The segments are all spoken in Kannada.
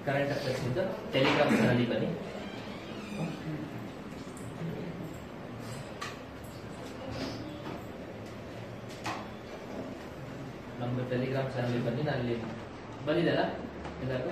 ಕರೆಂಟ್ ಅಫೇರ್ಸ್ ಇಂದ ಟೆಲಿಗ್ರಾಮ್ ಚಾನಲ್ ಬನ್ನಿ ನಮ್ದು ಟೆಲಿಗ್ರಾಮ್ ಚಾನಲ್ ಬನ್ನಿ ನಾನು ಇಲ್ಲಿ ಬಂದಿದ್ದಲ್ಲ ಎಲ್ಲರಿಗೂ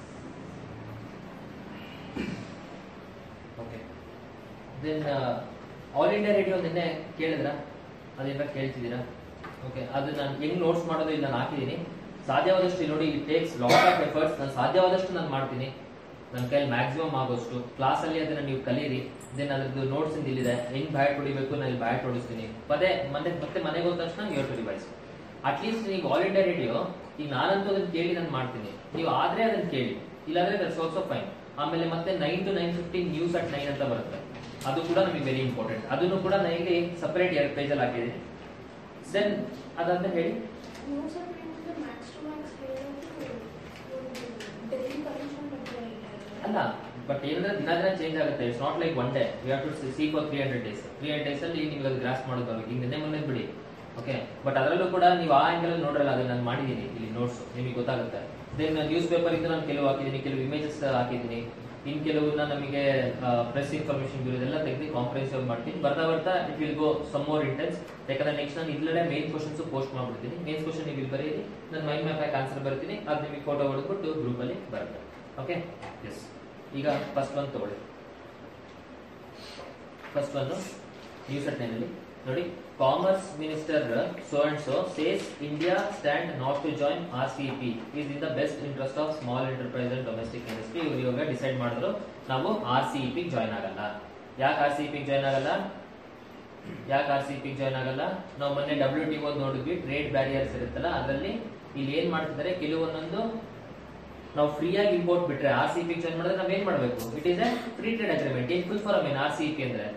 okay then all India radio ನಿನ್ನೆ ಕೇಳಿದ್ರ ಅದೇನ ಕೇಳ್ತಿದ್ದೀರಾ ಓಕೆ ಅದು ನಾನು ಹೆಂಗ್ ನೋಟ್ಸ್ ಮಾಡೋದು ಇಲ್ಲಿ ನಾನು ಹಾಕಿದ್ದೀನಿ ಸಾಧ್ಯವಾದಷ್ಟು ಇಲ್ಲಿ ನೋಡಿ it takes lot of efforts ನಾನು ಸಾಧ್ಯವಾದಷ್ಟು ನಾನು ಮಾಡ್ತೀನಿ ನನ್ನ ಕೈಯಲ್ಲಿ ಮ್ಯಾಕ್ಸಿಮಮ್ ಆಗೋಷ್ಟು ಕ್ಲಾಸಲ್ಲಿ ಅದನ್ನ ನೀವು ಕಲೀರಿ ದೆನ್ ಅದ್ರದ್ದು ನೋಟ್ಸ್ ಇಲ್ಲಿದೆ ಹೆಂಗ್ ಬ್ಯಾಟ್ ಹೊಡಿಬೇಕು ನಾನು ಇಲ್ಲಿ ಬ್ಯಾಟ್ ಹೊಡಿಸ್ತೀನಿ ಪದೇ ಮತ್ತೆ ಮತ್ತೆ ಮನೆಗೆ ಹೋದ ತಕ್ಷಣ ಯು ಟು ರಿವೈಸ್ ಅಟ್ಲೀಸ್ಟ್ ನೀವು ಆಲ್ ಇಂಡಿಯಾ ರೇಡಿಯೋ ಈಗ ನಾನಂತೂ ಅದನ್ನ ಕೇಳಿ ನಾನು ಮಾಡ್ತೀನಿ ನೀವು ಆದ್ರೆ ಅದನ್ನ ಕೇಳಿ ಇಲ್ಲಾಂದ್ರೆ ದಟ್ಸ್ ಆಲ್ಸೋ ಫೈನ್ ಆಮೇಲೆ ಮತ್ತೆ nine to nine fifteen news at nine ಅಂತ ಬರುತ್ತೆ ಅದು ಕೂಡ ನಮಗೆ ವೆರಿ ಇಂಪಾರ್ಟೆಂಟ್ ಅದನ್ನು ಕೂಡ ನಾನು ಇಲ್ಲಿ ಸಪರೇಟ್ ಎರಡು ಪೇಜಲ್ಲಿ ಹಾಕಿದ್ದೀನಿ ದೆನ್ ಅದಂತ ಹೇಳಿ news print max to max Delhi commission ಬಗ್ಗೆ ಅಲ್ಲ ಬಟ್ ಏನಂದ್ರೆ ದಿನ ದಿನ ಚೇಂಜ್ ಆಗುತ್ತೆ it's not like one day we have to see for three hundred days three hundred days ಅಲ್ಲಿ ನೀವು ಅದು ಗ್ರಾಸ್ ಮಾಡೋದು ಈಗ ನಿನ್ನೆ ಮೊನ್ನೆ ಬಿಡಿ ಓಕೆ ಬಟ್ ಅದರಲ್ಲೂ ಕೂಡ ನೀವು ಆ ಆಂಗಲ್ ನೋಡ್ರಲ್ಲ ಅದನ್ನ ನಾನು ಮಾಡಿದ್ದೀನಿ ಇಲ್ಲಿ ನೋಟ್ಸ್ ನಿಮಗೆ ಗೊತ್ತಾಗುತ್ತೆ ದೆನ್ ನ್ಯೂಸ್ ಪೇಪರ್ ಇಂದ ನಾನು ಕೆಲವು ಹಾಕಿದ್ದೀನಿ ಕೆಲವು ಇಮೇಜಸ್ ಹಾಕಿದ್ದೀನಿ ಇನ್ ಕೆಲವನ್ನ ನಮಗೆ ಪ್ರೆಸ್ ಇನ್ಫಾರ್ಮೇಶನ್ ಬ್ಯೂರೋ ಎಲ್ಲ ತೆಗೆದು ಕಾಂಪ್ರಹೆನ್ಸಿವ್ ಮಾಡ್ತೀನಿ ಬರ್ತಾ ಬರ್ತಾ it will go some more intense ಯಾಕಂದ್ರೆ ನೆಕ್ಸ್ಟ್ ನಾನು ಇಲ್ಲೇ ಮೇನ್ ಕ್ವಶನ್ಸ್ ಪೋಸ್ಟ್ ಮಾಡ್ಬಿಡ್ತೀನಿ ಮೇನ್ ಕ್ವಶನ್ ನೀವು ಇಲ್ಲಿ ಬರೀರಿ ನಾನು ಮೈಂಡ್ ಮ್ಯಾಪ್ ಆಗಿ ಆನ್ಸರ್ ಬರ್ತೀನಿ ಅದು ನಿಮಗೆ ಫೋಟೋ ಹೊಡೆದ್ಬಿಟ್ಟು ಗ್ರೂಪ್ ಅಲ್ಲಿ ಬರುತ್ತೆ ಓಕೆ ಎಸ್ ಈಗ ಫಸ್ಟ್ ಒನ್ ತಗೊಳ್ಳಿ ಫಸ್ಟ್ ಒನ್ ನ್ಯೂಸ್ ನಲ್ಲಿ ನೋಡಿ commerce minister so and so says India stand not to join R C P is in the best interest of small enterprise and domestic industry ಇವರು ಇವಾಗ ಡಿಸೈಡ್ ಮಾಡಿದ್ರು ನಾವು ಆರ್ ಸಿ ಪಿ ಜಾಯ್ನ್ ಆಗಲ್ಲ ಯಾಕೆ ಆರ್ ಸಿ ಪಿ ಜಾಯ್ನ್ ಆಗಲ್ಲ ಯಾಕೆ ಆರ್ ಸಿ ಪಿ ಜಾಯ್ನ್ ಆಗಲ್ಲ ನಾವು ಮೊನ್ನೆ ಡಬ್ಲ್ಯೂ ಟಿ ಓದ್ ನೋಡಿದ್ವಿ ಟ್ರೇಡ್ ಬ್ಯಾರಿಯರ್ಸ್ ಇರುತ್ತಲ್ಲ ಅದರಲ್ಲಿ ಇಲ್ಲಿ ಏನ್ ಮಾಡ್ತಿದ್ದಾರೆ ಕೆಲವೊಂದೊಂದು ನಾವು ಫ್ರೀ ಆಗಿ ಇಂಪೋರ್ಟ್ ಬಿಟ್ರೆ ಆರ್ ಸಿ ಪಿ ಜಾಯ್ನ್ ಮಾಡಿದ್ರೆ ನಾವ್ ಏನ್ ಮಾಡ್ಬೇಕು it is a free trade agreement ಏನ್ ಫುಲ್ ಫಾರಮ್ ಏನ್ ಆರ್ ಸಿ ಪಿ ಅಂದ್ರೆ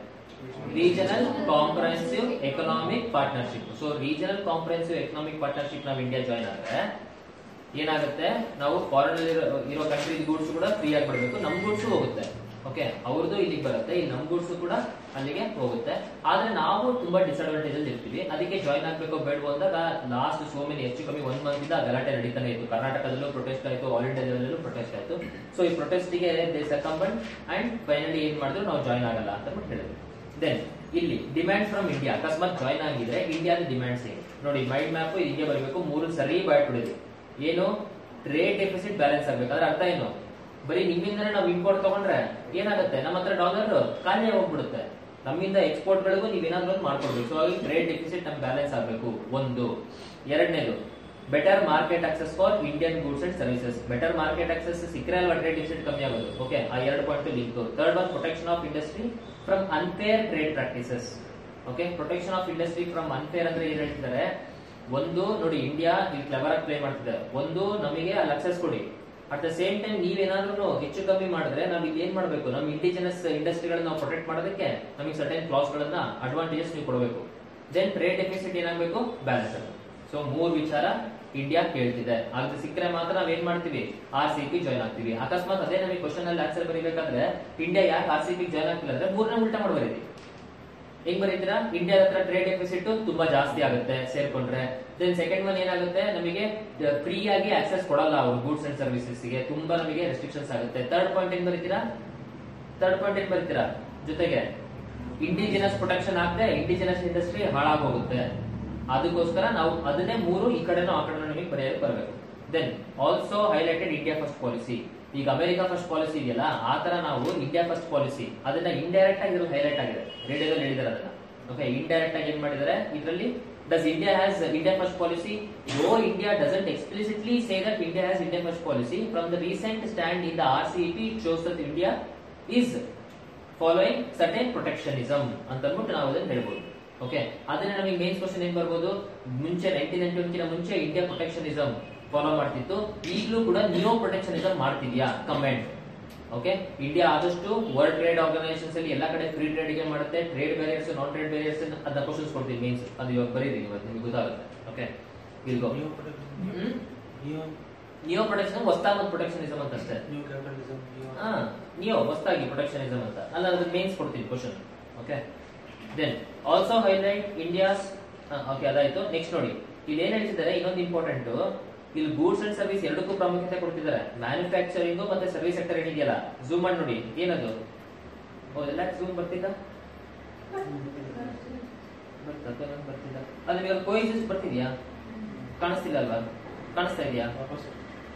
regional comprehensive economic partnership so regional comprehensive economic partnership ನಾವು ಇಂಡಿಯಾ ಜಾಯ್ನ್ ಆದ್ರೆ ಏನಾಗುತ್ತೆ ನಾವು ಫಾರಿನ್ ಇರೋ ಕಂಟ್ರಿ ಗೂಡ್ಸ್ ಕೂಡ ಫ್ರೀ ಆಗಿ ಬರಬೇಕು ನಮ್ ಗೂಡ್ಸ್ ಹೋಗುತ್ತೆ ಓಕೆ ಅವ್ರದ್ದು ಇಲ್ಲಿಗೆ ಬರುತ್ತೆ ಇಲ್ಲಿ ನಮ್ ಗೂಡ್ಸ್ ಕೂಡ ಅಲ್ಲಿಗೆ ಹೋಗುತ್ತೆ ಆದ್ರೆ ನಾವು ತುಂಬಾ ಡಿಸ್ಅಡ್ವಾಂಟೇಜ್ ಅಲ್ಲಿ ಇರ್ತೀವಿ ಅದಕ್ಕೆ ಜಾಯ್ನ್ ಆಗ್ಬೇಕು ಬೇಡವೋ ಅಂದಾಗ ಲಾಸ್ಟ್ ಸೋ ಮೆನಿ ಹೆಚ್ಚು ಕಮ್ಮಿ ಒಂದ್ ಮಂತ್ ಇಂದ ಗಲಾಟೆ ನಡೀತಾನೆ ಇತ್ತು ಕರ್ನಾಟಕದಲ್ಲೂ ಪ್ರೊಟೆಸ್ಟ್ ಆಯ್ತು ಆಲ್ ಇಂಡಿಯಾ ಲೆವೆಲ್ಲೂ ಪ್ರೊಟೆಸ್ಟ್ ಆಯ್ತು ಸೊ ಈ ಪ್ರೊಟೆಸ್ಟ್ ಗೆ ದೇ ಸಕಂಬಂಡ್ ಅಂಡ್ ಫೈನಲಿ ಏನ್ ಮಾಡಿದ್ರು ನಾವು ಜಾಯ್ನ್ ಆಗಲ್ಲ ಅಂತ ಬಿಟ್ಟು ಹೇಳಿದ್ರು ದೆನ್ ಇಲ್ಲಿ ಡಿಮ್ಯಾಂಡ್ ಫ್ರಮ್ ಇಂಡಿಯಾ ಅಕಸ್ಮಾತ್ ಜಾಯ್ನ್ ಆಗಿದ್ರೆ ಇಂಡಿಯಾದ ಡಿಮ್ಯಾಂಡ್ಸ್ ಏನು ನೋಡಿ ಮೈಂಡ್ ಮ್ಯಾಪ್ ಹಿಂಗೆ ಬರಬೇಕು ಮೂರು ಸರಿ ಬಾಯ್ ಬಿಡಿದ್ವಿ ಏನು ಟ್ರೇಡ್ ಡೆಫಿಸಿಟ್ ಬ್ಯಾಲೆನ್ಸ್ ಆಗ್ಬೇಕು ಅದ್ರ ಅರ್ಥ ಏನು ಬರೀ ನಿಮ್ಮಿಂದನೇ ನಾವು ಇಂಪೋರ್ಟ್ ತಗೊಂಡ್ರೆ ಏನಾಗುತ್ತೆ ನಮ್ಮ ಹತ್ರ ಡಾಲರ್ ಖಾಲಿ ಹೋಗ್ಬಿಡುತ್ತೆ ನಮ್ಮಿಂದ ಎಕ್ಸ್ಪೋರ್ಟ್ ಗಳಿಗೂ ನೀವೇನಾದ್ರೂ ಒಂದು ಮಾಡ್ಕೊಡ್ಬೇಕು ಸೊ ಹಾಗಾಗಿ ಟ್ರೇಡ್ ಡೆಫಿಸಿಟ್ ನಮ್ ಬ್ಯಾಲೆನ್ಸ್ ಆಗಬೇಕು ಒಂದು ಎರಡನೇದು better market access for Indian goods and services better market access ಸಿಕ್ಕರೆ ಅಲ್ವಾ ಟ್ರೇಡ್ ಡೆಫಿಸಿಟ್ ಕಮ್ಮಿ ಆಗೋದು ಓಕೆ ಆ ಎರಡು point link third one protection of industry from unfair trade practices okay protection of industry from unfair ಅಂದ್ರೆ ಏನ್ ಹೇಳ್ತಿದ್ದಾರೆ ಒಂದು ನೋಡಿ ಇಂಡಿಯಾ ಇಲ್ಲಿ ಕ್ಲೆವರ್ ಆಗಿ ಪ್ಲೇ ಮಾಡ್ತಿದೆ ಒಂದು ನಮಗೆ ಅಲ್ಲಿ ಅಕ್ಸೆಸ್ ಕೊಡಿ ಅಟ್ ದ ಸೇಮ್ ಟೈಮ್ ನೀವೇನಾದ್ರೂ ಹೆಚ್ಚು ಕಮ್ಮಿ ಮಾಡಿದ್ರೆ ನಾವ್ ಇಲ್ಲಿ ಏನ್ ಮಾಡ್ಬೇಕು ನಮ್ಮ ಇಂಡಿಜಿನಸ್ ಇಂಡಸ್ಟ್ರಿಗಳನ್ನ ನಾವು ಪ್ರೊಟೆಕ್ಟ್ ಮಾಡೋದಕ್ಕೆ ನಮಗೆ ಸರ್ಟೆನ್ ಕ್ಲಾಸ್ ಗಳನ್ನ ಅಡ್ವಾಂಟೇಜಸ್ ನೀವು ಕೊಡಬೇಕು ದೆನ್ ಟ್ರೇಡ್ ಡೆಫಿಸಿಟ್ ಏನಾಗಬೇಕು ಬ್ಯಾಲೆನ್ಸ್ ಆಗಬೇಕು ಸೊ ಮೂರ್ ವಿಚಾರ ಇಂಡಿಯಾ ಕೇಳ್ತಿದೆ ಅದು ಸಿಕ್ಕರೆ ಮಾತ್ರ ನಾವ್ ಏನ್ ಮಾಡ್ತೀವಿ ಆರ್ ಸಿ ಪಿ ಜಾಯ್ನ್ ಆಗ್ತೀವಿ ಅಕಸ್ಮಾತ್ ಅದೇ ನಮಗೆ ಕ್ವಶನ್ ಅಲ್ಲಿ ಆನ್ಸರ್ ಬರೀಬೇಕಾದ್ರೆ ಇಂಡಿಯಾ ಯಾಕೆ ಆರ್ ಸಿ ಪಿ ಜಾಯ್ನ್ ಆಗ್ತಿಲ್ಲ ಅಂದ್ರೆ ಮೂರನೇ ಉಲ್ಟಾ ಮಾಡಿ ಬರೀರಿ ಹೆಂಗ್ ಬರೀತೀರಾ ಇಂಡಿಯಾದ ಹತ್ರ ಟ್ರೇಡ್ ಡೆಫಿಸಿಟ್ ತುಂಬಾ ಜಾಸ್ತಿ ಆಗುತ್ತೆ ಸೇರ್ಕೊಂಡ್ರೆ ದೆನ್ ಸೆಕೆಂಡ್ ಒನ್ ಏನಾಗುತ್ತೆ ನಮಗೆ ಫ್ರೀ ಆಗಿ ಆಕ್ಸೆಸ್ ಕೊಡಲ್ಲ ಅವರು ಗೂಡ್ಸ್ ಅಂಡ್ ಸರ್ವಿಸಸ್ ಗೆ ತುಂಬಾ ನಮಗೆ ರೆಸ್ಟ್ರಿಕ್ಷನ್ಸ್ ಆಗುತ್ತೆ ಥರ್ಡ್ ಪಾಯಿಂಟ್ ಏನ್ ಬರೀತೀರಾ ಥರ್ಡ್ ಪಾಯಿಂಟ್ ಏನ್ ಬರೀತೀರಾ ಜೊತೆಗೆ ಇಂಡಿಜಿನಸ್ ಪ್ರೊಟೆಕ್ಷನ್ ಆಗದೆ ಇಂಡಿಜಿನಸ್ ಇಂಡಸ್ಟ್ರಿ ಹಾಳಾಗೋಗುತ್ತೆ ಅದಕ್ಕೋಸ್ಕರ ನಾವು ಅದನ್ನೇ ಮೂರು ಈ ಕಡೆನೂ ಆ ಕಡೆ ನಮಗೆ ಬರೆಯಲು ಬರಬೇಕು then also highlighted India first policy ಈಗ ಅಮೆರಿಕ ಫಸ್ಟ್ ಪಾಲಿಸಿ ಇದೆಯಲ್ಲ ಆ ತರ ನಾವು ಇಂಡಿಯಾ ಫಸ್ಟ್ ಪಾಲಿಸಿ ಅದನ್ನ ಇಂಡೈರೆಕ್ಟ್ ಆಗಿ ಇದ್ರಲ್ಲಿ ಹೈಲೈಟ್ ಆಗಿದೆ ರೇಡಿಯೋದಲ್ಲಿ ಹೇಳಿದಾರೆ ಅದನ್ನ ಓಕೆ ಇಂಡೈರೆಕ್ಟ್ ಆಗಿ ಏನ್ ಮಾಡಿದ್ದಾರೆ ಇದರಲ್ಲಿ does India has India first policy no India doesn't explicitly say that India has India first policy from the recent stand in the R C P shows that India is following certain protectionism ಅಂತ ಅಂದ್ಬಿಟ್ಟು ನಾವು ಅದನ್ನ ಹೇಳ್ಬೋದು ಓಕೆ ಅದನ್ನ ನಮಗೆ ಮೇನ್ಸ್ ಕ್ವಶನ್ ಏನ್ ಬರ್ಬೋದು ಮುಂಚೆ ನೈನ್ಟೀನ್ ನೈನ್ಟಿ ಮುಂಚೆ ಇಂಡಿಯಾ ಪ್ರೊಟೆಕ್ಷನಿಸಮ್ ಫಾಲೋ ಮಾಡ್ತಿತ್ತು ಈಗಲೂ ಕೂಡ ನಿಯೋ ಪ್ರೊಟೆಕ್ಷನಿಸಮ್ ಮಾಡ್ತಿದ್ಯಾ ಕಮೆಂಟ್ ಓಕೆ ಇಂಡಿಯಾ ಆದಷ್ಟು ವರ್ಲ್ಡ್ ಟ್ರೇಡ್ ಆರ್ಗನೈಸೇಷನ್ಸ್ ಅಲ್ಲಿ ಎಲ್ಲಾ ಕಡೆ ಫ್ರೀ ಟ್ರೇಡ್ ಗೆ ಮಾಡುತ್ತೆ trade barriers non trade barriers ಅದನ್ನ ಕ್ವಶನ್ಸ್ ಕೊಡ್ತೀನಿ ಮೀನ್ಸ್ ಅದು ಇವಾಗ ಬರೀರಿ ಇವತ್ತು ನಿಮ್ಗೆ ಗೊತ್ತಾಗುತ್ತೆ ಓಕೆ ಇಲ್ಗೋ new protection new neo protection ಹೊಸ್ತಾಗ ಒಂದು ಪ್ರೊಟೆಕ್ಷನಿಸಮ್ ಅಂತ ಅಷ್ಟೇ ನ್ಯೂ ಕ್ಯಾಪಿಟಲಿಸಮ್ ನ್ಯೂ ಹಾ ನಿಯೋ ಹೊಸ್ತಾಗಿ ಪ್ರೊಟೆಕ್ಷನಿಸಮ್ ಅಂತ ಅಲ್ಲ ಅದಕ್ಕೆ ಮೇನ್ಸ್ ಕೊಡ್ತೀನಿ question okay then also highlight India's okay ಅದಾಯ್ತು ನೆಕ್ಸ್ಟ್ ನೋಡಿ ಇಲ್ಲಿ ಏನ್ ಹೇಳ್ತಿದ್ದಾರೆ ಇನ್ನೊಂದು ಇಂಪಾರ್ಟೆಂಟ್ ಇಲ್ಲಿ ಗೂಡ್ಸ್ ಅಂಡ್ ಸರ್ವಿಸ್ ಎರಡಕ್ಕೂ ಪ್ರಾಮುಖ್ಯತೆ ಕೊಡ್ತಿದ್ದಾರೆ ಮ್ಯಾನುಫ್ಯಾಕ್ಚರಿಂಗ್ ಮತ್ತೆ ಸರ್ವಿಸ್ ಸೆಕ್ಟರ್ ಏನಿದೆಯಲ್ಲ ಝೂಮ್ ಮಾಡಿ ನೋಡಿ ಏನದು ಹೌದಲ್ಲ ಝೂಮ್ ಬರ್ತಿದ್ದ ಬರ್ತಾ ಬರ್ತಿದ್ದ ಅದು ನಿಮಗೆ ಕೋಯಿಸಿಸ್ ಬರ್ತಿದ್ಯಾ ಕಾಣಿಸ್ತಿಲ್ಲ ಅಲ್ವಾ ಕಾಣಿಸ್ತಾ ಇದೆಯಾ ವಾಪಸ್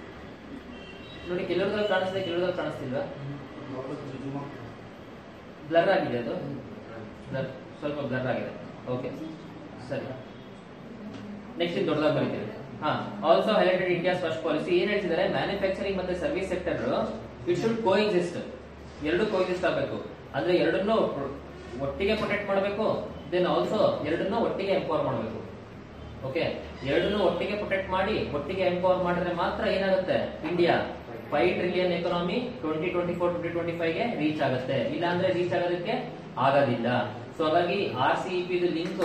ನೋಡಿ ಕೆಲವ್ರದಲ್ಲಿ ಕಾಣಿಸ್ತಿದೆ ಕೆಲವ್ರದಲ್ಲಿ ಕಾಣಿಸ್ತಿಲ್ವಾ ವಾಪಸ್ ಜುಜುಮ ಬ್ಲರ್ ಆಗಿದೆ ಅದು ಬ್ಲರ್ ಸ್ವಲ್ಪ ಬ್ಲರ್ ಆಗಿದೆ ಓಕೆ ಸರಿ ನೆಕ್ಸ್ಟ್ ಇದು ದೊಡ್ಡದಾಗಿ ಬರೀತೀವಿ ಹಾ also highlighted India's first policy ಏನ್ ಹೇಳ್ತಿದ್ದಾರೆ ಮ್ಯಾನುಫ್ಯಾಕ್ಚರಿಂಗ್ ಮತ್ತೆ service sector it should coexist ಎರಡು ಕೋಎಕ್ಸಿಸ್ಟ್ ಆಗಬೇಕು ಅಂದ್ರೆ ಎರಡನ್ನೂ ಪ್ರ- ಒಟ್ಟಿಗೆ ಪ್ರೊಟೆಕ್ಟ್ ಮಾಡಬೇಕು ದೆನ್ ಆಲ್ಸೋ ಎರಡನ್ನೂ ಒಟ್ಟಿಗೆ ಎಂಪವರ್ ಮಾಡಬೇಕು ಓಕೆ ಎರಡನ್ನೂ ಒಟ್ಟಿಗೆ ಪ್ರೊಟೆಕ್ಟ್ ಮಾಡಿ ಒಟ್ಟಿಗೆ ಎಂಪವರ್ ಮಾಡಿದ್ರೆ ಮಾತ್ರ ಏನಾಗುತ್ತೆ India five trillion economy twenty twenty four twenty twenty five ಗೆ ರೀಚ್ ಆಗುತ್ತೆ ಇಲ್ಲ ಅಂದ್ರೆ ರೀಚ್ ಆಗೋದಕ್ಕೆ ಆಗೋದಿಲ್ಲ ಸೊ ಹಾಗಾಗಿ ಆರ್ ಸಿ ಪಿ ಲಿಂಕ್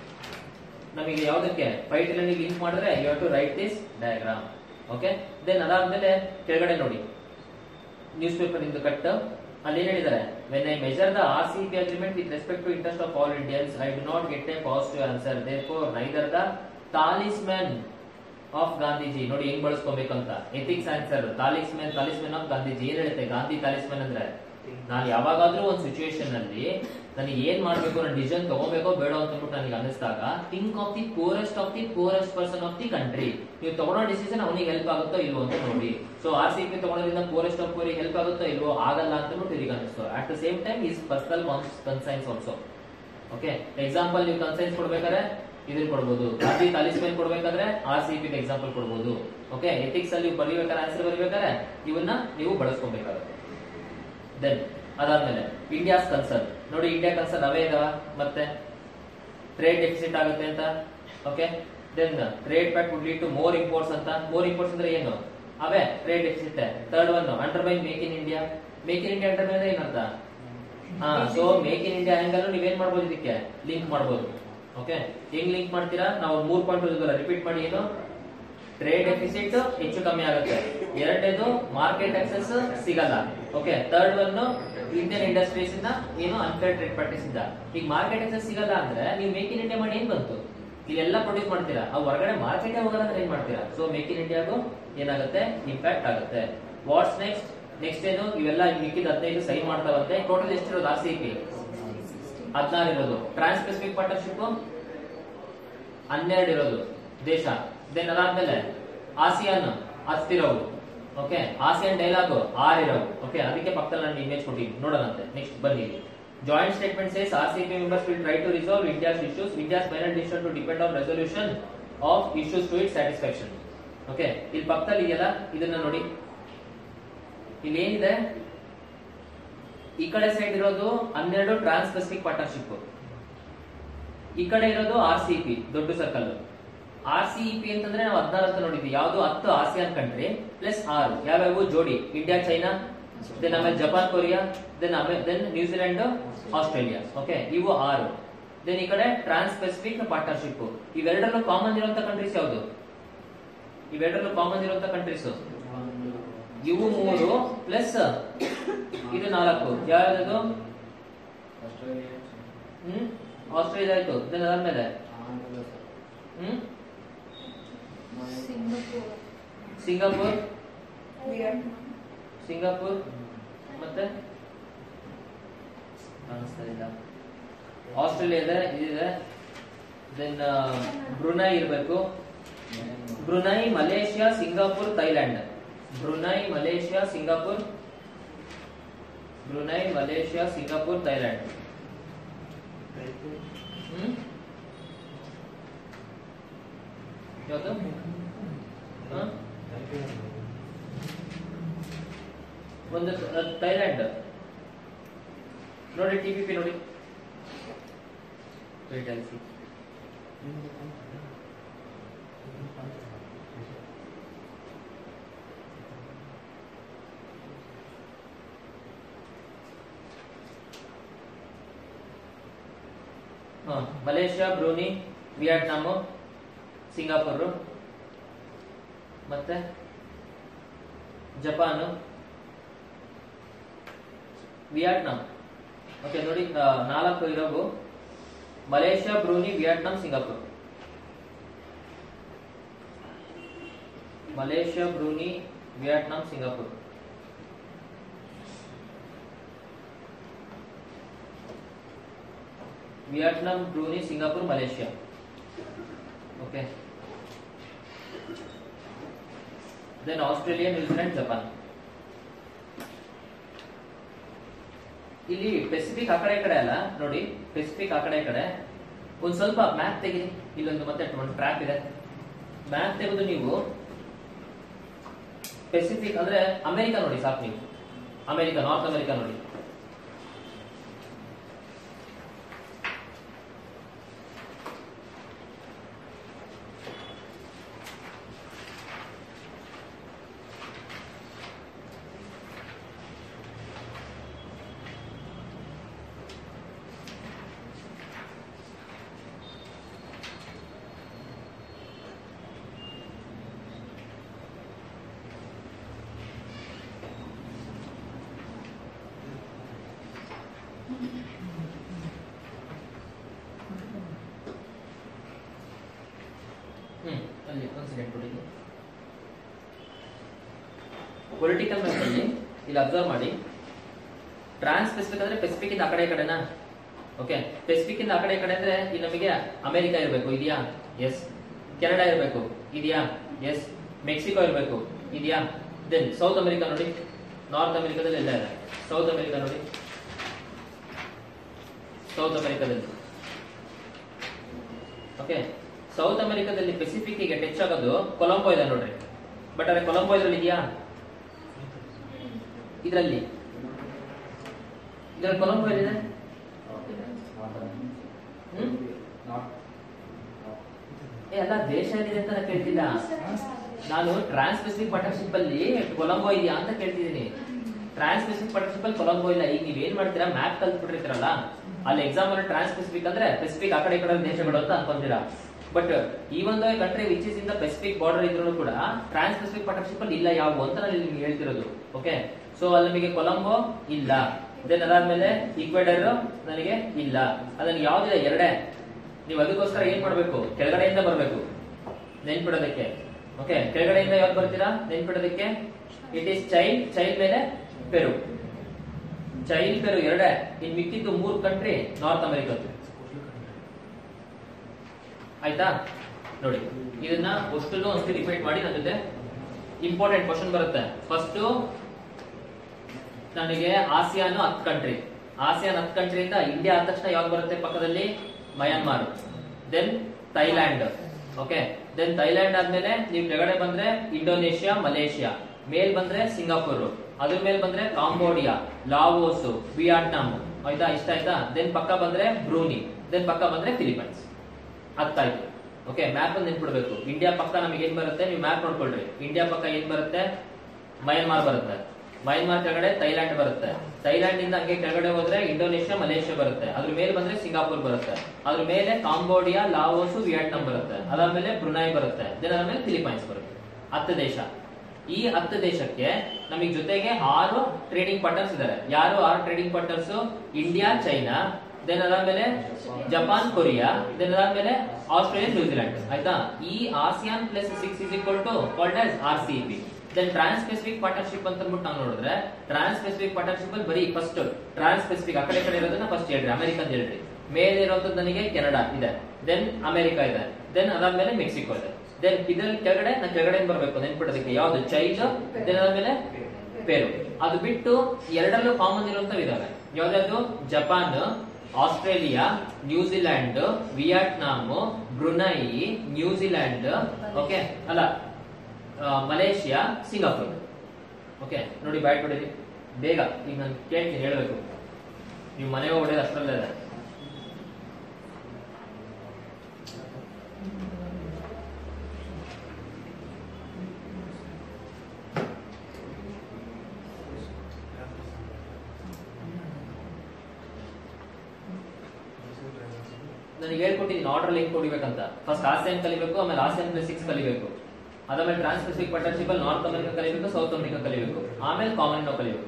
ನಮಗೆ ಯಾವ್ದಕ್ಕೆ ಫೈವ್ ಟ್ರಿಲಿಯನ್ ಲಿಂಕ್ ಮಾಡಿದ್ರೆ you have to write this diagram okay then ಅದಾದ್ಮೇಲೆ ಕೆಳಗಡೆ ನೋಡಿ ನ್ಯೂಸ್ ಪೇಪರ್ ಇಂದು ಕಟ್ ಅಲ್ಲಿ ಏನ್ ಹೇಳಿದ್ದಾರೆ when I measure the R C P agreement with respect to interest of all Indians I do not get a positive answer therefore neither the talisman of Gandhiji ನೋಡಿ ಹೆಂಗ್ ಬಳಸ್ಕೊಬೇಕಂತ ethics answer talisman talisman of Gandhiji ಏನ್ ಹೇಳುತ್ತೆ ಗಾಂಧಿ ತಾಲಿಸ್ಮನ್ ಅಂದ್ರೆ ನಾನು ಯಾವಾಗಾದ್ರೂ ಒಂದು ಸಿಚುವೇಶನ್ ಅಲ್ಲಿ ನನಗೆ ಏನ್ ಮಾಡ್ಬೇಕು ನಾನು ಡಿಸಿಷನ್ ತಗೋಬೇಕೋ ಬೇಡ ಅಂತ ಅಂದ್ಬಿಟ್ಟು ನನಗೆ ಅನಿಸ್ದಾಗ think of the poorest of the poorest person of the country ನೀವು ತಗೊಳ್ಳೋ ಡಿಸಿಷನ್ ಅವನಿಗೆ ಹೆಲ್ಪ್ ಆಗುತ್ತೋ ಇಲ್ವೋ ಅಂತ ನೋಡಿ ಸೊ ಆರ್ ಸಿ ಪಿ ತಗೊಳ್ಳೋದ್ರಿಂದ ಪೋರೆಸ್ಟ್ ಆಫ್ ಪೋರಿಗೆ ಹೆಲ್ಪ್ ಆಗುತ್ತೋ ಇಲ್ವೋ ಆಗಲ್ಲ ಅಂತ ಅಂದ್ಬಿಟ್ಟು ಇದಕ್ಕೆ ಅನಿಸ್ತು at the same time is personal conscience also okay example ನೀವು ಕನ್ಸೈನ್ಸ್ ಕೊಡ್ಬೇಕಾದ್ರೆ ಇದನ್ನ ಕೊಡ್ಬೋದು ಗಾಂಧಿ ತಾಲಿಸ್ಮೇನ್ ಕೊಡ್ಬೇಕಾದ್ರೆ ಆರ್ ಸಿ ಪಿ ಎಕ್ಸಾಂಪಲ್ ಕೊಡ್ಬೋದು ಓಕೆ ಎಥಿಕ್ಸ್ ಅಲ್ಲಿ ಬರೀಬೇಕಾದ್ರೆ ಆನ್ಸರ್ ಬರೀಬೇಕಾದ್ರೆ ಇವನ್ನ ನೀವು ಬಳಸ್ಕೊಬೇಕಾಗುತ್ತೆ ದೆನ್ ಅದಾದ್ಮೇಲೆ ಇಂಡಿಯಾಸ್ ಕನ್ಸರ್ನ್ ನೋಡಿ ಇಂಡಿಯಾ ಕನ್ಸರ್ನ್ ಅವೇ ಇದಾವ ಮತ್ತೆ ಟ್ರೇಡ್ ಡೆಫಿಸಿಟ್ ಆಗುತ್ತೆ ಅಂತ okay then trade pact would lead to more imports ಅಂತ ಮೋರ್ ಇಂಪೋರ್ಟ್ಸ್ ಅಂದ್ರೆ ಏನು ಅವೇ trade deficit third one under by make in India make in India under by ಅಂದ್ರೆ ಏನರ್ಥ ಹಾ so make in India angle ನೀವೇನ್ ಮಾಡ್ಬೋದು ಇದಕ್ಕೆ ಲಿಂಕ್ ಮಾಡ್ಬೋದು ಓಕೆ ಹೆಂಗ್ ಲಿಂಕ್ ಮಾಡ್ತೀರಾ ನಾವು ಮೂರ್ ಪಾಯಿಂಟ್ ರಿಪೀಟ್ ಮಾಡಿ ಏನು ಟ್ರೇಡ್ ಡೆಫಿಸಿಟ್ ಹೆಚ್ಚು ಕಮ್ಮಿ ಆಗುತ್ತೆ ಎರಡನೇದು ಮಾರ್ಕೆಟ್ ಆಕ್ಸೆಸ್ ಸಿಗಲ್ಲ okay third one Indian industries ಇಂದ ಏನು ಅನ್ಫೇರ್ ಟ್ರೇಡ್ ಪ್ರಾಕ್ಟೀಸ್ ಇಂದ ಈಗ ಮಾರ್ಕೆಟ್ ಆಕ್ಸೆಸ್ ಸಿಗಲ್ಲ ಅಂದ್ರೆ ನೀವು ಮೇಕ್ ಇನ್ ಇಂಡಿಯಾ ಮಾಡಿ ಏನ್ ಬಂತು ಇಲ್ಲೆಲ್ಲ ಪ್ರೊಡ್ಯೂಸ್ ಮಾಡ್ತೀರಾ ಆ ಹೊರಗಡೆ ಮಾರ್ಕೆಟ್ ಹೋಗಲ್ಲ ಅಂದ್ರೆ ಏನ್ ಮಾಡ್ತೀರಾ ಸೊ ಮೇಕ್ ಇನ್ ಇಂಡಿಯಾಗೂ ಏನಾಗುತ್ತೆ ಇಂಪ್ಯಾಕ್ಟ್ ಆಗುತ್ತೆ ವಾಟ್ಸ್ ನೆಕ್ಸ್ಟ್ ನೆಕ್ಸ್ಟ್ ಏನು ಇವೆಲ್ಲ ಮಿಕ್ಕಿದ ಹದಿನೈದು ಸೈನ್ ಮಾಡ್ತಾವಂತೆ ಟೋಟಲ್ ಎಷ್ಟಿರೋದು ಆರ್ ಸಿ ಪಿ ಹದಿನಾರು ಇರೋದು ಟ್ರಾನ್ಸ್ ಪೆಸಿಫಿಕ್ ಪಾರ್ಟ್ನರ್ಶಿಪ್ ಹನ್ನೆರಡು ಇರೋದು ದೇಶ ದೆನ್ ಅದಾದ್ಮೇಲೆ ಆಸಿಯಾನ್ ಹತ್ತಿರೋವು ಓಕೆ ಆಸಿಯನ್ ಡೈಲಾಗ್ ಆರ್ ಇರೋವು ಓಕೆ ಅದಕ್ಕೆ ಪಕ್ಕದಲ್ಲಿ ನಾನು ಇಮೇಜ್ ಕೊಟ್ಟಿದ್ದೀನಿ ನೋಡೋಣಂತೆ ನೆಕ್ಸ್ಟ್ ಬನ್ನಿ joint statement says R C P members will try to resolve India's issues India's final decision to depend on resolution of issues to it satisfaction okay ಇಲ್ಲಿ ಪಕ್ಕದಲ್ಲಿ ಇದೆಯಲ್ಲ ಇದನ್ನ ನೋಡಿ ಇಲ್ಲಿ ಏನಿದೆ ಈ ಕಡೆ ಸೈಡ್ ಇರೋದು ಹನ್ನೆರಡು ಟ್ರಾನ್ಸ್ ಪೆಸಿಫಿಕ್ ಪಾರ್ಟ್ನರ್ಶಿಪ್ ಈ ಕಡೆ ಇರೋದು ಆರ್ ಸಿ ಪಿ ದೊಡ್ಡ ಸರ್ಕಲ್ ಆರ್ ಸಿ ಪಿ ಅಂತಂದ್ರೆ ನಾವು ಹದಿನಾರು ಅಂತ ನೋಡಿದ್ವಿ ಯಾವ್ದು ಹತ್ತು ಆಸಿಯಾನ್ ಕಂಟ್ರಿ ಪ್ಲಸ್ ಆರು ಯಾವ್ಯಾವು ಜೋಡಿ ಇಂಡಿಯಾ ಚೈನಾ ದೆನ್ ಆಮೇಲೆ ಜಪಾನ್ ಕೊರಿಯಾ ದೆನ್ ಆಮೇಲೆ ದೆನ್ ನ್ಯೂಜಿಲೆಂಡ್ ಆಸ್ಟ್ರೇಲಿಯಾ ಓಕೆ ಇವು ಆರು ದೆನ್ ಈ ಕಡೆ ಟ್ರಾನ್ಸ್ ಪೆಸಿಫಿಕ್ ಪಾರ್ಟ್ನರ್ಶಿಪ್ ಇವೆರಡರಲ್ಲೂ ಕಾಮನ್ ಇರುವಂತ ಕಂಟ್ರೀಸ್ ಯಾವುದು ಇವೆರಡರಲ್ಲೂ ಕಾಮನ್ ಇರುವಂತ ಕಂಟ್ರೀಸ್ ಇವು ಮೂರು ಪ್ಲಸ್ ಇದು ನಾಲ್ಕು ಯಾವ್ದು ಹ್ಮ್ ಆಸ್ಟ್ರೇಲಿಯಾ ಆಯ್ತು ದೆನ್ ಅದಾದ್ಮೇಲೆ hmm Singapore Singapore Vietnam Singapore ಮತ್ತೆ ಕಾಣಿಸ್ತಾ ಇಲ್ಲ ಆಸ್ಟ್ರೇಲಿಯಾ ಇದೆ ಇದಿದೆ ದೆನ್ ಬ್ರುನೈ ಇರಬೇಕು Brunei Malaysia Singapore Thailand Brunei Malaysia Singapore Brunei Malaysia Singapore Thailand hmm ಯಾವುದು ಹ? ಒಂದು ತ- ಥೈಲ್ಯಾಂಡ್ ನೋಡಿ ಟಿ ಪಿ ಪಿ ನೋಡಿ Wait and see. ಹ, ಮಲೇಷ್ಯಾ ಬ್ರೂನಿ ವಿಯಟ್ನಾಮು ಸಿಂಗಾಪುರ್ ಮತ್ತೆ ಜಪಾನ್ ವಿಯಟ್ನಾಂ ಓಕೆ ನೋಡಿ ಆ, ನಾಲ್ಕು ಇರೋವು Malaysia Brunei Vietnam Singapore Malaysia Brunei Vietnam Singapore Vietnam Brunei Singapore Malaysia okay then Australia New Zealand Japan ಇಲ್ಲಿ ಪೆಸಿಫಿಕ್ ಆ ಕಡೆ ಈ ಕಡೆ ಅಲ್ಲ ನೋಡಿ ಪೆಸಿಫಿಕ್ ಆ ಕಡೆ ಈ ಕಡೆ ಒಂದ್ ಸ್ವಲ್ಪ ಮ್ಯಾಪ್ ತೆಗಿ ಇಲ್ಲೊಂದು ಮತ್ತೆ ಒಂದು ಟ್ರ್ಯಾಪ್ ಇದೆ ಮ್ಯಾಪ್ ತೆಗೆದು ನೀವು ಪೆಸಿಫಿಕ್ ಅಂದ್ರೆ ಅಮೆರಿಕ ನೋಡಿ ಸಾಕು ನೀವು ಅಮೆರಿಕ ನಾರ್ತ್ ಅಮೆರಿಕ ನೋಡಿ ಹ್ಮ್ ಅಲ್ಲಿ ಒಂದು ಸೆಕೆಂಡ್ ಕೊಡಿ ಪೊಲಿಟಿಕಲ್ ಮ್ಯಾಪ್ ಅಲ್ಲಿ ಇಲ್ಲಿ ಅಬ್ಸರ್ವ್ ಮಾಡಿ ಟ್ರಾನ್ಸ್ ಪೆಸಿಫಿಕ್ ಅಂದ್ರೆ ಪೆಸಿಫಿಕ್ ಇಂದ ಆ ಕಡೆ ಈ ಕಡೆನಾ ಓಕೆ ಪೆಸಿಫಿಕ್ ಇಂದ ಆ ಕಡೆ ಈ ಕಡೆ ಅಂದ್ರೆ ಇಲ್ಲಿ ನಮಗೆ ಅಮೆರಿಕ ಇರಬೇಕು ಇದೆಯಾ ಎಸ್ ಕೆನಡಾ ಇರಬೇಕು ಇದೆಯಾ ಎಸ್ ಮೆಕ್ಸಿಕೋ ಇರಬೇಕು ಇದೆಯಾ ದೆನ್ ಸೌತ್ ಅಮೆರಿಕ ನೋಡಿ ನಾರ್ತ್ ಅಮೆರಿಕದಲ್ಲಿ ಎಲ್ಲ ಇದೆ ಸೌತ್ ಅಮೆರಿಕ ನೋಡಿ ಸೌತ್ ಅಮೆರಿಕದಲ್ಲಿ ಓಕೆ ಸೌತ್ ಅಮೆರಿಕದಲ್ಲಿ ಪೆಸಿಫಿಕ್ಗೆ ಟಚ್ ಆಗೋದು ಕೊಲಂಬೋ ಇದೆ ನೋಡ್ರಿ ಬಟ್ ಅದೇ ಕೊಲಂಬೋ ಇದ್ರಲ್ಲಿ ಇದೆಯಾ ಇದರಲ್ಲಿ ಇದ್ರಲ್ಲಿ ಕೊಲಂಬೋ ಎಲ್ಲಿದೆ ಹ್ಮ್? ಏ ಅಲ್ಲ ದೇಶ ಏನಿದೆ ಅಂತ ನಾನು ಕೇಳ್ತಿಲ್ಲ ನಾನು ಟ್ರಾನ್ಸ್ ಪೆಸಿಫಿಕ್ ಪಾರ್ಟ್ನರ್ಶಿಪ್ ಅಲ್ಲಿ ಕೊಲಂಬೋ ಇದೆಯಾ ಅಂತ ಕೇಳ್ತಿದ್ದೀನಿ ಟ್ರಾನ್ಸ್ ಪೆಸಿಫಿಕ್ ಪಾರ್ಟ್ನರ್ಶಿಪ್ ಅಲ್ಲಿ ಕೊಲಂಬೋ ಇಲ್ಲ ಈಗ ನೀವ್ ಏನ್ ಮಾಡ್ತೀರಾ ಮ್ಯಾಪ್ ಕಲ್ತ್ಬಿಟ್ಟಿರ್ತೀರಲ್ಲ ಅಲ್ಲಿ ಎಕ್ಸಾಮ್ ಅಲ್ಲಿ ಟ್ರಾನ್ಸ್ ಪೆಸಿಫಿಕ್ ಅಂದ್ರೆ ಪೆಸಿಫಿಕ್ ಆ ಕಡೆ ಈ ಕಡೆ ದೇಶಗಳು ಅಂತ ಅನ್ಕೊಂತೀರಾ ಬಟ್ ಈ ಒಂದು country which is in the Pacific border ಇದ್ರೂ ಕೂಡ ಟ್ರಾನ್ಸ್ ಪೆಸಿಫಿಕ್ ಪಾರ್ಟ್ನರ್ಶಿಪ್ ಅಲ್ಲಿ ಇಲ್ಲ ಯಾವ ಅಂತ ನಾನು ನಿಮ್ಗೆ ಹೇಳ್ತಿರೋದು ಓಕೆ ಸೊ ಅಲ್ಲಿ ನಮಗೆ ಕೊಲಂಬೋ ಇಲ್ಲ ದೆನ್ ಅದಾದ್ಮೇಲೆ ಈಕ್ವೆಡರ್ ನನಗೆ ಇಲ್ಲ ಅದನ್ನ ಯಾವ್ದಿದೆ ಎರಡೇ ನೀವು ಅದಕ್ಕೋಸ್ಕರ ಏನ್ ಮಾಡ್ಬೇಕು ಕೆಳಗಡೆಯಿಂದ ಬರ್ಬೇಕು ನೆನ್ಪಿಡೋದಕ್ಕೆ ಓಕೆ ಕೆಳಗಡೆಯಿಂದ ಯಾವ್ದು ಬರ್ತೀರಾ ನೆನ್ಪಿಡೋದಕ್ಕೆ ಇಟ್ ಈಸ್ ಚೈಲ್ಡ್ ಚೈಲ್ಡ್ ಮೇಲೆ ಪೆರು ಚೈಲ್ಡ್ ಪೆರು ಎರಡೇ ಇನ್ ಮಿಕ್ಕಿದ್ದು ಮೂರು ಕಂಟ್ರಿ ನಾರ್ತ್ ಅಮೆರಿಕದ್ದು ಆಯ್ತಾ ನೋಡಿ ಇದನ್ನ ಅಷ್ಟನ್ನು ಅಷ್ಟು ರಿಪೀಟ್ ಮಾಡಿ ನನ್ನ ಜೊತೆ ಇಂಪಾರ್ಟೆಂಟ್ ಕ್ವಶನ್ ಬರುತ್ತೆ ಫಸ್ಟ್ ನನಗೆ ಆಸಿಯಾನ್ ಹತ್ತು ಕಂಟ್ರಿ ಆಸಿಯಾನ್ ಹತ್ತು ಕಂಟ್ರಿಯಿಂದ ಇಂಡಿಯಾ ಆದ ತಕ್ಷಣ ಯಾವ್ದು ಬರುತ್ತೆ ಪಕ್ಕದಲ್ಲಿ Myanmar then Thailand okay then Thailand ಆದ್ಮೇಲೆ ನೀವು ಕೆಳಗಡೆ ಬಂದ್ರೆ ಇಂಡೋನೇಷ್ಯಾ ಮಲೇಷಿಯಾ ಮೇಲ್ ಬಂದ್ರೆ ಸಿಂಗಾಪುರ್ ಅದ್ರ ಮೇಲೆ ಬಂದ್ರೆ ಕಾಂಬೋಡಿಯಾ ಲಾವೋಸ್ ವಿಯಟ್ನಾಂ ಆಯ್ತಾ ಇಷ್ಟ ಆಯ್ತಾ ದೆನ್ ಪಕ್ಕ ಬಂದ್ರೆ ಬ್ರೂನಿ ದೆನ್ ಪಕ್ಕ ಬಂದ್ರೆ ಫಿಲಿಪೈನ್ಸ್ ಹತ್ತಾಯ್ತು ಓಕೆ ಮ್ಯಾಪ್ ಒಂದು ನೆನ್ಪಿಡ್ಬೇಕು ಇಂಡಿಯಾ ಪಕ್ಕ ನಮಗೆ ಏನ್ ಬರುತ್ತೆ ನೀವು ಮ್ಯಾಪ್ ನೋಡ್ಕೊಳ್ರಿ ಇಂಡಿಯಾ ಪಕ್ಕ ಏನ್ ಬರುತ್ತೆ ಮಯನ್ಮಾರ್ ಬರುತ್ತೆ ಮಯನ್ಮಾರ್ ಕೆಳಗಡೆ ಥೈಲ್ಯಾಂಡ್ ಬರುತ್ತೆ ಥೈಲ್ಯಾಂಡ್ ಇಂದ ಹಂಗೆ ಕೆಳಗಡೆ ಹೋದ್ರೆ ಇಂಡೋನೇಷ್ಯಾ ಮಲೇಷ್ಯಾ ಬರುತ್ತೆ ಅದ್ರ ಮೇಲೆ ಬಂದ್ರೆ ಸಿಂಗಾಪುರ್ ಬರುತ್ತೆ ಅದ್ರ ಮೇಲೆ ಕಾಂಬೋಡಿಯಾ ಲಾವೋಸ್ ವಿಯಟ್ನಾಂ ಬರುತ್ತೆ ಅದಾದ್ಮೇಲೆ ಬ್ರುನೈ ಬರುತ್ತೆ ದೆನ್ ಅದಾದ್ಮೇಲೆ ಫಿಲಿಪೈನ್ಸ್ ಬರುತ್ತೆ ಹತ್ತು ದೇಶ ಈ ಹತ್ತು ದೇಶಕ್ಕೆ ನಮಗೆ ಜೊತೆಗೆ ಆರು ಟ್ರೇಡಿಂಗ್ ಪಾರ್ಟ್ನರ್ಸ್ ಇದ್ದಾರೆ ಯಾರು ಆರು trading partners India China then ಅದಾದ್ಮೇಲೆ ಜಪಾನ್ ಕೊರಿಯಾ ದೆನ್ ಅದಾದ್ಮೇಲೆ ಆಸ್ಟ್ರೇಲಿಯಾ ನ್ಯೂಜಿಲೆಂಡ್ ಆಯ್ತಾ ಈ ASEAN plus six is equal to called as R C P then trans Pacific partnership ಅಂತ ಅಂದ್ಬಿಟ್ಟು ನಾವು ನೋಡಿದ್ರೆ ಟ್ರಾನ್ಸ್ ಪೆಸಿಫಿಕ್ ಪಾರ್ಟ್ನರ್ಶಿಪ್ ಅಲ್ಲಿ ಬರೀ ಫಸ್ಟ್ ಟ್ರಾನ್ಸ್ ಪೆಸಿಫಿಕ್ ಆ ಕಡೆ ಈ ಕಡೆ ಇರೋದನ್ನ ಫಸ್ಟ್ ಹೇಳ್ರಿ ಅಮೆರಿಕ ಅಂತ ಹೇಳ್ರಿ ಮೇಲೆ ಇರೋದು ನನಗೆ ಕೆನಡಾ ಇದೆ ದೆನ್ ಅಮೆರಿಕ ಇದೆ ದೆನ್ ಅದಾದ್ಮೇಲೆ ಮೆಕ್ಸಿಕೋ ಇದೆ ದೆನ್ ಇದ್ರಲ್ಲಿ ಕೆಳಗಡೆ ನಾನು ಕೆಳಗಡೆ ಬರ್ಬೇಕು ನೆನ್ಪಿಡೋದಕ್ಕೆ ಯಾವ್ದು ಚೈಲ್ಡ್ ದೆನ್ ಅದಾದ್ಮೇಲೆ ಪೇರು ಅದು ಬಿಟ್ಟು ಎರಡರಲ್ಲೂ ಕಾಮನ್ ಇರುವಂತವು ಇದಾವೆ ಯಾವ್ದಾದ್ರು Japan Australia New Zealand Vietnam Brunei New Zealand okay ಅಲ್ಲ ಆ, ಮಲೇಷಿಯಾ ಸಿಂಗಾಪುರ್ ಓಕೆ ನೋಡಿ ಬ್ಯಾಟ್ ಬಿಡಿರಿ ಬೇಗ ಈಗ ನಾನು ಕೇಳ್ತೀನಿ ಹೇಳ್ಬೇಕು ನೀವು ಮನೆಗೆ ಹೊಡೆಯೋದು ಅಷ್ಟರಲ್ಲೇ ಇದೆ ನನಗೆ ಹೇಳ್ಕೊಟ್ಟಿದ್ದೀನಿ ಆರ್ಡರ್ ಹೆಂಗ್ ಕೊಡಿಬೇಕಂತ ಫಸ್ಟ್ ಆಸಿಯಾನ್ ಕಲಿಬೇಕು ಆಮೇಲೆ ಆಸಿಯಾನ್ ಪ್ಲಸ್ ಸಿಕ್ಸ್ ಕಲಿಬೇಕು ಅದಾದ್ಮೇಲೆ ಟ್ರಾನ್ಸ್ ಪೆಸಿಫಿಕ್ ಪಾರ್ಟ್ನರ್ಶಿಪ್ ಅಲ್ಲಿ ನಾರ್ತ್ ಅಮೆರಿಕ ಕಲಿಬೇಕು ಸೌತ್ ಅಮೆರಿಕ ಕಲಿಬೇಕು ಆಮೇಲೆ ಕಾಮನ್ ನಾವು ಕಲಿಬೇಕು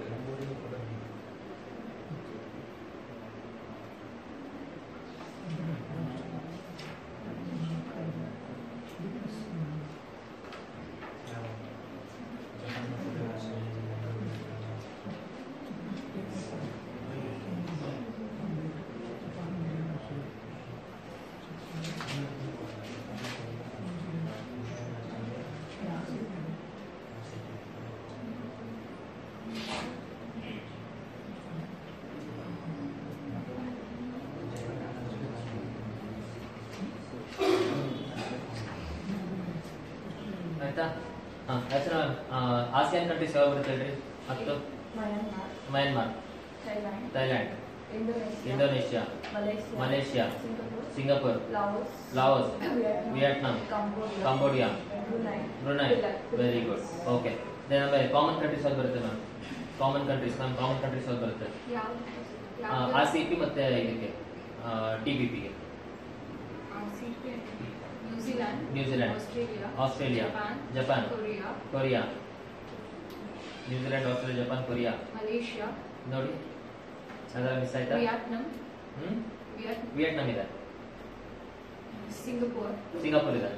ಆಯ್ತಾ ಹಾ ಹೆಸರು ಆಸಿಯಾನ್ ಕಂಟ್ರೀಸ್ ಯಾವ ಬರುತ್ತೆ ಹೇಳ್ರಿ ಹತ್ತು Myanmar, Myanmar Thailand, Thailand Indonesia, Indonesia Malaysia, Malaysia Singapore, Singapore Laos, Laos Vietnam, Vietnam Cambodia, Cambodia Brunei, Brunei Philippines. Very good okay then ಆಮೇಲೆ ಕಾಮನ್ ಕಂಟ್ರೀಸ್ ಯಾವ್ದು ಬರುತ್ತೆ ma'am common countries ma'am common countries ಯಾವ್ದು ಬರುತ್ತೆ ಯಾವ್ದು? ಆರ್ ಸಿ ಪಿ ಮತ್ತೆ ಇದಕ್ಕೆ ಟಿ ಬಿ ಪಿಗೆ RCP, New Zealand, New Zealand Australia, Australia Japan, Japan Korea, Korea New Zealand Australia Japan Korea Malaysia, ನೋಡಿ ಅದರ ಮಿಸ್ ಆಯ್ತಾ Vietnam, ಹ್ಮ್ Viet- ವಿಯಟ್ನಾಂ ಇದೆ Singapore, ಸಿಂಗಾಪುರ್ ಇದೆ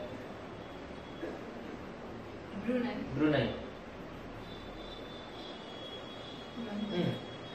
Brunei, ಬ್ರೂನೈ ಹ್ಮ್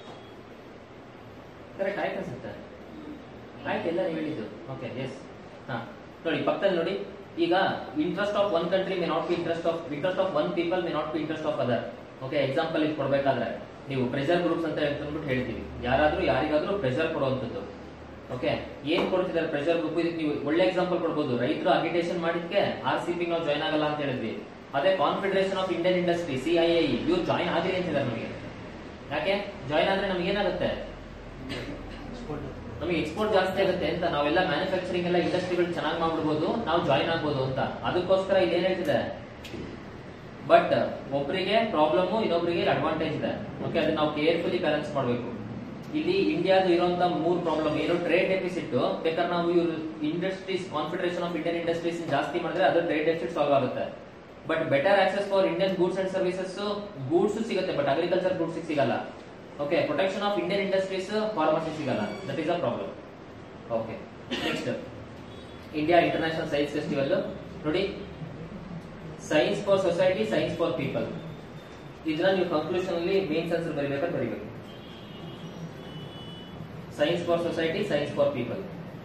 ಕರೆಕ್ಟ್ ಆಯ್ತು ಅನ್ಸುತ್ತೆ ಆಯ್ತು ಎಲ್ಲ ನೀವು ಹೇಳಿದ್ದು ಓಕೆ ಎಸ್ ಹಾ ನೋಡಿ ಪಕ್ಕದಲ್ಲಿ ನೋಡಿ ಈಗ interest of one country may not be interest of interest of one people may not be interest of other okay example ಇದು ಕೊಡ್ಬೇಕಾದ್ರೆ ನೀವು ಪ್ರೆಷರ್ ಗ್ರೂಪ್ಸ್ ಅಂತ ಹೇಳ್ಬಿಟ್ಟು ಹೇಳ್ತೀವಿ ಯಾರಾದ್ರೂ ಯಾರಿಗಾದ್ರೂ ಪ್ರೆಷರ್ ಕೊಡುವಂಥದ್ದು ಓಕೆ ಏನ್ ಕೊಡ್ತಿದ್ದಾರೆ ಪ್ರೆಷರ್ ಗ್ರೂಪ್ ಇದಕ್ಕೆ ನೀವು ಒಳ್ಳೆ ಎಕ್ಸಾಂಪಲ್ ಕೊಡ್ಬೋದು ರೈತರು ಅಗಿಟೇಷನ್ ಮಾಡಿದ್ಕೆ ಆರ್ ಸಿ ಪಿ ನಾವು ಜಾಯ್ನ್ ಆಗಲ್ಲ ಅಂತ ಹೇಳಿದ್ವಿ ಅದೇ confederation of Indian industry C I I ಇವ್ರು ಜಾಯ್ನ್ ಆಗಿರಿ ಅಂತಿದ್ದಾರೆ ನಮಗೆ ಯಾಕೆ ಜಾಯ್ನ್ ಆದ್ರೆ ನಮ್ಗೆ ಏನಾಗುತ್ತೆ ಎಕ್ಸ್ಪೋರ್ಟ್ ನಮಗೆ ಎಕ್ಸ್ಪೋರ್ಟ್ ಜಾಸ್ತಿ ಆಗುತ್ತೆ ಅಂತ ನಾವೆಲ್ಲ ಮ್ಯಾನುಫ್ಯಾಕ್ಚರಿಂಗ್ ಎಲ್ಲ ಇಂಡಸ್ಟ್ರಿಗಳು ಚೆನ್ನಾಗಿ ಮಾಡ್ಬಿಡ್ಬೋದು ನಾವು ಜಾಯ್ನ್ ಆಗ್ಬೋದು ಅಂತ ಅದಕ್ಕೋಸ್ಕರ ಇಲ್ಲಿ ಏನ್ ಹೇಳ್ತಿದೆ ಬಟ್ ಒಬ್ಬರಿಗೆ ಪ್ರಾಬ್ಲಮ್ ಇನ್ನೊಬ್ಬರಿಗೆ ಅಡ್ವಾಂಟೇಜ್ ಇದೆ ಓಕೆ ಅದನ್ನ ನಾವು ಕೇರ್ಫುಲಿ ಬ್ಯಾಲೆನ್ಸ್ ಮಾಡಬೇಕು ಇಲ್ಲಿ ಇಂಡಿಯಾದ ಇರುವಂತ ಮೂರ್ ಪ್ರಾಬ್ಲಮ್ ಏನು ಟ್ರೇಡ್ ಡೆಫಿಸಿಟ್ ಬೇಕಾದ್ರೆ ನಾವು ಇವ್ರು industries confederation of Indian industries ಜಾಸ್ತಿ ಮಾಡಿದ್ರೆ ಅದು ಟ್ರೇಡ್ ಡೆಫಿಸಿಟ್ ಸಾಲ್ವ್ ಆಗುತ್ತೆ but better access for Indian goods and services goods ಸಿಗುತ್ತೆ ಬಟ್ ಅಗ್ರಿಕಲ್ಚರ್ ಗೂಡ್ಸ್ ಸಿಗಲ್ಲ okay protection of Indian industries pharmacy ಸಿಗಲ್ಲ that is a problem okay next India international science festival ನೋಡಿ science for society science for people ಇದನ್ನ ನೀವು ಕನ್ಕ್ಲೂಷನ್ ಅಲ್ಲಿ ಮೇನ್ಸ್ ಆನ್ಸರ್ ಬರೀಬೇಕಾದ್ರೆ ಬರೀಬೇಕು science for society science for people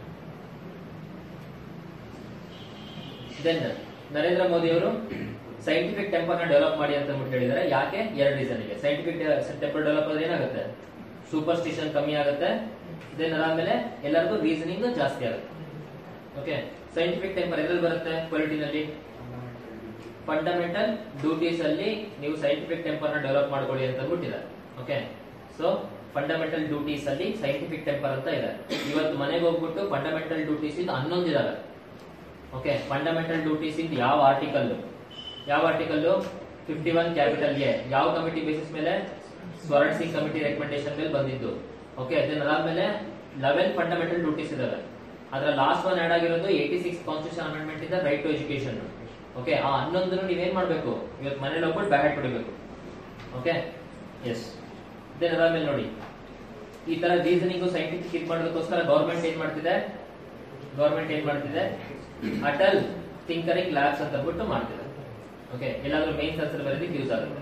then Narendra Modi ಅವರು ಸೈಂಟಿಫಿಕ್ ಟೆಂಪರ್ ನ ಡೆವಲಪ್ ಮಾಡಿ ಅಂತ ಅಂದ್ಬಿಟ್ಟು ಹೇಳಿದ್ದಾರೆ ಯಾಕೆ ಎರಡು ರೀಸನ್ ಗೆ ಸೈಂಟಿಫಿಕ್ ಟೆಂಪರ್ ಡೆವಲಪ್ ಆದ್ರೆ ಏನಾಗುತ್ತೆ ಸೂಪರ್ ಸ್ಟಿಷನ್ ಕಮ್ಮಿ ಆಗುತ್ತೆ ದೆನ್ ಅದಾದ್ಮೇಲೆ ಎಲ್ಲರಿಗೂ ರೀಸನಿಂಗ್ ಜಾಸ್ತಿ ಆಗುತ್ತೆ ಓಕೆ ಸೈಂಟಿಫಿಕ್ ಟೆಂಪರ್ ಎದ್ರಲ್ಲಿ ಬರುತ್ತೆ ಕ್ವಾಲಿಟಿನಲ್ಲಿ ಫಂಡಮೆಂಟಲ್ ಡ್ಯೂಟೀಸ್ ಅಲ್ಲಿ ನೀವು ಸೈಂಟಿಫಿಕ್ ಟೆಂಪರ್ ನ ಡೆವಲಪ್ ಮಾಡ್ಕೊಳ್ಳಿ ಅಂತ ಅಂದ್ಬಿಟ್ಟಿದ್ದಾರೆ ಓಕೆ ಸೊ ಫಂಡಮೆಂಟಲ್ ಡ್ಯೂಟೀಸ್ ಅಲ್ಲಿ ಸೈಂಟಿಫಿಕ್ ಟೆಂಪರ್ ಅಂತ ಇದೆ ಇವತ್ತು ಮನೆಗೆ ಹೋಗ್ಬಿಟ್ಟು ಫಂಡಮೆಂಟಲ್ ಡ್ಯೂಟೀಸ್ ಇಂದ ಹನ್ನೊಂದು ಇದಾವೆ ಓಕೆ ಫಂಡಮೆಂಟಲ್ ಡ್ಯೂಟೀಸ್ ಇಂದ ಯಾವ ಆರ್ಟಿಕಲ್ ಯಾವ article fifty one capital A ಯಾವ ಕಮಿಟಿ ಬೇಸಿಸ್ ಮೇಲೆ ಸ್ವರಣ್ ಸಿಂಗ್ ಕಮಿಟಿ ರೆಕಮೆಂಡೇಶನ್ ಮೇಲೆ ಬಂದಿದ್ದು ಓಕೆ ದೆನ್ ಅದಾದ್ಮೇಲೆ ಲೆವೆನ್ ಫಂಡಮೆಂಟಲ್ ಡ್ಯೂಟೀಸ್ ಇದಾವೆ ಅದರ ಲಾಸ್ಟ್ ಒನ್ ಆಡ್ ಆಗಿರೋದು ಏಯ್ಟಿ ಸಿಕ್ಸ್ ಕಾನ್ಸ್ಟಿಟ್ಯೂಷನ್ ಅಮೆಂಡ್ಮೆಂಟ್ ಇಂದ ರೈಟ್ ಟು ಎಜುಕೇಶನ್ ಓಕೆ ಆ ಹನ್ನೊಂದನ್ನು ನೀವೇನ್ ಮಾಡ್ಬೇಕು ಇವತ್ತು ಮನೇಲಿ ಹೋಗ್ಬಿಟ್ಟು ಬ್ಯಾಗ್ ಹೊಡಿಬೇಕು ಓಕೆ ಎಸ್ ದೆನ್ ಅದಾದ್ಮೇಲೆ ನೋಡಿ ಈ ತರ ರೀಸನಿಂಗ್ ಸೈಂಟಿಫಿಕ್ ಇದು ಮಾಡೋದಕ್ಕೋಸ್ಕರ ಗೌರ್ಮೆಂಟ್ ಏನ್ ಮಾಡ್ತಿದೆ ಗೌರ್ಮೆಂಟ್ ಏನ್ ಮಾಡ್ತಿದೆ ಅಟಲ್ ಥಿಂಕರಿಂಗ್ ಲ್ಯಾಬ್ಸ್ ಅಂತ ಬಿಟ್ಟು ಮಾಡ್ತಿದೆ ಓಕೆ ಎಲ್ಲಾದ್ರೂ ಮೇನ್ಸ್ ಆನ್ಸರ್ ಬರೋದಕ್ಕೆ ಯೂಸ್ ಆಗುತ್ತೆ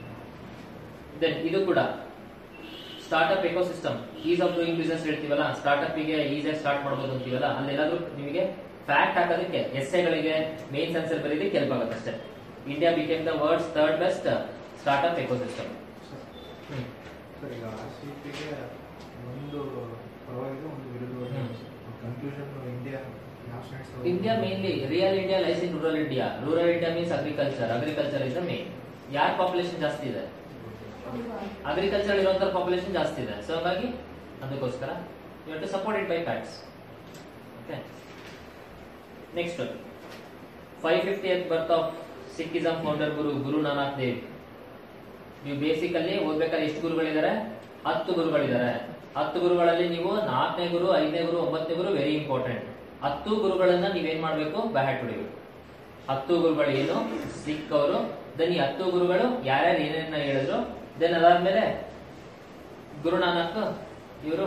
ದೆನ್ ಇದು ಕೂಡ startup ecosystem ease of doing business ಹೇಳ್ತೀವಲ್ಲ ಸ್ಟಾರ್ಟ್ಅಪ್ ಗೆ ಈಸಿಯಾಗಿ ಸ್ಟಾರ್ಟ್ ಮಾಡ್ಬೋದು ಅಂತೀವಲ್ಲ ಅಲ್ಲಿ ಏನಾದ್ರೂ ನಿಮಗೆ ಫ್ಯಾಕ್ಟ್ ಹಾಕೋದಕ್ಕೆ ಎಸ್ಸೆಗಳಿಗೆ ಮೇನ್ಸ್ ಆನ್ಸರ್ ಬರೀಲಿಕ್ಕೆ ಹೆಲ್ಪ್ ಆಗುತ್ತೆ ಅಷ್ಟೇ India became the world's third best startup ecosystem hmm sir ಈಗ ಆರ್ ಸಿ ಪಿಗೆ ಒಂದು ಪರವಾಗಿದೆ ಒಂದು ವಿರುದ್ಧವಾಗಿದೆ ಹ್ಮ್. ಕನ್ಕ್ಲೂಷನ್ ಇಂಡಿಯಾ ಯಾವ stands India mainly real India lies in rural India rural India means agriculture agriculture is the main ಯಾರ ಪಾಪ್ಯುಲೇಷನ್ ಜಾಸ್ತಿ ಇದೆ ಅಗ್ರಿಕಲ್ಚರ್ ಇರುವಂತ ಪಾಪ್ಯುಲೇಷನ್ ಜಾಸ್ತಿ ಇದೆ ಸೊ ಹಾಗಾಗಿ ಅದಕ್ಕೋಸ್ಕರ you to support it by facts okay next five fiftieth birth of Sikhism founder Guru Guru Nanak Dev ನೀವು ಬೇಸಿಕಲ್ಲಿ ಓದ್ಬೇಕಾದ್ರೆ ಎಷ್ಟು ಗುರುಗಳಿದ್ದಾರೆ ಹತ್ತು ಗುರುಗಳಿದ್ದಾರೆ ಹತ್ತು ಗುರುಗಳಲ್ಲಿ ನೀವು ನಾಲ್ಕನೇ ಗುರು ಐದನೇ ಗುರು ಒಂಬತ್ತನೇ ಗುರು ವೆರಿ ಇಂಪಾರ್ಟೆಂಟ್ ಹತ್ತು ಗುರುಗಳನ್ನ ನೀವೇನ್ ಮಾಡ್ಬೇಕು ಬ್ಯಾಟ್ ಹೊಡಿಬೇಕು ಹತ್ತು ಗುರುಗಳು ಏನು ಸಿಖ್ ಅವರು ದೆನ್ ಈ ಹತ್ತು ಗುರುಗಳು ಯಾರ್ಯಾರು ಏನೇನ ಹೇಳಿದ್ರು ದೆನ್ ಅದಾದ್ಮೇಲೆ ಗುರು ನಾನಕ್ ಇವರು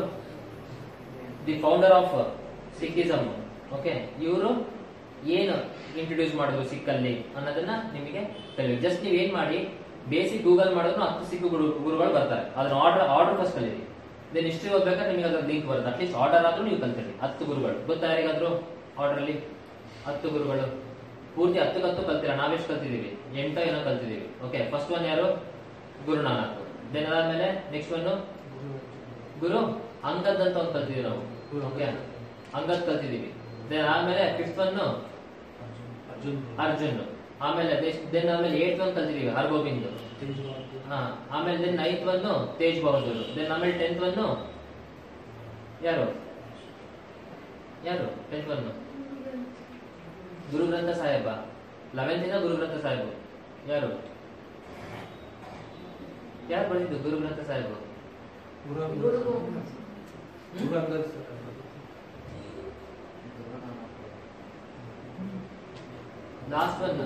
the founder of Sikhism okay ಇವರು ಏನು ಇಂಟ್ರೊಡ್ಯೂಸ್ ಮಾಡಿದ್ರು ಸಿಕ್ಕಲ್ಲಿ ಅನ್ನೋದನ್ನ ನಿಮಗೆ ತಿಳಿಬೇಕು ಜಸ್ಟ್ ನೀವು ಏನ್ ಮಾಡಿ ಬೇಸಿಕ್ ಗೂಗಲ್ ಮಾಡಿದ್ರು ಹತ್ತು ಸಿಕ್ಕು ಗುರು ಗುರುಗಳು ಬರ್ತಾರೆ ಅದನ್ನ ಆರ್ಡರ್ ಆರ್ಡರ್ ಫಸ್ಟ್ ಕಲೀರಿ ದೆನ್ ಹಿಸ್ಟ್ರಿ ಓದ್ಬೇಕಾದ್ರೆ ನಿಮಗೆ ಅದ್ರ ಲಿಂಕ್ ಬರುತ್ತೆ ಅಟ್ಲೀಸ್ಟ್ ಆರ್ಡರ್ ಆದ್ರೂ ನೀವು ಕಲ್ತೀರಿ ಹತ್ತು ಗುರುಗಳು ಗೊತ್ತಾ ಯಾರಿಗಾದ್ರು ಆರ್ಡರ್ ಅಲ್ಲಿ ಹತ್ತು ಗುರುಗಳು ಪೂರ್ತಿ ಹತ್ತಕ್ಕೆ ಹತ್ತು ಕಲ್ತಿಲ್ಲ ನಾವೆಷ್ಟು ಕಲ್ತಿದೀವಿ ಎಂಟೋ ಏನೋ ಕಲ್ತಿದೀವಿ ಓಕೆ ಫಸ್ಟ್ ಒನ್ ಯಾರು ಗುರು ನಾನಕ್ ದೆನ್ ಅದಾದ್ಮೇಲೆ ನೆಕ್ಸ್ಟ್ ಒನ್ ಗುರು ಅಂಗದ್ ಅಂತ ಒಂದು ಕಲ್ತಿದೀವಿ ನಾವು ಓಕೆ ಅಂಗದ್ ಕಲ್ತಿದೀವಿ ದೆನ್ ಆದ್ಮೇಲೆ ಫಿಫ್ತ್ ಒನ್ ಅರ್ಜುನ್ ಅರ್ಜುನ್ ಆಮೇಲೆ ದೆನ್ ಆಮೇಲೆ ಏಟ್ ಒನ್ ಕಲ್ತಿದೀವಿ ಹರ್ಗೋಬಿಂದ್ ಹಾ ಆಮೇಲೆ then ninth one Tej Bahadur then ಆಮೇಲೆ ಟೆಂತ್ ಒನ್ ಯಾರು ಯಾರು ಟೆಂತ್ ಒನ್ ಗುರು ಗ್ರಂಥ ಸಾಹೇಬ ಲೆವೆಂತ್ ಇಂದ ಗುರು ಗ್ರಂಥ ಸಾಹೇಬ್ ಯಾರು ಯಾರು ಬಂದಿದ್ದು Guru Granth Sahib Guru last one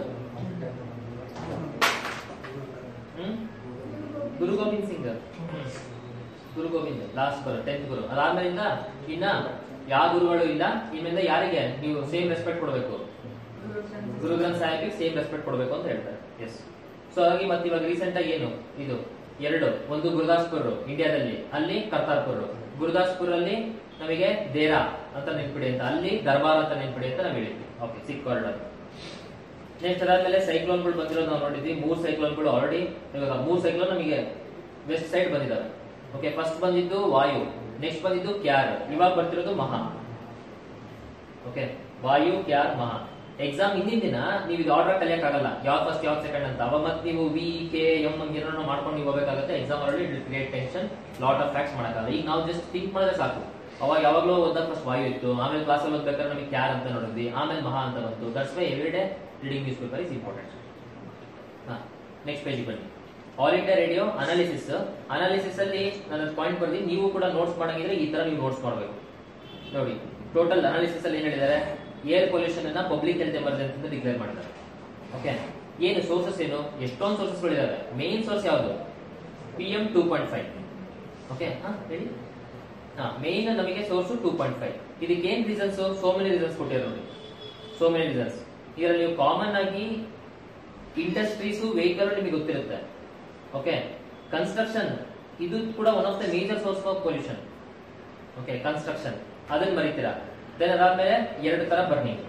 hmm Guru Gobind Singh Guru Gobind last Guru tenth Guru ಅದಾದ್ಮೇಲಿಂದ ಇನ್ನ ಯಾವ ಗುರುಗಳು ಇಲ್ಲ ಇನ್ಮೇಲೆ ಯಾರಿಗೆ ನೀವು ಸೇಮ್ ರೆಸ್ಪೆಕ್ಟ್ ಕೊಡಬೇಕು ಗುರು ಗ್ರಂಥ ಸಾಹೇಬ್ಗೆ ಸೇಮ್ ರೆಸ್ಪೆಕ್ಟ್ ಕೊಡಬೇಕು ಅಂತ ಹೇಳ್ತಾರೆ ಎಸ್ ಸೊ ಹಾಗಾಗಿ ಮತ್ತೆ ಇವಾಗ ರೀಸೆಂಟ್ ಆಗಿ ಏನು ಇದು ಎರಡು ಒಂದು ಗುರುದಾಸ್ಪುರ್ ಇಂಡಿಯಾದಲ್ಲಿ ಅಲ್ಲಿ ಕರ್ತಾರ್ಪುರ್ ಗುರುದಾಸ್ಪುರ್ ಅಲ್ಲಿ ನಮಗೆ ದೇರಾ ಅಂತ ನೆನ್ಪಿಡಿ ಅಂತ ಅಲ್ಲಿ ದರ್ಬಾರ್ ಅಂತ ನೆನ್ಪಿಡಿ ಅಂತ ನಾವು ಹೇಳಿದ್ವಿ ಓಕೆ ಸಿಕ್ ಕಾರಿಡಾರ್ ನೆಕ್ಸ್ಟ್ ಅದಾದ್ಮೇಲೆ ಸೈಕ್ಲೋನ್ಗಳು ಬಂದಿರೋದು ನಾವು ನೋಡಿದ್ವಿ ಮೂರ್ ಸೈಕ್ಲೋನ್ಗಳು ಆಲ್ರೆಡಿ ಇವಾಗ ಮೂರ್ ಸೈಕ್ಲೋನ್ ನಮಗೆ ವೆಸ್ಟ್ ಸೈಡ್ ಬಂದಿದ್ದಾವೆ ಓಕೆ ಫಸ್ಟ್ ಬಂದಿದ್ದು ವಾಯು ನೆಕ್ಸ್ಟ್ ಬಂದಿದ್ದು ಕ್ಯಾರ್ ಇವಾಗ ಬರ್ತಿರೋದು Maha okay Vayu Kyarr Maha exam ಹಿಂದಿನ ದಿನ ನೀವು ಇದು ಆರ್ಡರ್ ಕಲಿಯಕ್ ಆಗಲ್ಲ ಯಾವ್ದು ಫಸ್ಟ್ ಯಾವ್ದು ಸೆಕೆಂಡ್ ಅಂತ ಅವಾಗ ಮತ್ತೆ ನೀವು ವಿ ಕೆ ಎಂ ಏನಾದ್ರು ಮಾಡ್ಕೊಂಡು ನೀವು ಹೋಗ್ಬೇಕಾಗುತ್ತೆ ಎಕ್ಸಾಮ್ ಅಲ್ಲಿ create tension lot of facts ಮಾಡಕ್ಕಾಗಲ್ಲ ಈಗ ನಾವು ಜಸ್ಟ್ ಥಿಂಕ್ ಮಾಡಿದ್ರೆ ಸಾಕು ಅವಾಗ ಯಾವಾಗಲೂ ಓದಾಗ ಫಸ್ಟ್ ವಾಯು ಇತ್ತು ಆಮೇಲೆ ಕ್ಲಾಸಲ್ಲಿ ಓದ್ಬೇಕಾದ್ರೆ ನಮಗೆ ಕ್ಯಾರ್ ಅಂತ ನೋಡಿದ್ವಿ ಆಮೇಲೆ ಮಹಾ ಅಂತ ಬಂತು that's why every day reading news paper is important ಹಾ ನೆಕ್ಸ್ಟ್ ಪೇಜ್ ಬನ್ನಿ all India radio analysis analysis ಅಲ್ಲಿ ನನ್ನ ಪಾಯಿಂಟ್ ಬರ್ದಿ ನೀವು ಕೂಡ ನೋಟ್ಸ್ ಮಾಡಂಗಿದ್ರೆ ಈ ತರ ನೀವು ನೋಟ್ಸ್ ಮಾಡಬೇಕು ನೋಡಿ ಟೋಟಲ್ ಅನಾಲಿಸಿಸ್ ಅಲ್ಲಿ ಏನ್ ಹೇಳಿದ್ದಾರೆ ಏರ್ ಪೊಲ್ಯೂಷನ್ ಅನ್ನ ಪಬ್ಲಿಕ್ ಹೆಲ್ತ್ ಎಮರ್ಜೆನ್ಸಿ ಅಂತ ಡಿಕ್ಲೇರ್ ಮಾಡಿದ್ದಾರೆ ಓಕೆ ಏನು ಸೋರ್ಸಸ್ ಏನು ಎಷ್ಟೊಂದು ಸೋರ್ಸಸ್ ಇದಾವೆ ಮೇನ್ ಸೋರ್ಸ್ ಯಾವುದು P M two point five okay ಹಾ ಹೇಳಿ ಹಾ ಮೇನ್ ನಮಗೆ ಸೋರ್ಸ್ ಟೂ ಪಾಯಿಂಟ್ ಫೈವ್ ಇದಕ್ಕೆ ಏನ್ ರೀಸನ್ಸ್ ಸೋ ಮೆನಿ ರೀಸನ್ಸ್ ಕೊಟ್ಟಿದ್ದಾರೆ ನೋಡಿ ಸೋ ಮೆನಿ ರೀಸನ್ಸ್ ಇದರಲ್ಲಿ ನೀವು ಕಾಮನ್ ಆಗಿ ಇಂಡಸ್ಟ್ರೀಸು ವೆಹಿಕಲ್ ನಿಮಗೆ ಗೊತ್ತಿರುತ್ತೆ ಓಕೆ ಕನ್ಸ್ಟ್ರಕ್ಷನ್ ಇದು ಕೂಡ one of the major source of pollution okay construction ಅದನ್ನ ಮರಿತೀರಾ ದೆನ್ ಅದಾದ್ಮೇಲೆ ಎರಡು ತರ ಬರ್ನಿಂಗ್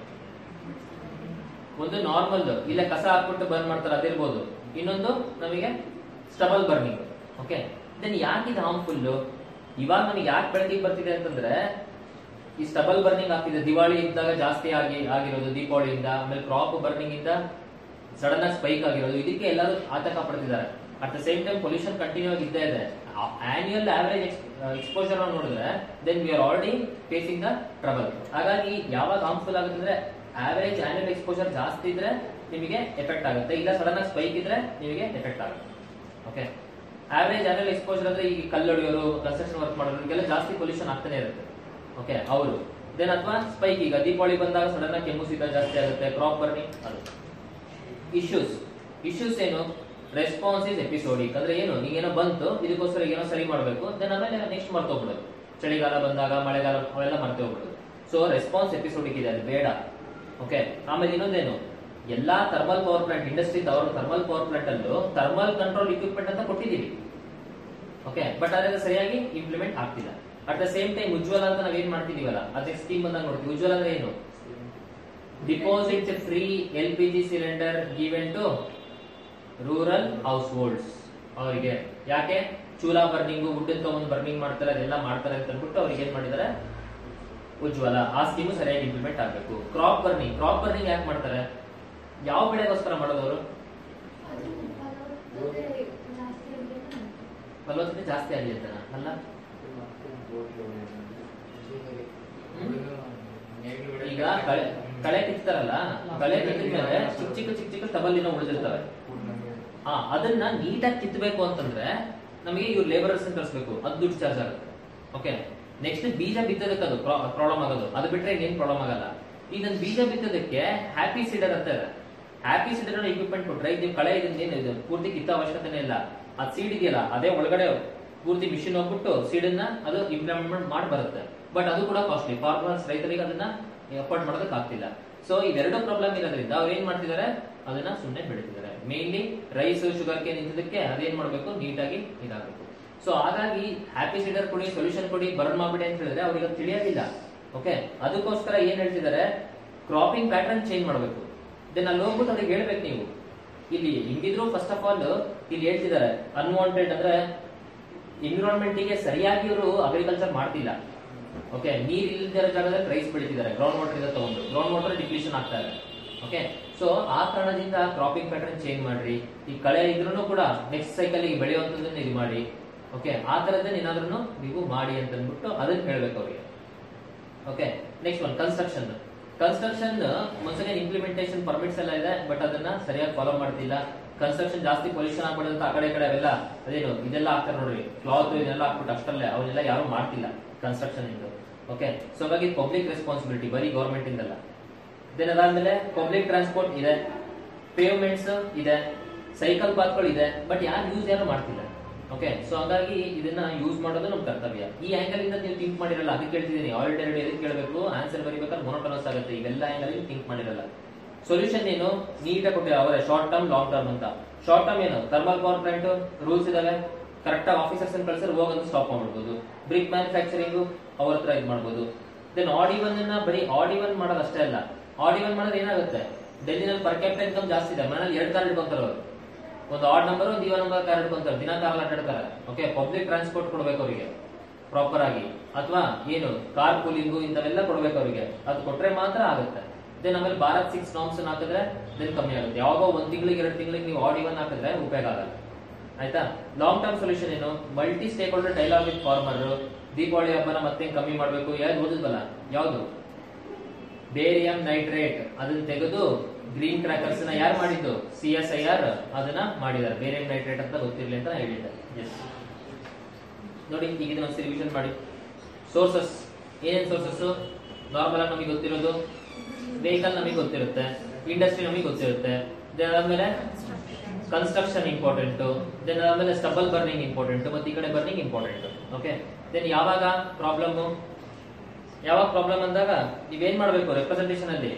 ಒಂದು ನಾರ್ಮಲ್ ಇಲ್ಲ ಕಸ ಹಾಕ್ಬಿಟ್ಟು ಬರ್ನ್ ಮಾಡ್ತಾರೆ ಅದಿರ್ಬೋದು ಇನ್ನೊಂದು ನಮಗೆ ಸ್ಟಬಲ್ ಬರ್ನಿಂಗ್ ಓಕೆ ದೆನ್ ಯಾಕೆ ಇದು ಹಾರ್ಮ್ಫುಲ್ ಇವಾಗ ನಮಗೆ ಯಾಕೆ ಬೆಳಕಿಗೆ ಬರ್ತಿದೆ ಅಂತಂದ್ರೆ ಈ ಸ್ಟಬಲ್ ಬರ್ನಿಂಗ್ ಆಗ್ತಿದೆ ದಿವಾಳಿ ಇದ್ದಾಗ ಜಾಸ್ತಿ ಆಗಿ ಆಗಿರೋದು ದೀಪಾವಳಿಯಿಂದ ಆಮೇಲೆ ಕ್ರಾಪ್ ಬರ್ನಿಂಗ್ ಇಂದ ಸಡನ್ ಆಗಿ ಸ್ಪೈಕ್ ಆಗಿರೋದು ಇದಕ್ಕೆ ಎಲ್ಲರೂ ಆತಂಕ ಪಡ್ತಿದ್ದಾರೆ at the same time pollution continue ಆಗಿ ಇದ್ದೇ ಇದೆ ಆನ್ಯುಯಲ್ ಆವರೇಜ್ ಎಕ್ಸ್ಪೋಜರ್ ನೋಡಿದ್ರೆ then we are already facing the trouble ಹಾಗಾಗಿ ಯಾವಾಗ ಹಾರ್ಮ್ಫುಲ್ ಆಗುತ್ತೆ ಅಂದ್ರೆ ಆವರೇಜ್ ಆನ್ಯುಯಲ್ ಎಕ್ಸ್ಪೋಜರ್ ಜಾಸ್ತಿ ಇದ್ರೆ ನಿಮಗೆ ಎಫೆಕ್ಟ್ ಆಗುತ್ತೆ ಇಲ್ಲ ಸಡನ್ ಆಗಿ ಸ್ಪೈಕ್ ಇದ್ರೆ ನಿಮಗೆ ಎಫೆಕ್ಟ್ ಆಗುತ್ತೆ ಓಕೆ ಆವರೇಜ್ ಆನ್ಯುಯಲ್ ಎಕ್ಸ್ಪೋಜರ್ ಅಂದ್ರೆ ಈಗ ಕಲ್ಲೊಡೆಯೋರು ಕನ್ಸ್ಟ್ರಕ್ಷನ್ ವರ್ಕ್ ಮಾಡೋರು ಈಗೆಲ್ಲ ಜಾಸ್ತಿ ಪೊಲ್ಯೂಷನ್ ಆಗ್ತಾನೆ ಇರುತ್ತೆ ಓಕೆ ಅವರು ದೆನ್ ಅಥವಾ ಸ್ಪೈಕ್ ಈಗ ದೀಪಾವಳಿ ಬಂದಾಗ ಸಡನ್ ಆಗಿ ಕೆಮ್ಮು ಶೀತ ಜಾಸ್ತಿ ಆಗುತ್ತೆ ಕ್ರಾಪ್ ಬರ್ನಿಂಗ್ ಅದು ಇಶ್ಯೂಸ್ ಇಶ್ಯೂಸ್ ಏನು ರೆಸ್ಪಾನ್ಸ್ ಇಸ್ ಎಪಿಸೋಡಿಕ್ ಅಂದ್ರೆ ಏನು ಏನೋ ಬಂತು ಇದಕ್ಕೋಸ್ಕರ ಏನೋ ಸರಿ ಮಾಡಬೇಕು ದೆನ್ ಆಮೇಲೆ ನೆಕ್ಸ್ಟ್ ಮರ್ತೋಗ್ಬಿಡೋದು ಚಳಿಗಾಲ ಬಂದಾಗ ಮಳೆಗಾಲ ಅವೆಲ್ಲ ಮರ್ತೇ ಹೋಗ್ಬಿಡೋದು ಸೊ ರೆಸ್ಪಾನ್ಸ್ ಎಪಿಸೋಡಿಕ್ ಇದೆ ಅದು ಬೇಡ ಓಕೆ ಆಮೇಲೆ ಇನ್ನೊಂದೇನು ಎಲ್ಲಾ thermal power plant industry thermal power plant ಅಲ್ಲೂ ಥರ್ಮಲ್ ಕಂಟ್ರೋಲ್ ಇಕ್ವಿಪ್ಮೆಂಟ್ ಅಂತ ಕೊಟ್ಟಿದ್ದೀವಿ ಓಕೆ ಬಟ್ ಅದನ್ನ ಸರಿಯಾಗಿ ಇಂಪ್ಲಿಮೆಂಟ್ ಆಗ್ತಿಲ್ಲ at the same time Ujjwala ಅಂತ ನಾವೇನ್ ಮಾಡ್ತಿದೀವಲ್ಲ ಅದಕ್ಕೆ ಸ್ಕೀಮ್ ಬಂದಾಗ ನೋಡ್ತೀವಿ ಉಜ್ವಲ ಅಂದ್ರೆ ಏನು deposit free L P G cylinder given to rural households ಅವರಿಗೆ ಯಾಕೆ ಚೂಲಾ ಬರ್ನಿಂಗ್ ವುಡ್ ತಗೊಂಡು ಬರ್ನಿಂಗ್ ಮಾಡ್ತಾರೆ ಅದೆಲ್ಲ ಮಾಡ್ತಾರೆ ಅಂತ ಅಂದ್ಬಿಟ್ಟು ಅವ್ರಿಗೆ ಏನ್ ಮಾಡಿದ್ದಾರೆ ಉಜ್ವಲ ಆ ಸ್ಕೀಮು ಸರಿಯಾಗಿ ಇಂಪ್ಲಿಮೆಂಟ್ ಆಗಬೇಕು ಕ್ರಾಪ್ ಬರ್ನಿಂಗ್ ಕ್ರಾಪ್ ಬರ್ನಿಂಗ್ ಯಾಕೆ ಮಾಡ್ತಾರೆ ಯಾವ ಬೆಳೆಗೋಸ್ಕರ ಮಾಡೋದವರು ಫಲವತ್ತತೆ ಜಾಸ್ತಿ ಆಗಲಿ ಅಂತ ಅಲ್ಲ ಈಗ ಕಳೆ ಕಳೆ ಕಿತ್ತಾರಲ್ಲ ಕಳೆ ಕಿತ್ತಿದ್ಮೇಲೆ ಚಿಕ್ಕ ಚಿಕ್ಕ ಚಿಕ್ಕ ಚಿಕ್ಕ ಟಬಲ್ಲಿನ ಉಳಿದಿರ್ತವೆ ಹಾ ಅದನ್ನ ನೀಟಾಗಿ ಕಿತ್ತಬೇಕು ಅಂತಂದ್ರೆ ನಮಗೆ ಇವ್ರು ಲೇಬರರ್ಸ್ ಕಳಿಸ್ಬೇಕು ಅದು ದುಡ್ಡು ಚಾರ್ಜ್ ಆಗುತ್ತೆ ಓಕೆ ನೆಕ್ಸ್ಟ್ ಬೀಜ ಬಿತ್ತೋದಕ್ಕೆ ಅದು ಪ್ರಾಬ್ಲಮ್ ಆಗೋದು ಅದು ಬಿಟ್ರೆ ಏನ್ ಪ್ರಾಬ್ಲಮ್ ಆಗಲ್ಲ ಈಗ ನನ್ ಬೀಜ ಬಿತ್ತೋದಕ್ಕೆ ಹ್ಯಾಪಿ ಸೀಡರ್ ಅಂತ ಇದೆ ಹ್ಯಾಪಿ ಸೀಡರ್ ಇಕ್ವಿಪ್ಮೆಂಟ್ ಕೊಟ್ರೆ ಇದು ನೀವು ಕಳೆ ಇದನ್ನ ಏನು ಇದು ಪೂರ್ತಿ ಕಿತ್ತ ಅವಶ್ಯಕತೆನೇ ಇಲ್ಲ ಅದು ಸೀಡ್ ಇದೆಯಲ್ಲ ಅದೇ ಒಳಗಡೆ ಪೂರ್ತಿ ಮಿಷಿನ್ ಹೋಗ್ಬಿಟ್ಟು ಸೀಡನ್ನ ಅದು ಇಂಪ್ಲಿಮೆಂಟ್ ಮಾಡಿ ಬರುತ್ತೆ ಬಟ್ ಅದು ಕೂಡ ಕಾಸ್ಟ್ಲಿ ಫಾರ್ಮರ್ಸ್ ರೈತರಿಗೆ ಅದನ್ನ ಅಫೋರ್ಡ್ ಮಾಡೋದಕ್ಕೆ ಆಗ್ತಿಲ್ಲ ಸೊ ಇವೆರಡು ಪ್ರಾಬ್ಲಮ್ ಇರೋದ್ರಿಂದ ಅವ್ರು ಏನ್ ಮಾಡ್ತಿದ್ದಾರೆ ಅದನ್ನ ಸುಮ್ಮನೆ ಬೆಳಿತಿದ್ದಾರೆ ಮೇನ್ಲಿ ರೈಸ್ ಶುಗರ್ ಕೇನ್ ಇಂಥದಕ್ಕೆ ಅದೇನ್ ಮಾಡ್ಬೇಕು ನೀಟಾಗಿ ಇದಾಗಬೇಕು ಸೊ ಹಾಗಾಗಿ ಹ್ಯಾಪಿ ಸೀಡರ್ ಕೊಡಿ ಸೊಲ್ಯೂಷನ್ ಕೊಡಿ ಬರ್ನ್ ಮಾಡ್ಬಿಡಿ ಅಂತ ಹೇಳಿದ್ರೆ ಅವ್ರಿಗೆ ಅದು ತಿಳಿಯೋದಿಲ್ಲ ಓಕೆ ಅದಕ್ಕೋಸ್ಕರ ಏನ್ ಹೇಳ್ತಿದ್ದಾರೆ ಕ್ರಾಪಿಂಗ್ ಪ್ಯಾಟರ್ನ್ ಚೇಂಜ್ ಮಾಡಬೇಕು ದೆನ್ ಅಲ್ಲಿ ಹೋಗ್ಬಿಟ್ಟು ಅವ್ರಿಗೆ ಹೇಳ್ಬೇಕು ನೀವು ಇಲ್ಲಿ ಹಿಂಗಿದ್ರು ಫಸ್ಟ್ ಆಫ್ ಆಲ್ ಇಲ್ಲಿ ಹೇಳ್ತಿದ್ದಾರೆ ಅನ್ವಾಂಟೆಡ್ ಅಂದ್ರೆ ಎನ್ವಿರಾನ್ಮೆಂಟ್ ಗೆ ಸರಿಯಾಗಿ ಇವರು ಅಗ್ರಿಕಲ್ಚರ್ ಮಾಡ್ತಿಲ್ಲ ಓಕೆ ನೀರ್ ಇಲ್ಲದಿರೋ ಜಾಗದಲ್ಲಿ ರೈಸ್ ಬೆಳಿತಿದ್ದಾರೆ ಗ್ರೌಂಡ್ ವಾಟರ್ ಇಂದ ತಗೊಂಡು ಗ್ರೌಂಡ್ ವಾಟರ್ ಡಿಪ್ಲೀಷನ್ ಆಗ್ತಾ ಇದೆ ಓಕೆ ಸೊ ಆ ಕಾರಣದಿಂದ ಕ್ರಾಪಿಂಗ್ ಪ್ಯಾಟರ್ನ್ ಚೇಂಜ್ ಮಾಡ್ರಿ ಈ ಕಳೆ ಇದ್ರೂ ಕೂಡ ನೆಕ್ಸ್ಟ್ ಸೈಕಲ್ ಈಗ ಬೆಳೆಯುವಂಥದ್ದನ್ನ ಇದು ಮಾಡಿ ಓಕೆ ಆ ತರದನ್ನ ಏನಾದ್ರೂ ನೀವು ಮಾಡಿ ಅಂತ ಅಂದ್ಬಿಟ್ಟು ಅದನ್ನ ಹೇಳ್ಬೇಕು ಅವ್ರಿಗೆ okay next one construction construction ಮುಂಚೆನೆ ಇಂಪ್ಲಿಮೆಂಟೇಷನ್ ಪರ್ಮಿಟ್ಸ್ ಎಲ್ಲ ಇದೆ ಬಟ್ ಅದನ್ನ ಸರಿಯಾಗಿ ಫಾಲೋ ಮಾಡ್ತಿಲ್ಲ ಕನ್ಸ್ಟ್ರಕ್ಷನ್ ಜಾಸ್ತಿ ಪೊಲ್ಯೂಷನ್ ಆಗ್ಬಿಡುತ್ತೆ ಆ ಕಡೆ ಈ ಕಡೆ ಅವೆಲ್ಲ ಅದೇನು ಇದೆಲ್ಲ ಹಾಕ್ತಾರೆ ನೋಡ್ರಿ ಕ್ಲಾತ್ ಇದೆಲ್ಲ ಹಾಕ್ಬಿಟ್ಟು ಅಷ್ಟಲ್ಲೇ ಅವನ್ನೆಲ್ಲ ಯಾರು ಮಾಡ್ತಿಲ್ಲ ಕನ್ಸ್ಟ್ರಕ್ಷನ್ ಇಂದು ಓಕೆ ಸೊ ಹಾಗಾಗಿ ಪಬ್ಲಿಕ್ ರೆಸ್ಪಾನ್ಸಿಬಿಲಿಟಿ ಬರೀ ಗೌರ್ಮೆಂಟ್ ಇಂದಲ್ಲ ದೆನ್ ಅದಾದ್ಮೇಲೆ ಪಬ್ಲಿಕ್ ಟ್ರಾನ್ಸ್ಪೋರ್ಟ್ ಇದೆ ಪೇವ್ಮೆಂಟ್ಸ್ ಇದೆ ಸೈಕಲ್ ಪಾತ್ಗಳು ಇದೆ ಬಟ್ ಯಾರು ಯೂಸ್ ಯಾರು ಮಾಡ್ತಿಲ್ಲ ಓಕೆ ಸೊ ಹಾಗಾಗಿ ಇದನ್ನ ಯೂಸ್ ಮಾಡೋದು ನಮ್ಮ ಕರ್ತವ್ಯ ಈ ಆಂಗಲ್ ಇಂದ ನೀವು ಥಿಂಕ್ ಮಾಡಿರಲ್ಲ ಅದಕ್ಕೆ ಕೇಳ್ತಿದ್ದೀನಿ ಆಲ್ರೆಡಿ ಎದಕ್ಕೆ ಕೇಳಬೇಕು ಆನ್ಸರ್ ಬರೀಬೇಕಾದ್ರೆ ಮೊನೋಟನಸ್ ಆಗುತ್ತೆ ಇವೆಲ್ಲ ಆಂಗಲ್ ಥಿಂಕ್ ಮಾಡಿರಲ್ಲ ಸೊಲ್ಯೂಷನ್ ಏನು ನೀಟಾಗಿ ಕೊಟ್ಟಿಲ್ಲ ಅವರೇ ಶಾರ್ಟ್ ಟರ್ಮ್ ಲಾಂಗ್ ಟರ್ಮ್ ಅಂತ ಶಾರ್ಟ್ ಟರ್ಮ್ ಏನು ಥರ್ಮಲ್ ಪವರ್ ಪ್ಲಾಂಟ್ ರೂಲ್ಸ್ ಇದಾವೆ ಕರೆಕ್ಟ್ ಆಗಿ ಆಫೀಸರ್ಸ್ ಕಳ್ಸರ್ ಹೋಗೋದು ಸ್ಟಾಪ್ ಮಾಡ್ಬೋದು ಬ್ರಿಕ್ ಮ್ಯಾನುಫ್ಯಾಕ್ಚರಿಂಗ್ ಅವ್ರ ಹತ್ರ ಇದು ಮಾಡ್ಬೋದು ದೆನ್ ಆಡಿ ಒನ್ ಅನ್ನ ಬರೀ ಆಡಿ ಒನ್ ಮಾಡೋದು ಅಷ್ಟೇ ಅಲ್ಲ ಆಡಿ ಒನ್ ಮಾಡೋದು ಏನಾಗುತ್ತೆ ಡೆಲ್ಲಿನಲ್ಲಿ ಪರ್ ಕ್ಯಾಪಿಟಲ್ ಇನ್ಕಮ್ ಜಾಸ್ತಿ ಇದೆ ಮನೇಲಿ ಎರಡು ಕಾರ್ ಇಟ್ಕೊಂತಾರೆ ಅವರು ಒಂದು ಆಡ್ ನಂಬರ್ ಒಂದು ಇವನ್ ನಂಬರ್ ಕಾರ್ ಇಟ್ಕೊಂತಾರೆ ದಿನ ಕಾರ್ ಅಡ್ಡಾಡ್ತಾರೆ ಓಕೆ ಪಬ್ಲಿಕ್ ಟ್ರಾನ್ಸ್ಪೋರ್ಟ್ ಕೊಡ್ಬೇಕು ಅವರಿಗೆ ಪ್ರಾಪರ್ ಆಗಿ ಅಥವಾ ಏನು ಕಾರ್ ಕೂಲಿಂಗು ಇಂಥವೆಲ್ಲ ಕೊಡ್ಬೇಕು ಅವರಿಗೆ ಅದು ಕೊಟ್ರೆ ಮಾತ್ರ ಆಗುತ್ತೆ ದೆನ್ ಆಮೇಲೆ ಭಾರತ್ ಸಿಕ್ಸ್ ನಾಮ್ಸ್ ಹಾಕಿದ್ರೆ ದೆನ್ ಕಮ್ಮಿ ಆಗುತ್ತೆ ಯಾವಾಗೋ ಒಂದ್ ತಿಂಗಳಿಗೆ ಎರಡು ತಿಂಗಳಿಗೆ ನೀವು ಆಡಿ ಒನ್ ಹಾಕಿದ್ರೆ ಉಪಯೋಗ ಆಗಲ್ಲ ಆಯ್ತಾ ಲಾಂಗ್ ಟರ್ಮ್ ಸೊಲ್ಯೂಷನ್ ಏನು multi stakeholder dialogue with farmer Deepavali ಹಬ್ಬನ ಮತ್ತೆ ಕಮ್ಮಿ ಮಾಡ್ಬೇಕು ಯಾವ್ದು ಓದಿದ್ವಲ್ಲ ಯಾವ್ದು ಬೇರಿಯಂ ನೈಟ್ರೇಟ್ ಅದನ್ನ ತೆಗೆದು ಗ್ರೀನ್ ಕ್ರಾಕರ್ಸ್ ನ ಯಾರು ಮಾಡಿದ್ದು ಸಿ ಎಸ್ ಐ ಆರ್ ಅದನ್ನ ಮಾಡಿದ್ದಾರೆ ಬೇರಿಯಂ ನೈಟ್ರೇಟ್ ಅಂತ ಗೊತ್ತಿರ್ಲಿ ಅಂತ ಹೇಳಿದ್ದೆ ಎಸ್ ನೋಡಿ ಈಗ ಇದನ್ನ ರಿವಿಷನ್ ಮಾಡಿ ಸೋರ್ಸಸ್ ಏನೇನ್ ಸೋರ್ಸಸ್ ನಾರ್ಮಲ್ ಆಗಿ ನಮಗೆ ಗೊತ್ತಿರೋದು ವೆಹಿಕಲ್ ನಮಗೆ ಗೊತ್ತಿರುತ್ತೆ ಇಂಡಸ್ಟ್ರಿ ನಮಗೆ ಗೊತ್ತಿರುತ್ತೆ ದೆನ್ ಅದಾದ್ಮೇಲೆ ಕನ್ಸ್ಟ್ರಕ್ಷನ್ ಇಂಪಾರ್ಟೆಂಟ್ ದೆನ್ ಅದಾದ್ಮೇಲೆ ಸ್ಟಬಲ್ ಬರ್ನಿಂಗ್ ಇಂಪಾರ್ಟೆಂಟ್ ಮತ್ತೆ ಈ ಕಡೆ ಬರ್ನಿಂಗ್ ಇಂಪಾರ್ಟೆಂಟ್ ಓಕೆ ದೆನ್ ಯಾವಾಗ ಪ್ರಾಬ್ಲಮ್ ಯಾವಾಗ ಪ್ರಾಬ್ಲಮ್ ಅಂದಾಗ ನೀವೇನ್ ಮಾಡ್ಬೇಕು ರೆಪ್ರೆಸೆಂಟೇಷನ್ ಅಲ್ಲಿ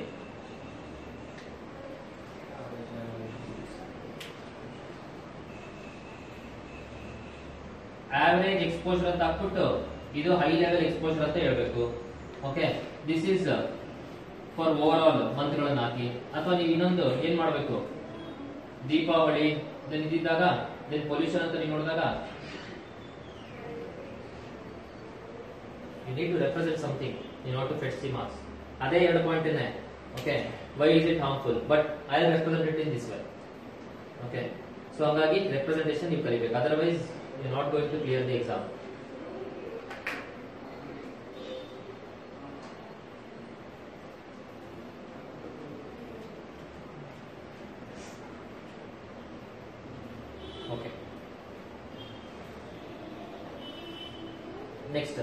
ಆವರೇಜ್ ಎಕ್ಸ್ಪೋಜರ್ ಅಂತ ಹಾಕ್ಬಿಟ್ಟು ಇದು ಹೈ ಲೆವೆಲ್ ಎಕ್ಸ್ಪೋಜರ್ ಅಂತ ಹೇಳ್ಬೇಕು okay this is for overall ಮಂತ್ಗಳನ್ನ ಹಾಕಿ ಅಥವಾ ನೀವು ಇನ್ನೊಂದು ಏನ್ ಮಾಡ್ಬೇಕು ದೀಪಾವಳಿ ದೆನ್ ಇದ್ದಿದ್ದಾಗ ದೆನ್ ಪೊಲ್ಯೂಷನ್ ಅಂತ ನೀವು ನೋಡಿದಾಗ you need to represent something in ಆರ್ ಟು ಫೆಟ್ಸ್ ದಿ ಮಾರ್ಕ್ಸ್ ಅದೇ ಎರಡು ಪಾಯಿಂಟ್ ಇದೆ okay why is it harmful but I represent it in this way okay so ಹಂಗಾಗಿ ರೆಪ್ರೆಸೆಂಟೇಷನ್ ನೀವು ಕಲಿಬೇಕು otherwise you not going to clear the exam okay next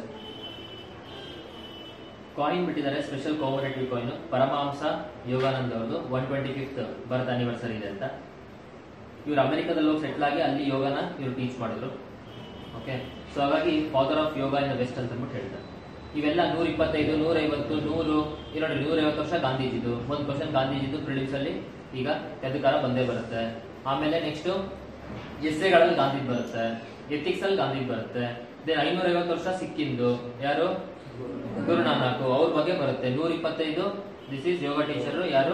coin ಬಿಟ್ಟಿದ್ದಾರೆ special commemorative coin Paramahansa Yogananda ಅವ್ರದ್ದು one twenty fifth birth anniversary ಇದೆ ಅಂತ ಇವ್ರು ಅಮೆರಿಕದಲ್ಲಿ ಹೋಗಿ ಸೆಟ್ಲ್ ಆಗಿ ಅಲ್ಲಿ ಯೋಗನ ಇವ್ರು ಟೀಚ್ ಮಾಡಿದ್ರು ಓಕೆ ಸೊ ಹಾಗಾಗಿ father of yoga in the west ಅಂತ ಅಂದ್ಬಿಟ್ಟು ಹೇಳ್ತಾರೆ ಇವೆಲ್ಲ ನೂರ ಇಪ್ಪತ್ತೈದು ನೂರ ಐವತ್ತು ನೂರು ಇಲ್ಲಿ ನೋಡಿ ನೂರ ಐವತ್ತು ವರ್ಷ ಗಾಂಧೀಜಿದು ಒಂದು ಕ್ವಶನ್ ಗಾಂಧೀಜಿದು ಪ್ರಿಲಿಮ್ಸ್ ಅಲ್ಲಿ ಈಗ ಎದುಕಾರ ಬಂದೇ ಬರುತ್ತೆ ಆಮೇಲೆ ನೆಕ್ಸ್ಟ್ ಎಸ್ಸೆಗಳಲ್ಲಿ ಗಾಂಧಿ ಬರುತ್ತೆ ಎಥಿಕ್ಸ್ ಅಲ್ಲಿ ಗಾಂಧಿ ಬರುತ್ತೆ ದೆನ್ ಐನೂರ ಐವತ್ತು ವರ್ಷ ಸಿಕ್ಕಿಂದು ಯಾರು ಗುರು ನಾನಕ್ ಅವ್ರ ಬಗ್ಗೆ ಬರುತ್ತೆ ನೂರ ಇಪ್ಪತ್ತೈದು ದಿಸ್ ಈಸ್ ಯೋಗ ಟೀಚರ್ ಯಾರು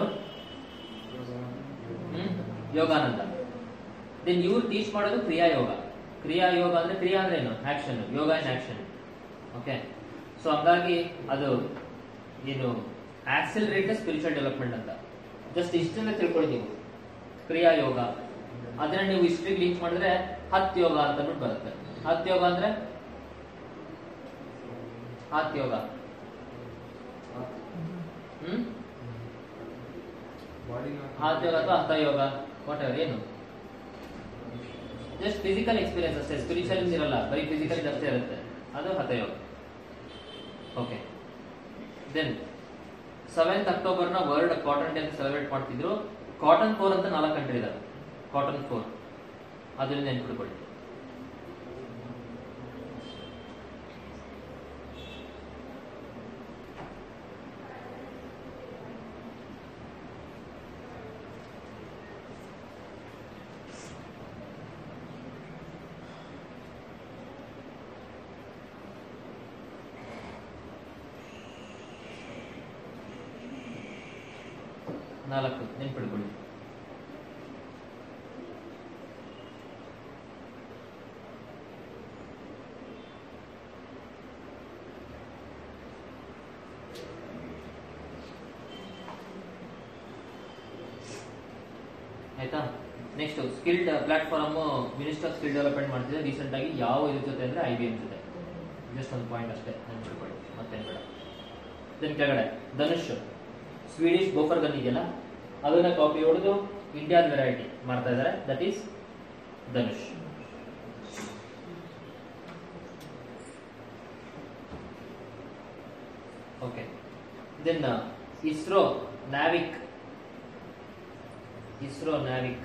ಹ್ಮ್? ಯೋಗಾನಂದ ದೆನ್ ಇವ್ರು ಟೀಚ್ ಮಾಡೋದು ಕ್ರಿಯಾ ಯೋಗ ಕ್ರಿಯಾ ಯೋಗ ಅಂದ್ರೆ ಕ್ರಿಯಾ ಅಂದ್ರೆ ಏನು action yoga in action okay so ಹಂಗಾಗಿ ಅದು ಏನು ಆಕ್ಸಿಲರೇಟ್ ಸ್ಪಿರಿಚುವಲ್ ಡೆವಲಪ್ಮೆಂಟ್ ಅಂತ ಜಸ್ಟ್ ಇಷ್ಟನ್ನ ತಿಳ್ಕೊಳ್ಳಿ ನೀವು ಕ್ರಿಯಾ ಯೋಗ ಅದನ್ನ ನೀವು ಹಿಸ್ಟ್ರಿಗೆ ಲಿಂಕ್ ಮಾಡಿದ್ರೆ ಹತ್ ಯೋಗ ಅಂತ ಅಂದ್ಬಿಟ್ಟು ಬರುತ್ತೆ ಹತ್ ಯೋಗ ಅಂದ್ರೆ ಹತ್ ಯೋಗ ಹ್ಮ್ ಹಾತ್ ಯೋಗ ಅಥವಾ ಹತ ಯೋಗ ವಾಟ್ ಎವರ್ ಏನು ಜಸ್ಟ್ ಫಿಸಿಕಲ್ ಎಕ್ಸ್ಪೀರಿಯನ್ಸ್ ಅಷ್ಟೇ ಸ್ಪಿರಿಚುವಲ್ ಇರಲ್ಲ ಬರೀ ಫಿಸಿಕಲ್ ಅಷ್ಟೇ ಇರುತ್ತೆ ಅದು hatha yoga okay then seventh October ನ ವರ್ಲ್ಡ್ ಕಾಟನ್ ಡೇ ಅಂತ ಸೆಲೆಬ್ರೇಟ್ ಮಾಡ್ತಿದ್ರು ಕಾಟನ್ ಫೋರ್ ಅಂತ ನಾಲ್ಕು ಕಂಟ್ರಿ ಇದಾವೆ ಕಾಟನ್ ಫೋರ್ ಅದನ್ನ ನೆನ್ಪಿಡ್ಕೊಳ್ಳಿ ನಾಲ್ಕು ನೆನ್ಪಿಡ್ಕೊಳ್ಳಿ ಆಯ್ತಾ next skilled platform minister skill development ಮಾಡ್ತಿದೆ ರೀಸೆಂಟ್ ಆಗಿ ಯಾವ ಇದ್ರ ಜೊತೆ ಅಂದ್ರೆ ಐ ಬಿ ಎಂ ಜೊತೆ ಜಸ್ಟ್ ಒಂದು ಪಾಯಿಂಟ್ ಅಷ್ಟೇ ನೆನ್ಪಿಟ್ಕೊಳ್ಳಿ ಮತ್ತೇನು ಬೇಡ ದೆನ್ ಕೆಳಗಡೆ ಧನುಷ್ ಸ್ವೀಡಿಶ್ ಗೋಫರ್ ಗನ್ ಇದೆಯಲ್ಲ ಅದನ್ನ ಕಾಪಿ ಹೊಡೆದು ಇಂಡಿಯಾದ ವೆರೈಟಿ ಮಾಡ್ತಾ ಇದ್ದಾರೆ that is Dhanush okay then ISRO NavIC ISRO NavIC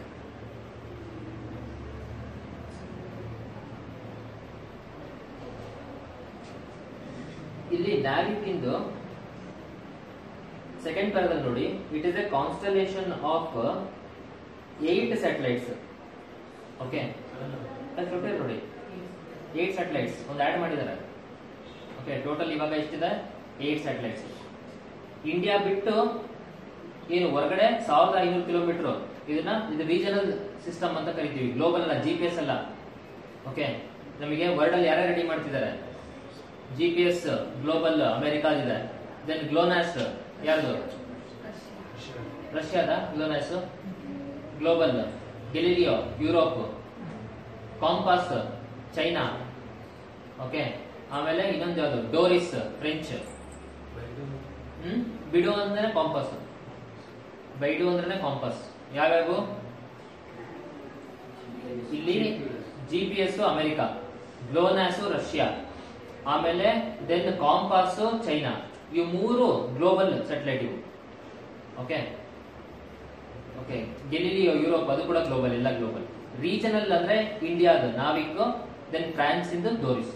ಇಲ್ಲಿ ನ್ಯಾವಿಕ್ ಇಂದು ಸೆಕೆಂಡ್ ಪ್ಯಾರದಲ್ಲಿ ನೋಡಿ it is a constellation of eight satellites okay ನೋಡಿ ಏಟ್ ಸ್ಯಾಟಲೈಟ್ಸ್ ಒಂದು ಆಡ್ ಮಾಡಿದ್ದಾರೆ ಓಕೆ ಟೋಟಲ್ ಇವಾಗ ಎಷ್ಟಿದೆ ಏಟ್ ಸ್ಯಾಟಲೈಟ್ಸ್ ಇಂಡಿಯಾ ಬಿಟ್ಟು ಏನು ಹೊರಗಡೆ ಸಾವಿರದ ಐನೂರು ಕಿಲೋಮೀಟರ್ ಇದನ್ನ ಇದು ರೀಜನಲ್ ಸಿಸ್ಟಮ್ ಅಂತ ಕರಿತೀವಿ ಗ್ಲೋಬಲ್ ಅಲ್ಲ ಜಿ ಪಿ ಎಸ್ ಅಲ್ಲ ಓಕೆ ನಮಗೆ ವರ್ಲ್ಡ್ ಅಲ್ಲಿ ಯಾರ್ಯಾರು ರೆಡಿ ಮಾಡ್ತಿದ್ದಾರೆ ಜಿ ಪಿ ಎಸ್ ಗ್ಲೋಬಲ್ ಅಮೆರಿಕಾದಿದೆ ದೆನ್ ಗ್ಲೋನಾಸ್ ಯಾರ್ದು ರಷ್ಯಾದ GLONASS global Galileo Europe compass China okay ಆಮೇಲೆ ಇನ್ನೊಂದು ಯಾವುದು ಡೋರಿಸ್ ಫ್ರೆಂಚ್ ಹ್ಮ್ ಬಿಡು ಅಂದ್ರೆ ಕಾಂಪಾಸ್ ಬೈಡು ಅಂದ್ರೆ ಕಾಂಪಾಸ್ ಯಾವ್ಯಾವು ಇಲ್ಲಿ G P S America GLONASS Russia ಆಮೇಲೆ ದೆನ್ ಕಾಂಪಾಸ್ ಚೈನಾ ಇವು ಮೂರು ಗ್ಲೋಬಲ್ ಸ್ಯಾಟಲೈಟ್ ಇವು ಓಕೆ ಓಕೆ ಗೆಲಿಲಿಯೋ ಯುರೋಪ್ ಅದು ಕೂಡ ಗ್ಲೋಬಲ್ ಎಲ್ಲ ಗ್ಲೋಬಲ್ ರೀಜನಲ್ ಅಂದ್ರೆ ಇಂಡಿಯಾದ ನಾವಿಕ್ ದೆನ್ ಫ್ರಾನ್ಸ್ ಇಂದ ಡೋರಿಸ್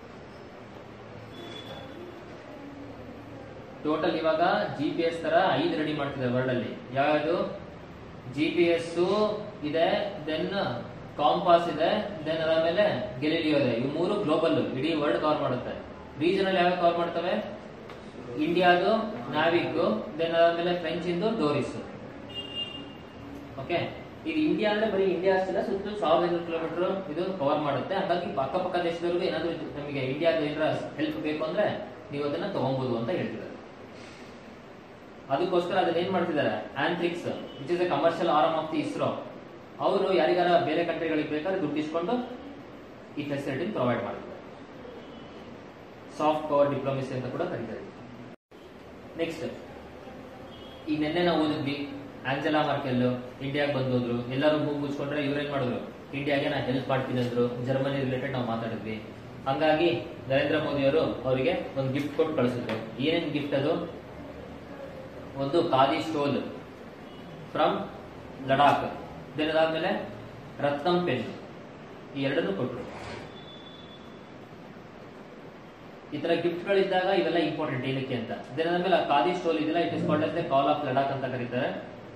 ಟೋಟಲ್ ಇವಾಗ ಜಿ ಪಿ ಎಸ್ ತರ ಐದು ರೆಡಿ ಮಾಡ್ತಿದ್ದಾರೆ ವರ್ಲ್ಡ್ ಅಲ್ಲಿ ಯಾವ್ಯಾವುದು ಜಿ ಪಿ ಎಸ್ ಇದೆ ದೆನ್ ಕಾಂಪಾಸ್ ಇದೆ ದೆನ್ ಅದಾದ್ಮೇಲೆ ಗೆಲಿಲಿಯೋ ಇದೆ ಇವು ಮೂರು ಗ್ಲೋಬಲ್ ಇಡೀ ವರ್ಲ್ಡ್ ಕವರ್ ಮಾಡುತ್ತೆ ರೀಜನಲ್ ಯಾವ ಕವರ್ ಮಾಡ್ತವೆ ಇಂಡಿಯಾದು ನಾವಿಕ್ ದೆನ್ ಅದಾದ್ಮೇಲೆ ಫ್ರೆಂಚ್ ಇಂದು ಡೋರಿಸ್ ಓಕೆ ಇದು ಇಂಡಿಯಾ ಅಂದ್ರೆ ಬರೀ ಇಂಡಿಯಾ ಅಷ್ಟಲ್ಲ ಸುತ್ತಲೂ ಸಾವಿರದ ಐನೂರು ಕಿಲೋಮೀಟರ್ ಇದು ಕವರ್ ಮಾಡುತ್ತೆ ಹಾಗಾಗಿ ಅಕ್ಕಪಕ್ಕ ದೇಶದವರೆಗೂ ಏನಾದ್ರು ನಮಗೆ ಇಂಡಿಯಾದ ಏನಾರ ಹೆಲ್ಪ್ ಬೇಕು ಅಂದ್ರೆ ನೀವು ಅದನ್ನ ತಗೊಬಹುದು ಅಂತ ಹೇಳ್ತಿದ್ದಾರೆ ಅದಕ್ಕೋಸ್ಕರ ಅದನ್ನ ಏನ್ ಮಾಡ್ತಿದ್ದಾರೆ Antrix which is a commercial arm of the ISRO ಅವರು ಯಾರಿಗಾರ ಬೇರೆ ಕಂಟ್ರಿಗಳಿಗೆ ಬೇಕಾದ್ರೆ ದುಡ್ಡು ಇಸ್ಕೊಂಡು ಈ ಫೆಸಿಲಿಟಿ ಪ್ರೊವೈಡ್ ಮಾಡ್ತಾರೆ ಸಾಫ್ಟ್ ಪವರ್ ಡಿಪ್ಲೊಮೆಸಿ ಅಂತ ಕೂಡ ಕರೀತಾರೆ ನೆಕ್ಸ್ಟ್ ಈ ನಿನ್ನೆ ನಾವು ಓದಿದ್ವಿ ಆಂಜೆಲಾ ಮಾರ್ಕೆಲ್ ಇಂಡಿಯಾಗೆ ಬಂದೋದ್ರು ಎಲ್ಲರೂ ಮೂಗು ಮುಚ್ಕೊಂಡ್ರೆ ಇವ್ರೇನ್ ಮಾಡಿದ್ರು ಇಂಡಿಯಾಗೆ ನಾ ಹೆಲ್ಪ್ ಮಾಡ್ತೀನಿ ಅಂದ್ರು ಜರ್ಮನಿ ರಿಲೇಟೆಡ್ ನಾವು ಮಾತಾಡಿದ್ವಿ ಹಂಗಾಗಿ ನರೇಂದ್ರ ಮೋದಿ ಅವರು ಅವರಿಗೆ ಒಂದು ಗಿಫ್ಟ್ ಕೊಟ್ಟು ಕಳಿಸಿದ್ರು ಏನೇನ್ ಗಿಫ್ಟ್ ಅದು ಒಂದು khadi stole from Ladakh then ಅದಾದ್ಮೇಲೆ ರತ್ನಂ ಪೆನ್ ಈ ಎರಡನ್ನು ಕೊಟ್ಟರು ಈ ತರ ಗಿಫ್ಟ್ ಗಳಿದ್ದಾಗ ಇವೆಲ್ಲ ಇಂಪಾರ್ಟೆಂಟ್ ಏನಕ್ಕೆ ಅಂತ ದೆನ್ ಅದಾದ್ಮೇಲೆ ಖಾದಿ ಸ್ಟೋಲ್ ಇದೆಲ್ಲ it is called as the call of Ladakh ಅಂತ ಕರೀತಾರೆ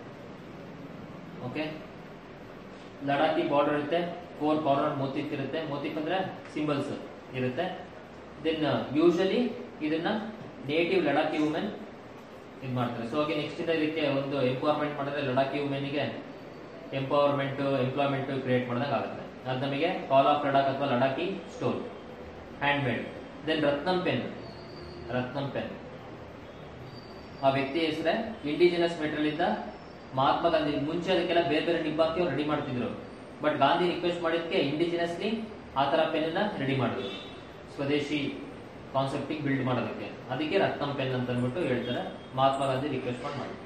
ಓಕೆ ಲಡಾಖಿ ಬಾರ್ಡರ್ ಇರುತ್ತೆ ಫೋರ್ ಕಾರ್ನರ್ ಮೋತಿಫ್ ಇರುತ್ತೆ ಮೋತಿಫ್ ಅಂದ್ರೆ ಸಿಂಬಲ್ಸ್ ಇರುತ್ತೆ ದೆನ್ ಯೂಶಲಿ ಇದನ್ನ ನೇಟಿವ್ ಲಡಾಖಿ ವುಮೆನ್ ಇದು ಮಾಡ್ತಾರೆ ಸೊ ಹಾಗೆ ನೆಕ್ಸ್ಟ್ ಇಂದ ಇದಕ್ಕೆ ಒಂದು ಎಂಪವರ್ಮೆಂಟ್ ಮಾಡಿದ್ರೆ ಲಡಾಖಿ ವುಮೆನ್ಗೆ ಎಂಪವರ್ಮೆಂಟ್ ಎಂಪ್ಲಾಯ್ಮೆಂಟ್ ಕ್ರಿಯೇಟ್ ಮಾಡಿದಾಗ ಆಗುತ್ತೆ ಅದು ನಮಗೆ ಕಾಲ್ ಆಫ್ ಲಡಾಖ್ ಅಥವಾ Ladakhi store handmade then Ratnam pen Ratnam pen ಆ ವ್ಯಕ್ತಿ ಹೆಸರೇ ಇಂಡಿಜಿನಸ್ ಮೆಟೀರಿಯಲ್ ಇಂದ ಮಹಾತ್ಮ ಗಾಂಧಿ ಮುಂಚೆ ಅದಕ್ಕೆಲ್ಲ ಬೇರೆ ಬೇರೆ ನಿಬ್ಬಾಕಿ ಅವ್ರು ರೆಡಿ ಮಾಡ್ತಿದ್ರು ಬಟ್ ಗಾಂಧಿ ರಿಕ್ವೆಸ್ಟ್ ಮಾಡಿದ್ಕೆ ಇಂಡಿಜಿನಸ್ಲಿ ಆ ತರ ಪೆನ್ ರೆಡಿ ಮಾಡಿದ್ರು ಸ್ವದೇಶಿ ಕಾನ್ಸೆಪ್ಟಿಗೆ ಬಿಲ್ಡ್ ಮಾಡೋದಕ್ಕೆ ಅದಕ್ಕೆ ರತ್ನಂ ಪೆನ್ ಅಂತ ಅಂದ್ಬಿಟ್ಟು ಹೇಳ್ತಾರೆ ಮಹಾತ್ಮ ಗಾಂಧಿ ರಿಕ್ವೆಸ್ಟ್ ಮಾಡಿ ಮಾಡಿ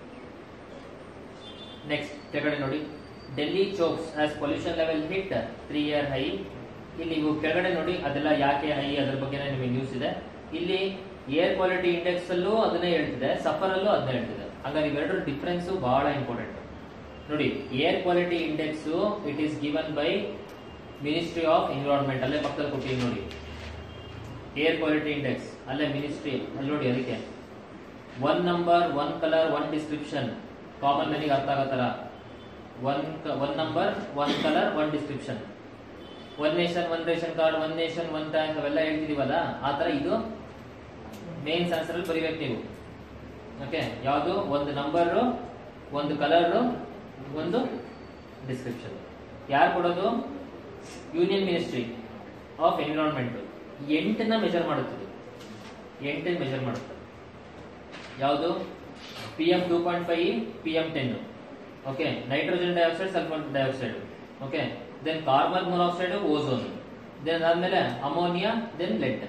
ನೆಕ್ಸ್ಟ್ ಕೆಳಗಡೆ ನೋಡಿ Delhi chokes as pollution level hit three year high ಇಲ್ಲಿ ನೀವು ಕೆಳಗಡೆ ನೋಡಿ ಅದೆಲ್ಲ ಯಾಕೆ ಹೈ ಅದ್ರ ಬಗ್ಗೆ ನಿಮಗೆ ನ್ಯೂಸ್ ಇದೆ ಇಲ್ಲಿ ಏರ್ ಕ್ವಾಲಿಟಿ ಇಂಡೆಕ್ಸ್ ಅಲ್ಲೂ ಅದನ್ನೇ ಹೇಳ್ತಿದೆ ಸಫರ್ ಅಲ್ಲೂ ಅದನ್ನೇ ಹೇಳ್ತಿದೆ ಹಾಗಾಗಿ ಇವೆರಡರ ಡಿಫ್ರೆನ್ಸ್ ಬಹಳ ಇಂಪಾರ್ಟೆಂಟ್ ನೋಡಿ air quality index it is given by ministry of environment ಅಲ್ಲೇ ಪಕ್ಕದಲ್ಲಿ ಕೊಟ್ಟಿದ್ದೀನಿ ನೋಡಿ ಏರ್ ಕ್ವಾಲಿಟಿ ಇಂಡೆಕ್ಸ್ ಅಲ್ಲೇ ಮಿನಿಸ್ಟ್ರಿ ಅಲ್ಲಿ ನೋಡಿ ಅದಕ್ಕೆ one number one colour one description common ನನಗೆ ಅರ್ಥ ಆಗೋ ಥರ one one number one colour one description one nation one ration card one nation one tank ಅವೆಲ್ಲ ಹೇಳ್ತಿದೀವಲ್ಲ ಆ ಥರ ಇದು ಮೇನ್ಸ್ ಆನ್ಸರ್ ಅಲ್ಲಿ ಬರಿಬೇಕು ನೀವು ಓಕೆ ಯಾವುದು ಒಂದು ನಂಬರ್ ಒಂದು ಕಲರ್ ಒಂದು ಡಿಸ್ಕ್ರಿಪ್ಷನ್ ಯಾರು ಕೊಡೋದು ಯೂನಿಯನ್ ಮಿನಿಸ್ಟ್ರಿ ಆಫ್ ಎನ್ವಿರಾನ್ಮೆಂಟ್ ಎಂಟನ್ನ ಮೆಜರ್ ಮಾಡುತ್ತದೆ ಎಂಟನ್ನ ಮೆಜರ್ ಮಾಡುತ್ತೆ ಯಾವುದು P M two point five P M ten okay nitrogen dioxide sulphur dioxide okay then carbon monoxide ozone then ಅದಾದ್ಮೇಲೆ ಅಮೋನಿಯಾ ದೆನ್ ಲೆಡ್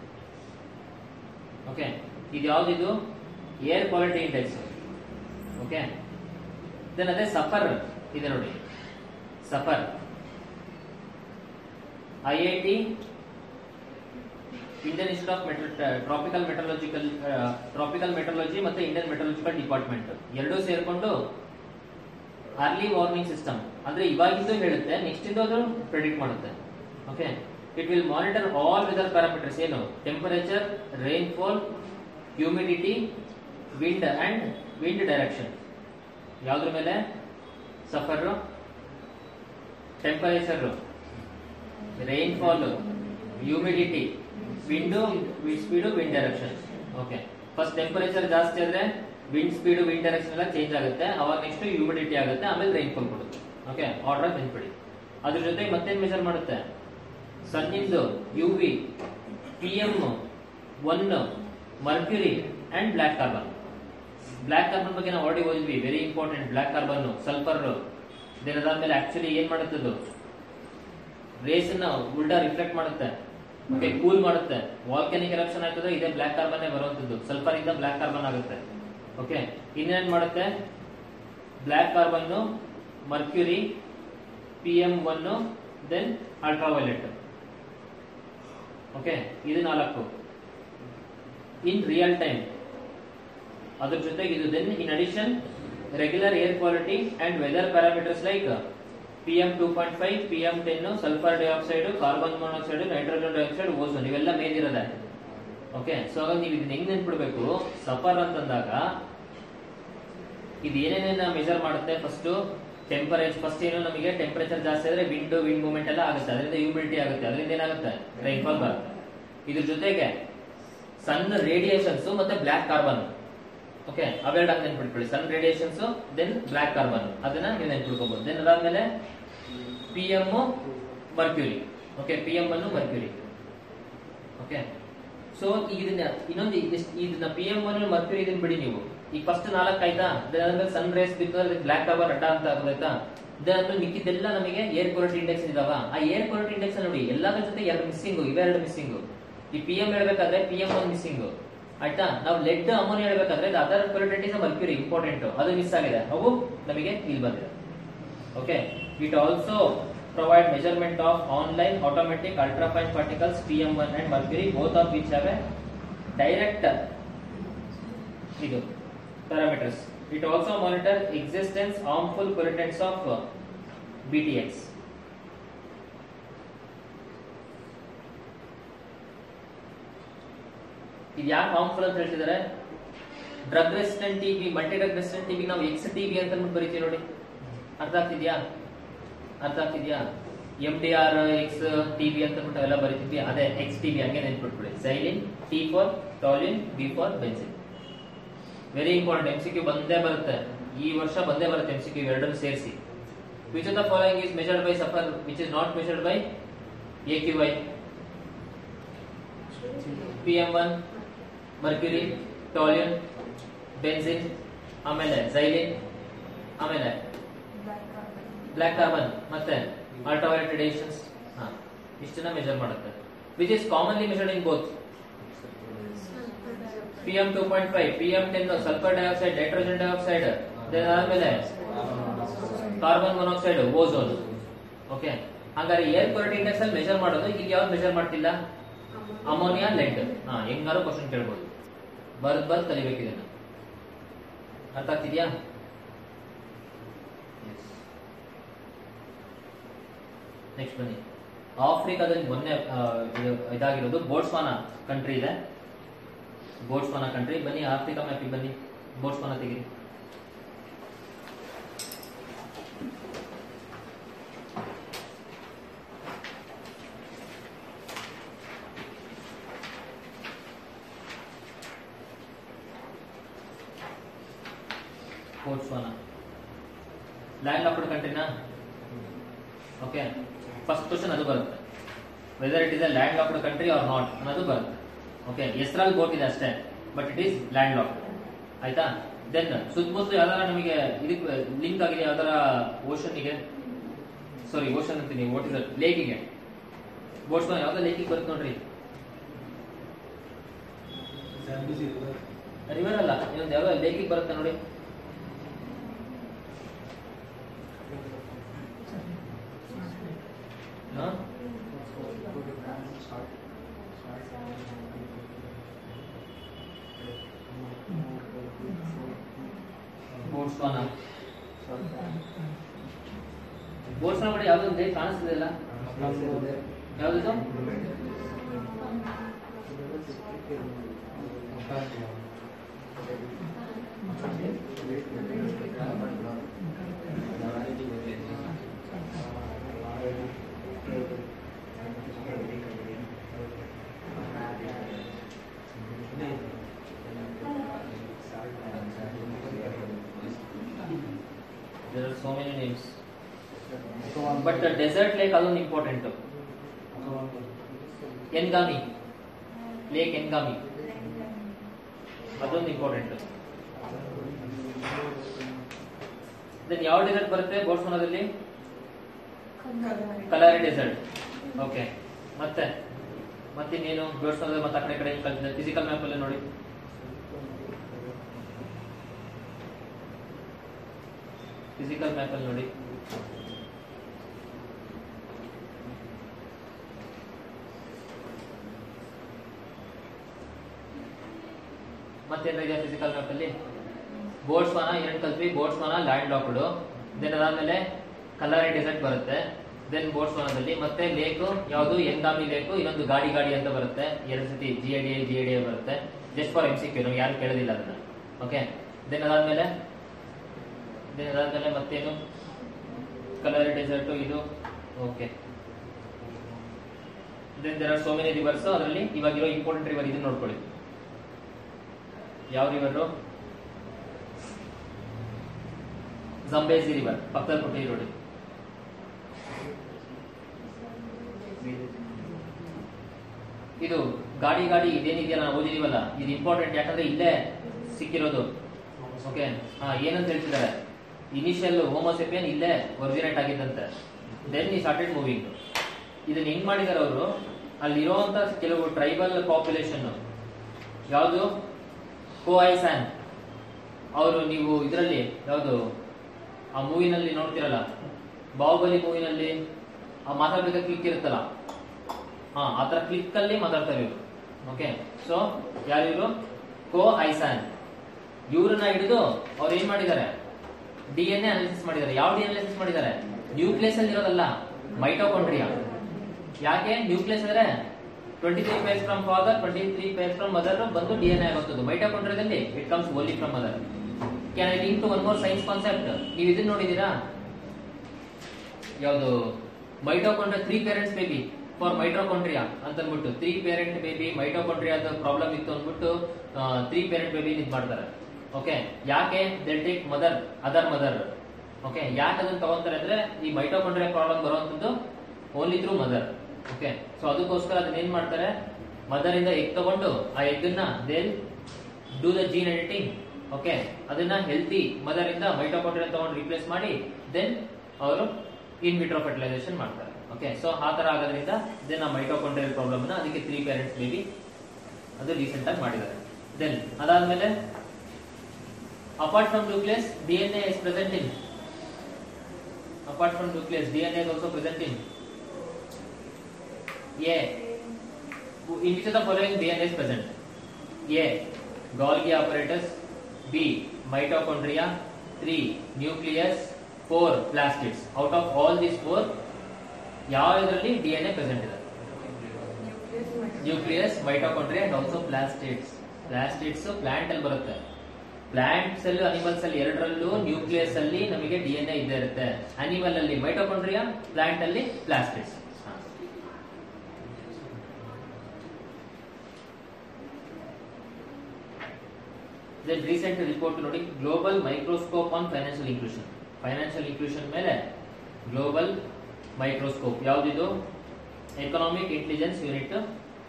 ಓಕೆ ಇದು ಯಾವ್ದಿದು air quality index okay then ಅದೇ ಸಫರ್ ಇದೆ ನೋಡಿ SAFAR I I T Indian institute of ಮೆಟ್ರ ಟ್ರಾಪಿಕಲ್ ಮೆಟರ್ಲಜಿಕಲ್ ಟ್ರಾಪಿಕಲ್ ಮೆಟರ್ಲಜಿ ಮತ್ತೆ ಇಂಡಿಯನ್ ಮೆಟರ್ಲಜಿಕಲ್ ಡಿಪಾರ್ಟ್ಮೆಂಟ್ ಎರಡೂ ಸೇರ್ಕೊಂಡು ಅರ್ಲಿ ವಾರ್ನಿಂಗ್ ಸಿಸ್ಟಮ್ ಅಂದ್ರೆ ಇವಾಗಿದ್ದು ಹೇಳುತ್ತೆ ನೆಕ್ಸ್ಟ್ ಇಂದು ಅದು ಪ್ರೆಡಿಕ್ಟ್ ಮಾಡುತ್ತೆ okay it will monitor all weather parameters ಏನು temperature rainfall humidity wind and wind direction ಯಾವ್ದ್ರ ಮೇಲೆ SAFAR temperature rainfall humidity wind speed wind direction okay first temperature ಜಾಸ್ತಿ ಆದ್ರೆ ವಿಂಡ್ ಸ್ಪೀಡ್ ವಿಂಡ್ ಡೈರೆಕ್ಷನ್ ಎಲ್ಲ ಚೇಂಜ್ ಆಗುತ್ತೆ ಅವಾಗ ನೆಕ್ಸ್ಟ್ ಹ್ಯೂಮಿಡಿಟಿ ಆಗುತ್ತೆ ಆಮೇಲೆ ರೈನ್ಫಾಲ್ ಕೊಡುತ್ತೆ ಓಕೆ ಆರ್ಡರ್ ನೆನ್ಪಿಡಿ ಅದ್ರ ಜೊತೆಗೆ ಮತ್ತೇನ್ ಮೆಜರ್ ಮಾಡುತ್ತೆ ಸನ್ನಿಂದು U V P M one mercury and black carbon black carbon ಬಗ್ಗೆ ನಾವು ಆಲ್ರೆಡಿ ಓದಿದ್ವಿ very important black carbon sulphur then ಅದಾದ್ಮೇಲೆ ಆಕ್ಚುಲಿ ಏನ್ ಮಾಡುತ್ತದು ರೇಸ್ ನ ಉಲ್ಟಾ ರಿಫ್ಲೆಕ್ಟ್ ಮಾಡುತ್ತೆ ಓಕೆ ಕೂಲ್ ಮಾಡುತ್ತೆ ವಾಲ್ಕ್ಯಾನಿಕ್ ಎರಪ್ಷನ್ ಆಯ್ತದ್ರೆ ಇದೇ ಬ್ಲಾಕ್ ಕಾರ್ಬನ್ ಬರುವಂತದ್ದು ಸಲ್ಫರ್ ಇಂದ ಬ್ಲಾಕ್ ಕಾರ್ಬನ್ ಆಗುತ್ತೆ ಓಕೆ ಇನ್ನೇನ್ ಮಾಡುತ್ತೆ black carbon mercury P M one then ultraviolet okay ಇದು ನಾಲ್ಕು ಇನ್ ರಿಯಲ್ ಟೈಮ್ ಅದ್ರ ಜೊತೆಗೆ ಇದು then in addition regular air quality and weather parameters like P M two point five P M ten sulphur dioxide carbon monoxide nitrogen dioxide ozone ಇವೆಲ್ಲ ಮೇಲಿರೋದೆ ಓಕೆ ಸೊ ಹಾಗಾಗಿ ನೀವು ಇದನ್ನ ಹೆಂಗ್ ನೆನ್ಪಿಡ್ಬೇಕು ಸಫರ್ ಅಂತಂದಾಗ ಇದು ಏನೇನೇನ ಮೆಜರ್ ಮಾಡುತ್ತೆ ಫಸ್ಟ್ ಟೆಂಪರೇಚರ್ ಫಸ್ಟ್ ಏನು ನಮಗೆ ಟೆಂಪರೇಚರ್ ಜಾಸ್ತಿ ಆದ್ರೆ ವಿಂಡ್ ವಿಂಡ್ ಮೂವ್ಮೆಂಟ್ ಎಲ್ಲ ಆಗುತ್ತೆ ಅದರಿಂದ ಹ್ಯೂಮಿಡಿಟಿ ಆಗುತ್ತೆ ಅದರಿಂದ ಏನಾಗುತ್ತೆ ರೈನ್ಫಾಲ್ ಬರುತ್ತೆ ಇದ್ರ ಜೊತೆಗೆ ಸನ್ ರೇಡಿಯೇಷನ್ಸ್ ಮತ್ತೆ ಬ್ಲಾಕ್ ಕಾರ್ಬನ್ ಓಕೆ ಅವೆರಡು ಹಂಗೆ ನೆನ್ಪಿಟ್ಕೊಳ್ಳಿ sun radiations then black carbon ಅದನ್ನ ನೀವು ನೆನ್ಪಿಟ್ಕೋಬಹುದು ದೆನ್ ಅದಾದ್ಮೇಲೆ P M mercury okay P M ಅನ್ನು ಮರ್ಕ್ಯೂರಿ ಓಕೆ ಸೊ ಈಗ ಇದನ್ನ ಇನ್ನೊಂದು ಇದಿಷ್ಟ್- ಇದನ್ನ ಪಿ ಎಂ ಅನ್ನು ಮರ್ಕ್ಯೂರಿ ಇದನ್ನ ಬಿಡಿ ನೀವು ಈಗ ಫಸ್ಟ್ ನಾಲ್ಕು ಆಯ್ತಾ ಅದಾದ್ಮೇಲೆ ಸನ್ ರೇಸ್ ಬಿತ್ತಂದ್ರೆ ಬ್ಲಾಕ್ ಕಾರ್ಬನ್ ಅಡ್ಡ ಅಂತ ಆಗೋದಾಯ್ತಾ ಇದಾದ್ಮೇಲೆ ಮಿಕ್ಕಿದ್ದೆಲ್ಲ ನಮಗೆ ಏರ್ ಕ್ವಾಲಿಟಿ ಇಂಡೆಕ್ಸ್ ಇದಾವ ಆ ಏರ್ ಕ್ವಾಲಿಟಿ ಇಂಡೆಕ್ಸ್ ನೋಡಿ ಎಲ್ಲಾದ್ರ ಜೊತೆ ಎರಡು ಮಿಸ್ಸಿಂಗ್ ಇವೆರಡು ಮಿಸ್ಸಿಂಗ್ ಈ ಪಿ ಎಂ ಹೇಳ್ಬೇಕಾದ್ರೆ ಪಿ ಎಂ ಒನ್ ಮಿಸ್ಸಿಂಗ್ ಆಯ್ತಾ ನಾವು ಲೆಡ್ ಅಮೋನಿಯಾ ಹೇಳ್ಬೇಕಾದ್ರೆ ಅದರ್ ಕ್ವಾಲಿಟೀಸ್ ಮರ್ಕ್ಯೂರಿ ಇಂಪಾರ್ಟೆಂಟ್ ಅದು ಮಿಸ್ ಆಗಿದೆ ಅವು ನಮಗೆ ಇಲ್ಲಿ ಬಂದಿದೆ okay it also provide measurement of online automatic ultrafine particles P M one and mercury both of which have a direct ಇದು parameters it also monitor existence harmful pollutants of BTX ಇದು ಯಾಕೆ ಹಾರ್ಮ್ಫುಲ್ ಅಂತ ಹೇಳ್ತಿದ್ದಾರೆ drug resistant TB multi drug resistant TB ನಾವು ಎಕ್ಸ್ ಟಿಬಿ ಅಂತ ಅಂದ್ಬಿಟ್ಟು ಬರೀತೀವಿ ನೋಡಿ ಅರ್ಥ ಆಗ್ತಿದ್ಯಾ ಅರ್ಥ ಆಗ್ತಿದ್ಯಾ M D R X TB ಅಂತ ಅಂದ್ಬಿಟ್ಟು ಅವೆಲ್ಲ ಬರೀತಿದ್ವಿ ಅದೇ ಎಕ್ಸ್ ಟಿಬಿ ಹಂಗೆ ನೆನ್ಪಿಟ್ಬಿಡಿ xylene T for toluene B for benzene very important M C Q ಬಂದೇ ಬರುತ್ತೆ ಈ ವರ್ಷ ಬಂದೇ ಬರುತ್ತೆ ಎಂ ಸಿ ಕ್ಯೂ ಎರಡನ್ನು ಸೇರಿಸಿ which of the following is measured by SAFAR which is not measured by A Q Y P M one mercury toluene benzene ಆಮೇಲೆ ಝೈಲಿನ್ ಆಮೇಲೆ ಬ್ಲಾಕ್ ಕಾರ್ಬನ್ ಮತ್ತೆ ಅಲ್ಟ್ರಾವೈಲೆಟ್ ರೇಡಿಯೇಷನ್ಸ್ ಹಾ ಇಷ್ಟನ್ನ ಮೆಜರ್ ಮಾಡುತ್ತೆ which is commonly measured in both P M two point five P M ten sulphur dioxide nitrogen dioxide ಆದ್ಮೇಲೆ ಕಾರ್ಬನ್ ಮೊನಾಕ್ಸೈಡ್ ಓಝೋನ್ ಓಕೆ ಹಾಗಾದ್ರೆ ಏರ್ ಕ್ವಾಲಿಟಿ ಇಂಡೆಕ್ಸ್ ಅಲ್ಲಿ ಮೆಜರ್ ಮಾಡೋದು ಈಗ ಯಾವ್ದು ಮೆಜರ್ ಮಾಡ್ತಿಲ್ಲ ಅಮೋನಿಯಾ ಲೆಡ್ ಹಾ ಹೆಂಗಾರು ಕ್ವಶನ್ ಕೇಳ್ಬೋದು ಬರ್ದ್ ಬರ್ದ್ ಕಲಿಬೇಕು ಇದನ್ನ ಅರ್ಥ ಆಗ್ತಿದ್ಯಾ ನೆಕ್ಸ್ಟ್ ಬನ್ನಿ ಆಫ್ರಿಕಾದಲ್ಲಿ ಮೊನ್ನೆ ಆ, ಇದು- ಇದಾಗಿರೋದು ಬೋಟ್ಸ್ವಾನ ಕಂಟ್ರಿ ಇದೆ ಬೋಟ್ಸ್ವಾನ ಕಂಟ್ರಿ ಬನ್ನಿ ಆಫ್ರಿಕಾ ಮ್ಯಾಪಿಗೆ ಬನ್ನಿ ಬೋಟ್ಸ್ವಾನ ತೆಗಿರಿ ಬೋಟ್ಸ್ವಾನ ಲ್ಯಾಂಡ್ ಲಾಕ್ಡ್ ಕಂಟ್ರಿನಾ ಓಕೆ ಫಸ್ಟ್ ಕ್ವಶನ್ ಅದು ಬರುತ್ತೆ whether it is a land locked country or not ಅನ್ನೋದು ಬರುತ್ತೆ ಓಕೆ ಹೆಸರಲ್ಲಿ ಬೋಟ್ ಇದೆ ಅಷ್ಟೇ but it is land locked ಆಯ್ತಾ ದೆನ್ ಸುತ್ತಮುತ್ತ ಯಾವ್ದಾರ ನಮಗೆ ಇದಕ್ಕೆ ಲಿಂಕ್ ಆಗಿದೆ ಯಾವ್ದಾರ ಓಷನ್ಗೆ ಸಾರಿ ಓಷನ್ ಅಂತೀನಿ ವಾಟ್ ಇಸ್ ಲೇಕಿಗೆ ಬೋಟ್ಸ್ಮನ್ ಯಾವ್ದೋ ಲೇಕಿಗೆ ಬರುತ್ತೆ ನೋಡ್ರಿ ಜಾಂಬಿಸಿ ರಿವರ್ ರಿವರ್ ಅಲ್ಲ ಇನ್ನೊಂದು ಯಾವ್ದೋ ಲೇಕಿಗೆ ಬರುತ್ತೆ ನೋಡಿ ಹಾ? ಬೋಟ್ಸ್ವಾನ ಬೋಟ್ಸ್ವಾನ ಕಡೆ ಯಾವ್ದೋ ಒಂದು ಲೇಕ್ ಕಾಣಿಸ್ತಿದೆಯಲ್ಲ ಯಾವ್ದು there are so many names but desert lake ಅದೊಂದು ಇಂಪಾರ್ಟೆಂಟ್ ಎನ್ಗಾಮಿ ಲೇಕ್ ಎನ್ಗಾಮಿ ಅದೊಂದು ಇಂಪಾರ್ಟೆಂಟ್ ದೆನ್ ಯಾವ ಡೆಸರ್ಟ್ ಬರುತ್ತೆ ಬೋಟ್ಸ್ವಾನದಲ್ಲಿ ಕಲಾರಿ ಡೆಸರ್ಟ್ ಓಕೆ ಮತ್ತೆ ಮತ್ತಿನ್ನೇನು ಬೋಟ್ಸ್ವಾನದಲ್ಲಿ ಮತ್ತೆ ಆ ಕಡೆ ಈ ಕಡೆ ಫಿಸಿಕಲ್ ಮ್ಯಾಪ್ ಅಲ್ಲಿ ನೋಡಿ ಫಿಸಿಕಲ್ ಮ್ಯಾಪ್ ಅಲ್ಲಿ ನೋಡಿ ಮತ್ತೇನಿದೆ ಫಿಸಿಕಲ್ ಮ್ಯಾಪ್ ಅಲ್ಲಿ ಬೋಟ್ಸ್ವಾನ ಎರಡು ಕಲ್ತ್ವಿ ಬೋಟ್ಸ್ವಾನ ಲ್ಯಾಂಡ್ ಲಾಕ್ಡ್ ದೆನ್ ಅದಾದ್ಮೇಲೆ ಕಲಾರಿ ಡೆಸರ್ಟ್ ಬರುತ್ತೆ ದೆನ್ ಬೋಟ್ಸ್ವಾನದಲ್ಲಿ ಮತ್ತೆ ಲೇಕು ಯಾವುದು ಎಂಗಾಮಿ ಲೇಕು ಇನ್ನೊಂದು ಗಾಡಿ ಗಾಡಿ ಅಂತ ಬರುತ್ತೆ ಎರಡು ಸತಿ G A D A G A D A ಬರುತ್ತೆ just for M C Q ನಾವು ಯಾರು ಕೇಳೋದಿಲ್ಲ ಅದನ್ನ ಓಕೆ ದೆನ್ ಅದಾದ್ಮೇಲೆ ದೆನ್ ಅದಾದ್ಮೇಲೆ ಮತ್ತೇನು ಕಲಾರಿ ಡೆಸರ್ಟ್ ಇದು okay then there are so many rivers ಅದರಲ್ಲಿ ಇವಾಗಿರೋ ಇಂಪಾರ್ಟೆಂಟ್ ರಿವರ್ ಇದನ್ನ ನೋಡ್ಕೊಳ್ಳಿ ಯಾವ ರಿವರ್ ಜಂಬೇಜಿ ರಿವರ್ ಪಕ್ಕದಲ್ಲಿ ಕೊಟ್ಟಿದ್ದೀವಿ ನೋಡಿ ಇದು ಗಾಡಿ ಗಾಡಿ ಇದೇನಿದೆಯಲ್ಲ ನಾವು ಓದಿದೀವಲ್ಲ ಇದು ಇಂಪಾರ್ಟೆಂಟ್ ಯಾಕಂದ್ರೆ ಇಲ್ಲೇ ಸಿಕ್ಕಿರೋದು ಓಕೆ ಹಾ ಏನಂತ ಹೇಳ್ತಿದ್ದಾರೆ ಇನಿಷಿಯಲ್ ಹೋಮೋಸೆಪಿಯನ್ ಇಲ್ಲೇ ಒರಿಜಿನೇಟ್ ಆಗಿದ್ದಂತೆ ದೆನ್ ಈ ಸ್ಟಾರ್ಟೆಡ್ ಮೂವಿಂಗ್ ಇದನ್ನ ಹೆಂಗ್ ಮಾಡಿದಾರೆ ಅವರು ಅಲ್ಲಿರುವಂತ ಕೆಲವು ಟ್ರೈಬಲ್ ಪಾಪ್ಯುಲೇಷನ್ ಯಾವುದು ಕೋಐಸ್ಯಾನ್ ಅವರು ನೀವು ಇದರಲ್ಲಿ ಯಾವುದು ಆ ಮೂವಿನಲ್ಲಿ ನೋಡ್ತಿರಲ್ಲ ಬಾಹುಬಲಿ ಮೂವಿನಲ್ಲಿ ಆ ಮಾತಾಡ್ಬೇಕಾದ್ರೆ ಕ್ಲಿಕ್ ಇರುತ್ತಲ್ಲ ಹಾ ಆ ತರ ಕ್ಲಿಕ್ ಅಲ್ಲಿ ಮಾತಾಡ್ತಾರೆ ಇವರು ಓಕೆ ಸೊ ಯಾರಿವರು ಕೋ ಐಸಾನ್ ಇವ್ರನ್ನ ಹಿಡಿದು ಅವ್ರು ಏನ್ ಮಾಡಿದ್ದಾರೆ ಡಿ ಎನ್ ಎ ಅನಾಲಿಸಿಸ್ ಮಾಡಿದ್ದಾರೆ ಯಾವ ಡಿ ಅನಾಲಿಸಿಸ್ ಮಾಡಿದ್ದಾರೆ ನ್ಯೂಕ್ಲಿಯಸ್ ಅಲ್ಲಿ ಇರೋದಲ್ಲ ಮೈಟೋಕಾಂಡ್ರಿಯಾ ಯಾಕೆ ನ್ಯೂಕ್ಲಿಯಸ್ ಅಂದ್ರೆ twenty three pairs from father twenty three pairs from mother ಬಂದು ಡಿ ಎನ್ ಎ ಆಗುತ್ತದೆ ಮೈಟೋಕಾಂಡ್ರಿಯಾದಲ್ಲಿ it comes only from mother can I link to one more science concept ನೀವು ಇದನ್ನ ನೋಡಿದೀರಾ ಯಾವುದು mitochondria three parents baby for mitochondria ಅಂತ ಅಂದ್ಬಿಟ್ಟು ತ್ರೀ ಪೇರೆಂಟ್ ಬೇಬಿ ಮೈಟೋಕಾಂಡ್ರಿಯಾದ ಪ್ರಾಬ್ಲಮ್ ಇತ್ತು ಅಂದ್ಬಿಟ್ಟು ತ್ರೀ ಪೇರೆಂಟ್ ಬೇಬಿ ಇದು ಮಾಡ್ತಾರೆ ಓಕೆ ಯಾಕೆ they take mother other mother okay ಯಾಕೆ ಅದನ್ನ ತಗೊಂತಾರೆ ಅಂದ್ರೆ ಈ ಮೈಟೋಕಾಂಡ್ರಿಯಾ ಪ್ರಾಬ್ಲಮ್ ಬರುವಂತದ್ದು only through mother okay so ಅದಕ್ಕೋಸ್ಕರ ಅದನ್ನ ಏನ್ ಮಾಡ್ತಾರೆ ಮದರ್ ಇಂದ ಎಗ್ ತಗೊಂಡು ಆ ಎಗ್ ನ they'll do the gene editing okay ಅದನ್ನ ಹೆಲ್ತಿ ಮದರ್ ಇಂದ ಮೈಟೋಕಾಂಡ್ರಿಯಾ ತಗೊಂಡು ರಿಪ್ಲೇಸ್ ಮಾಡಿ ದೆನ್ ಅವರು ಇನ್ ವಿಟ್ರೋ ಫರ್ಟಿಲೈಸೇಷನ್ ಮಾಡ್ತಾರೆ ಓಕೆ ಸೊ ಆ ತರ ಆಗೋದ್ರಿಂದ ದೆನ್ ಆ ಮೈಟೋಕಾಂಡ್ರಿಯಲ್ ಪ್ರಾಬ್ಲಮ್ ನ ಅದಕ್ಕೆ ತ್ರೀ ಪೇರೆಂಟ್ಸ್ ಬೇಬಿ ಅದು ರೀಸೆಂಟ್ ಆಗಿ ಮಾಡಿದ್ದಾರೆ ದೆನ್ ಅದಾದ್ಮೇಲೆ apart from nucleus D N A is present in apart from nucleus D N A also present in a in which of the following DNA is present? A. Golgi apparatus. B. Mitochondria. 3. Nucleus. 4. Plastids. Out of all these four, ಯಾವ ಇದರಲ್ಲಿ ಡಿ ಎನ್ ಎ ಪ್ರೆಸೆಂಟ್ ಇದೆ nucleus mitochondria and also plastids plastids plant ಅಲ್ಲಿ ಬರುತ್ತೆ ಪ್ಲಾಂಟ್ಸ್ ಅಲ್ಲಿ ಅನಿಮಲ್ಸ್ ಅಲ್ಲಿ ಎರಡರಲ್ಲೂ ನ್ಯೂಕ್ಲಿಯಸ್ ಅಲ್ಲಿ ನಮಗೆ ಡಿ ಎನ್ ಎ ಇದ್ದೇ ಇರುತ್ತೆ ಅನಿಮಲ್ ಅಲ್ಲಿ ಮೈಟೋಕಾಂಡ್ರಿಯಾ ಪ್ಲಾಂಟ್ ಅಲ್ಲಿ ಪ್ಲಾಸ್ಟಿಡ್ಸ್ ದೆನ್ ರೀಸೆಂಟ್ ರಿಪೋರ್ಟ್ ನೋಡಿ global microscope on financial inclusion financial inclusion ಮೇಲೆ ಗ್ಲೋಬಲ್ ಮೈಕ್ರೋಸ್ಕೋಪ್ ಯಾವ್ದಿದು ಎಕನಾಮಿಕ್ ಇಂಟೆಲಿಜೆನ್ಸ್ ಯೂನಿಟ್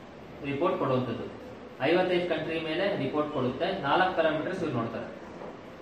ರಿಪೋರ್ಟ್ ಕೊಡುವಂಥದ್ದು ಐವತ್ತೈದು ಕಂಟ್ರಿ ಮೇಲೆ ರಿಪೋರ್ಟ್ ಕೊಡುತ್ತೆ ನಾಲ್ಕು ಪ್ಯಾರಾಮೀಟರ್ಸ್ ಇವ್ರು ನೋಡ್ತಾರೆ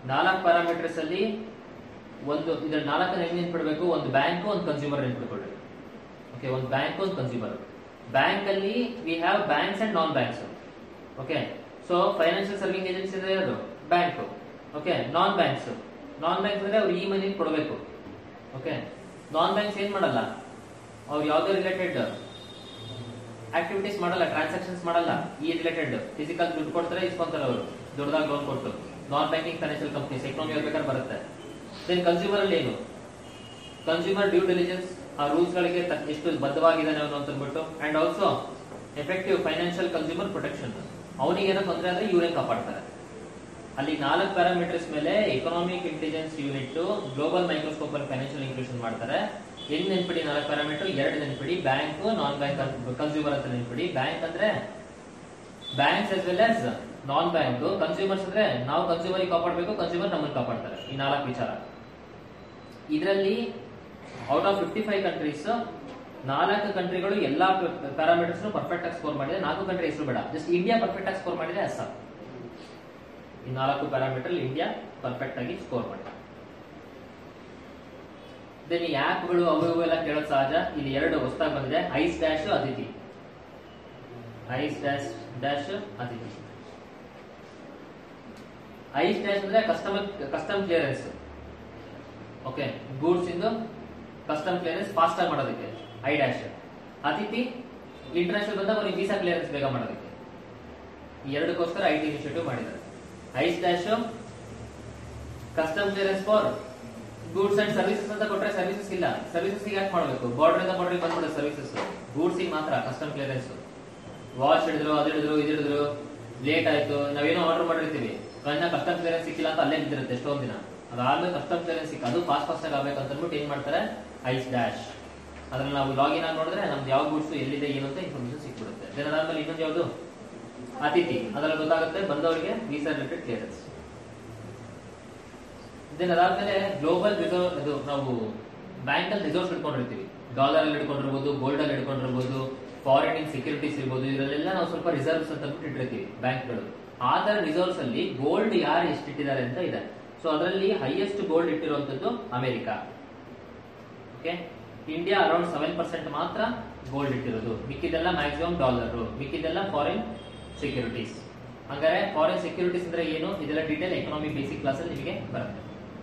ನಾಲ್ಕು ಪ್ಯಾರಾಮೀಟರ್ಸ್ ಅಲ್ಲಿ ಒಂದು ಇದ್ರ ನಾಲ್ಕನ್ನ ಹೆಂಗ್ ನೆನ್ಪಿಡ್ಬೇಕು ಒಂದು ಬ್ಯಾಂಕ್ ಒಂದು ಕನ್ಸ್ಯೂಮರ್ ನೆನ್ಪಿಡ್ಕೊಳ್ರಿ ಓಕೆ ಒಂದು ಬ್ಯಾಂಕ್ ಒಂದು ಕನ್ಸ್ಯೂಮರ್ ಬ್ಯಾಂಕ್ ಅಲ್ಲಿ we have banks and non banks okay so financial serving agency ಅಂದ್ರೆ ಯಾರು bank okay non banks non banks ಅಂದ್ರೆ ಅವ್ರು ಈ ಮನಿ ಕೊಡಬೇಕು ಓಕೆ ನಾನ್ ಬ್ಯಾಂಕ್ಸ್ ಏನ್ ಮಾಡಲ್ಲ ಅವ್ರು ಯಾವ್ದೇ ರಿಲೇಟೆಡ್ ಆಕ್ಟಿವಿಟೀಸ್ ಮಾಡಲ್ಲ ಟ್ರಾನ್ಸಾಕ್ಷನ್ಸ್ ಮಾಡಲ್ಲ ಈ ರಿಲೇಟೆಡ್ ಫಿಸಿಕಲ್ ದುಡ್ಡು ಕೊಡ್ತಾರೆ ಇಸ್ಕೊಂತಾರೆ ಅವರು ದೊಡ್ಡದಾಗಿ ಲೋನ್ ಕೊಟ್ಟು non banking financial companies economy ಬೇಕಾದ್ರೆ ಬರುತ್ತೆ ದೆನ್ ಕನ್ಸ್ಯೂಮರ್ ಅಲ್ಲಿ ಏನು ಕನ್ಸ್ಯೂಮರ್ ಡ್ಯೂ ಡಿಲಿಜೆನ್ಸ್ ಆ ರೂಲ್ಸ್ ಗಳಿಗೆ ತಕ್ಕ- ಎಷ್ಟು ಬದ್ಧವಾಗಿದ್ದಾನೆ ಅವನು ಅಂತ ಅಂದ್ಬಿಟ್ಟು and also effective financial consumer protection ಅವನಿಗೆ ಏನೋ ತೊಂದರೆ ಆದ್ರೆ ಇವರೇ ಕಾಪಾಡ್ತಾರೆ ಅಲ್ಲಿ ನಾಲ್ಕು ಪ್ಯಾರಾಮೀಟರ್ಸ್ ಮೇಲೆ economic intelligence unit global microscope ಅಲ್ಲಿ ಫೈನಾನ್ಷಿಯಲ್ ಇನ್ಕ್ಲೂಷನ್ ಮಾಡ್ತಾರೆ ಹೆಂಗ್ ನೆನ್ಪಿಡಿ ನಾಲ್ಕು ಪ್ಯಾರಾಮೀಟರ್ ಎರಡು ನೆನ್ಪಿಡಿ ಬ್ಯಾಂಕ್ ನಾನ್ ಬ್ಯಾಂಕ್ ಕನ್ಸ್ಯೂಮರ್ ಅಂತ ನೆನ್ಪಿಡಿ ಬ್ಯಾಂಕ್ ಅಂದ್ರೆ banks as well as non bank consumers ಅಂದ್ರೆ ನಾವು ಕನ್ಸ್ಯೂಮರ್ ಕಾಪಾಡಬೇಕು ಕನ್ಸ್ಯೂಮರ್ ನಮ್ಮನ್ನು ಕಾಪಾಡ್ತಾರೆ ಈ ನಾಲ್ಕು ವಿಚಾರ ಇದರಲ್ಲಿ out of fifty five countries ನಾಲ್ಕು ಕಂಟ್ರಿಗಳು ಎಲ್ಲಾ ಪ್ಯಾರಾಮೀಟರ್ಸ್ ಪರ್ಫೆಕ್ಟ್ ಆಗಿ ಸ್ಕೋರ್ ಮಾಡಿದೆ ನಾಲ್ಕು ಕಂಟ್ರಿ ಹೆಸರು ಬೇಡ ಜಸ್ಟ್ ಇಂಡಿಯಾ ಪರ್ಫೆಕ್ಟ್ ಆಗಿ ಸ್ಕೋರ್ ಮಾಡಿದೆ ಅಸ್ಸಾಂ ಈ ನಾಲ್ಕು ಪ್ಯಾರಾಮೀಟರ್ ಇಂಡಿಯಾ ಪರ್ಫೆಕ್ಟ್ ಆಗಿ ಸ್ಕೋರ್ ಮಾಡಿದೆ ದೆನ್ ಈ ಆ್ಯಪ್ಗಳು ಅವು ಇವು ಎಲ್ಲ ಕೇಳೋದು ಸಹಜ ಇಲ್ಲಿ ಎರಡು ಹೊಸದಾಗಿ ಬಂದಿದೆ ice dash Atithi ice dash dash Atithi ice dash ಅಂದ್ರೆ customer custom clearance okay goods ಇಂದು ಕಸ್ಟಮ್ ಕ್ಲಿಯರೆನ್ಸ್ ಫಾಸ್ಟ್ ಆಗಿ ಮಾಡೋದಕ್ಕೆ ಐ ಡ್ಯಾಶ್ ಅತಿಥಿ ಇಂಟರ್ನ್ಯಾಷನಲ್ ಬಂದಾಗ ಅವ್ರಿಗೆ ವೀಸಾ ಕ್ಲಿಯರೆನ್ಸ್ ಬೇಗ ಮಾಡೋದಕ್ಕೆ ಈ ಎರಡಕ್ಕೋಸ್ಕರ ಐ ಟಿ ಇನಿಷಿಯೇಟಿವ್ ಮಾಡಿದ್ದಾರೆ ice dash custom clearance for goods and services ಅಂತ ಕೊಟ್ರೆ ಸರ್ವಿಸಸ್ ಇಲ್ಲ ಸರ್ವಿಸಸ್ ಯಾಕೆ ಮಾಡಬೇಕು ಬಾರ್ಡರ್ ಇಂದ ಬಾರ್ಡರ್ ಬಂದ್ಬಿಡೋ ಸರ್ವಿಸಸ್ ಗೂಡ್ಸ್ ಮಾತ್ರ ಕಸ್ಟಮ್ ಕ್ಲಿಯರೆನ್ಸ್ ವಾಚ್ ಹಿಡಿದ್ರು ಅದು ಹಿಡಿದ್ರು ಇದು ಹಿಡಿದ್ರು ಲೇಟ್ ಆಯ್ತು ನಾವೇನೋ ಆರ್ಡರ್ ಮಾಡಿರ್ತೀವಿ ಕಣ್ಣ ಕಸ್ಟಮ್ ಕ್ಲಿಯರೆನ್ಸ್ ಸಿಕ್ಕಿಲ್ಲ ಅಂತ ಅಲ್ಲೇ ಬಿದ್ದಿರುತ್ತೆ ಎಷ್ಟೊಂದ್ ದಿನ ಅದಾದ್ಮೇಲೆ ಕಸ್ಟಮ್ ಕ್ಲಿಯರೆನ್ಸ್ ಸಿಕ್ಕ ಅದು ಫಾಸ್ಟ್ ಫಾಸ್ಟ್ ಆಗಿ ಆಗ್ಬೇಕು ಅಂತ ಅಂದ್ಬಿಟ್ಟು ಏನ್ ಮಾಡ್ತಾರೆ ಐಸ್ ಡ್ಯಾಶ್ ಅದ್ರಲ್ಲಿ ನಾವು ಲಾಗಿನ್ ಆಗಿ ನೋಡಿದ್ರೆ ನಮ್ದು ಯಾವ ಗೂಡ್ಸ್ ಎಲ್ಲಿದೆ ಏನು ಅಂತ ಇನ್ಫಾರ್ಮೇಶನ್ ಸಿಕ್ಬಿಡುತ್ತೆ ದೆನ್ ಅದಾದ್ಮೇಲೆ ಇನ್ನೊಂದು ಯಾವುದು ಅತಿಥಿ ಅದ್ರಲ್ಲಿ ಗೊತ್ತಾಗುತ್ತೆ ಬಂದವರಿಗೆ ವೀಸಾ ರಿಲೇಟೆಡ್ ಕ್ಲಿಯರೆನ್ಸ್ ದೆನ್ ಅದಾದ್ಮೇಲೆ ಗ್ಲೋಬಲ್ ರಿಸರ್ವ್ ಇದು ನಾವು ಬ್ಯಾಂಕ್ ಅಲ್ಲಿ ರಿಸರ್ವ್ಸ್ ಇಟ್ಕೊಂಡಿರ್ತೀವಿ ಡಾಲರ್ ಅಲ್ಲಿ ಇಟ್ಕೊಂಡಿರ್ಬೋದು ಗೋಲ್ಡ್ ಅಲ್ಲಿ ಇಟ್ಕೊಂಡಿರ್ಬೋದು ಫಾರಿನ್ ಇನ್ ಸೆಕ್ಯೂರಿಟೀಸ್ ಇರ್ಬೋದು ಇದರಲ್ಲೆಲ್ಲ ನಾವು ಸ್ವಲ್ಪ ರಿಸರ್ವ್ಸ್ ಅಂತ ಅಂದ್ಬಿಟ್ಟು ಇಟ್ಟಿರ್ತೀವಿ ಬ್ಯಾಂಕ್ಗಳು ಆ ತರ ರಿಸರ್ವ್ಸ್ ಅಲ್ಲಿ ಗೋಲ್ಡ್ ಯಾರು ಎಷ್ಟು ಇಟ್ಟಿದ್ದಾರೆ ಅಂತ ಇದೆ ಸೊ ಅದರಲ್ಲಿ ಹೈಯೆಸ್ಟ್ ಗೋಲ್ಡ್ ಇಟ್ಟಿರುವಂತದ್ದು America okay India around seven percent ಮಾತ್ರ ಗೋಲ್ಡ್ ಇಟ್ಟಿರೋದು ಮಿಕ್ಕಿದೆಲ್ಲ ಮ್ಯಾಕ್ಸಿಮಮ್ ಡಾಲರ್ ಮಿಕ್ಕಿದೆಲ್ಲ ಫಾರಿನ್ ಸೆಕ್ಯೂರಿಟೀಸ್ ಹಂಗಾರೆ ಫಾರಿನ್ ಸೆಕ್ಯೂರಿಟೀಸ್ ಅಂದ್ರೆ ಏನು ಇದೆಲ್ಲ ಡೀಟೇಲ್ ಎಕನಾಮಿ ಬೇಸಿಕ್ ಕ್ಲಾಸ್ ಅಲ್ಲಿ ನಿಮಗೆ ಬರುತ್ತೆ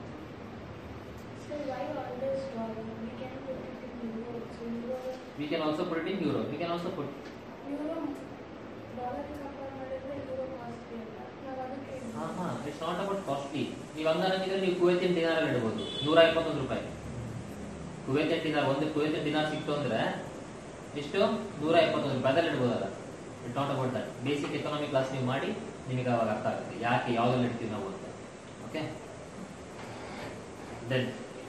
So why always dollar? We can put it in euro. So euro, we can also put in euro we can also put euro dollar compare ಮಾಡಿದ್ರೆ euro ಕಾಸ್ಟ್ಲಿ ಅಂತ ನಾವು ಅದಕ್ಕೆ ಹಾ ಹಾ ಇಟ್ಸ್ ನಾಟ್ ಅಬೌಟ್ ಕಾಸ್ಟ್ಲಿ ನೀವು ಹಂಗಂಗಿದ್ರೆ ನೀವು ಕುವೈತಿನ ಡಿನಾರ್ ಅಲ್ಲಿ ಇಡಬಹುದು ನೂರ ಇಪ್ಪತ್ತೊಂದು ರೂಪಾಯಿ ಕುವೈತಿನ ಡಿನಾರ್ ಒಂದು ಕುವೈತಿನ ಡಿನಾರ್ ಸಿಕ್ತು ಅಂದ್ರೆ ಎಷ್ಟು ನೂರ ಇಪ್ಪತ್ತೊಂದು ರೂಪಾಯಿ ಅದ್ರಲ್ಲಿ ಇಡ್ಬೋದಲ್ಲ it not about that basic economic class ನೀವು ಮಾಡಿ ನಿಮಗೆ ಅವಾಗ ಅರ್ಥ ಆಗುತ್ತೆ ಯಾಕೆ ಯಾವ್ದ್ರಲ್ಲಿ ಇಡ್ತೀವಿ ನಾವು ಅಂತ okay then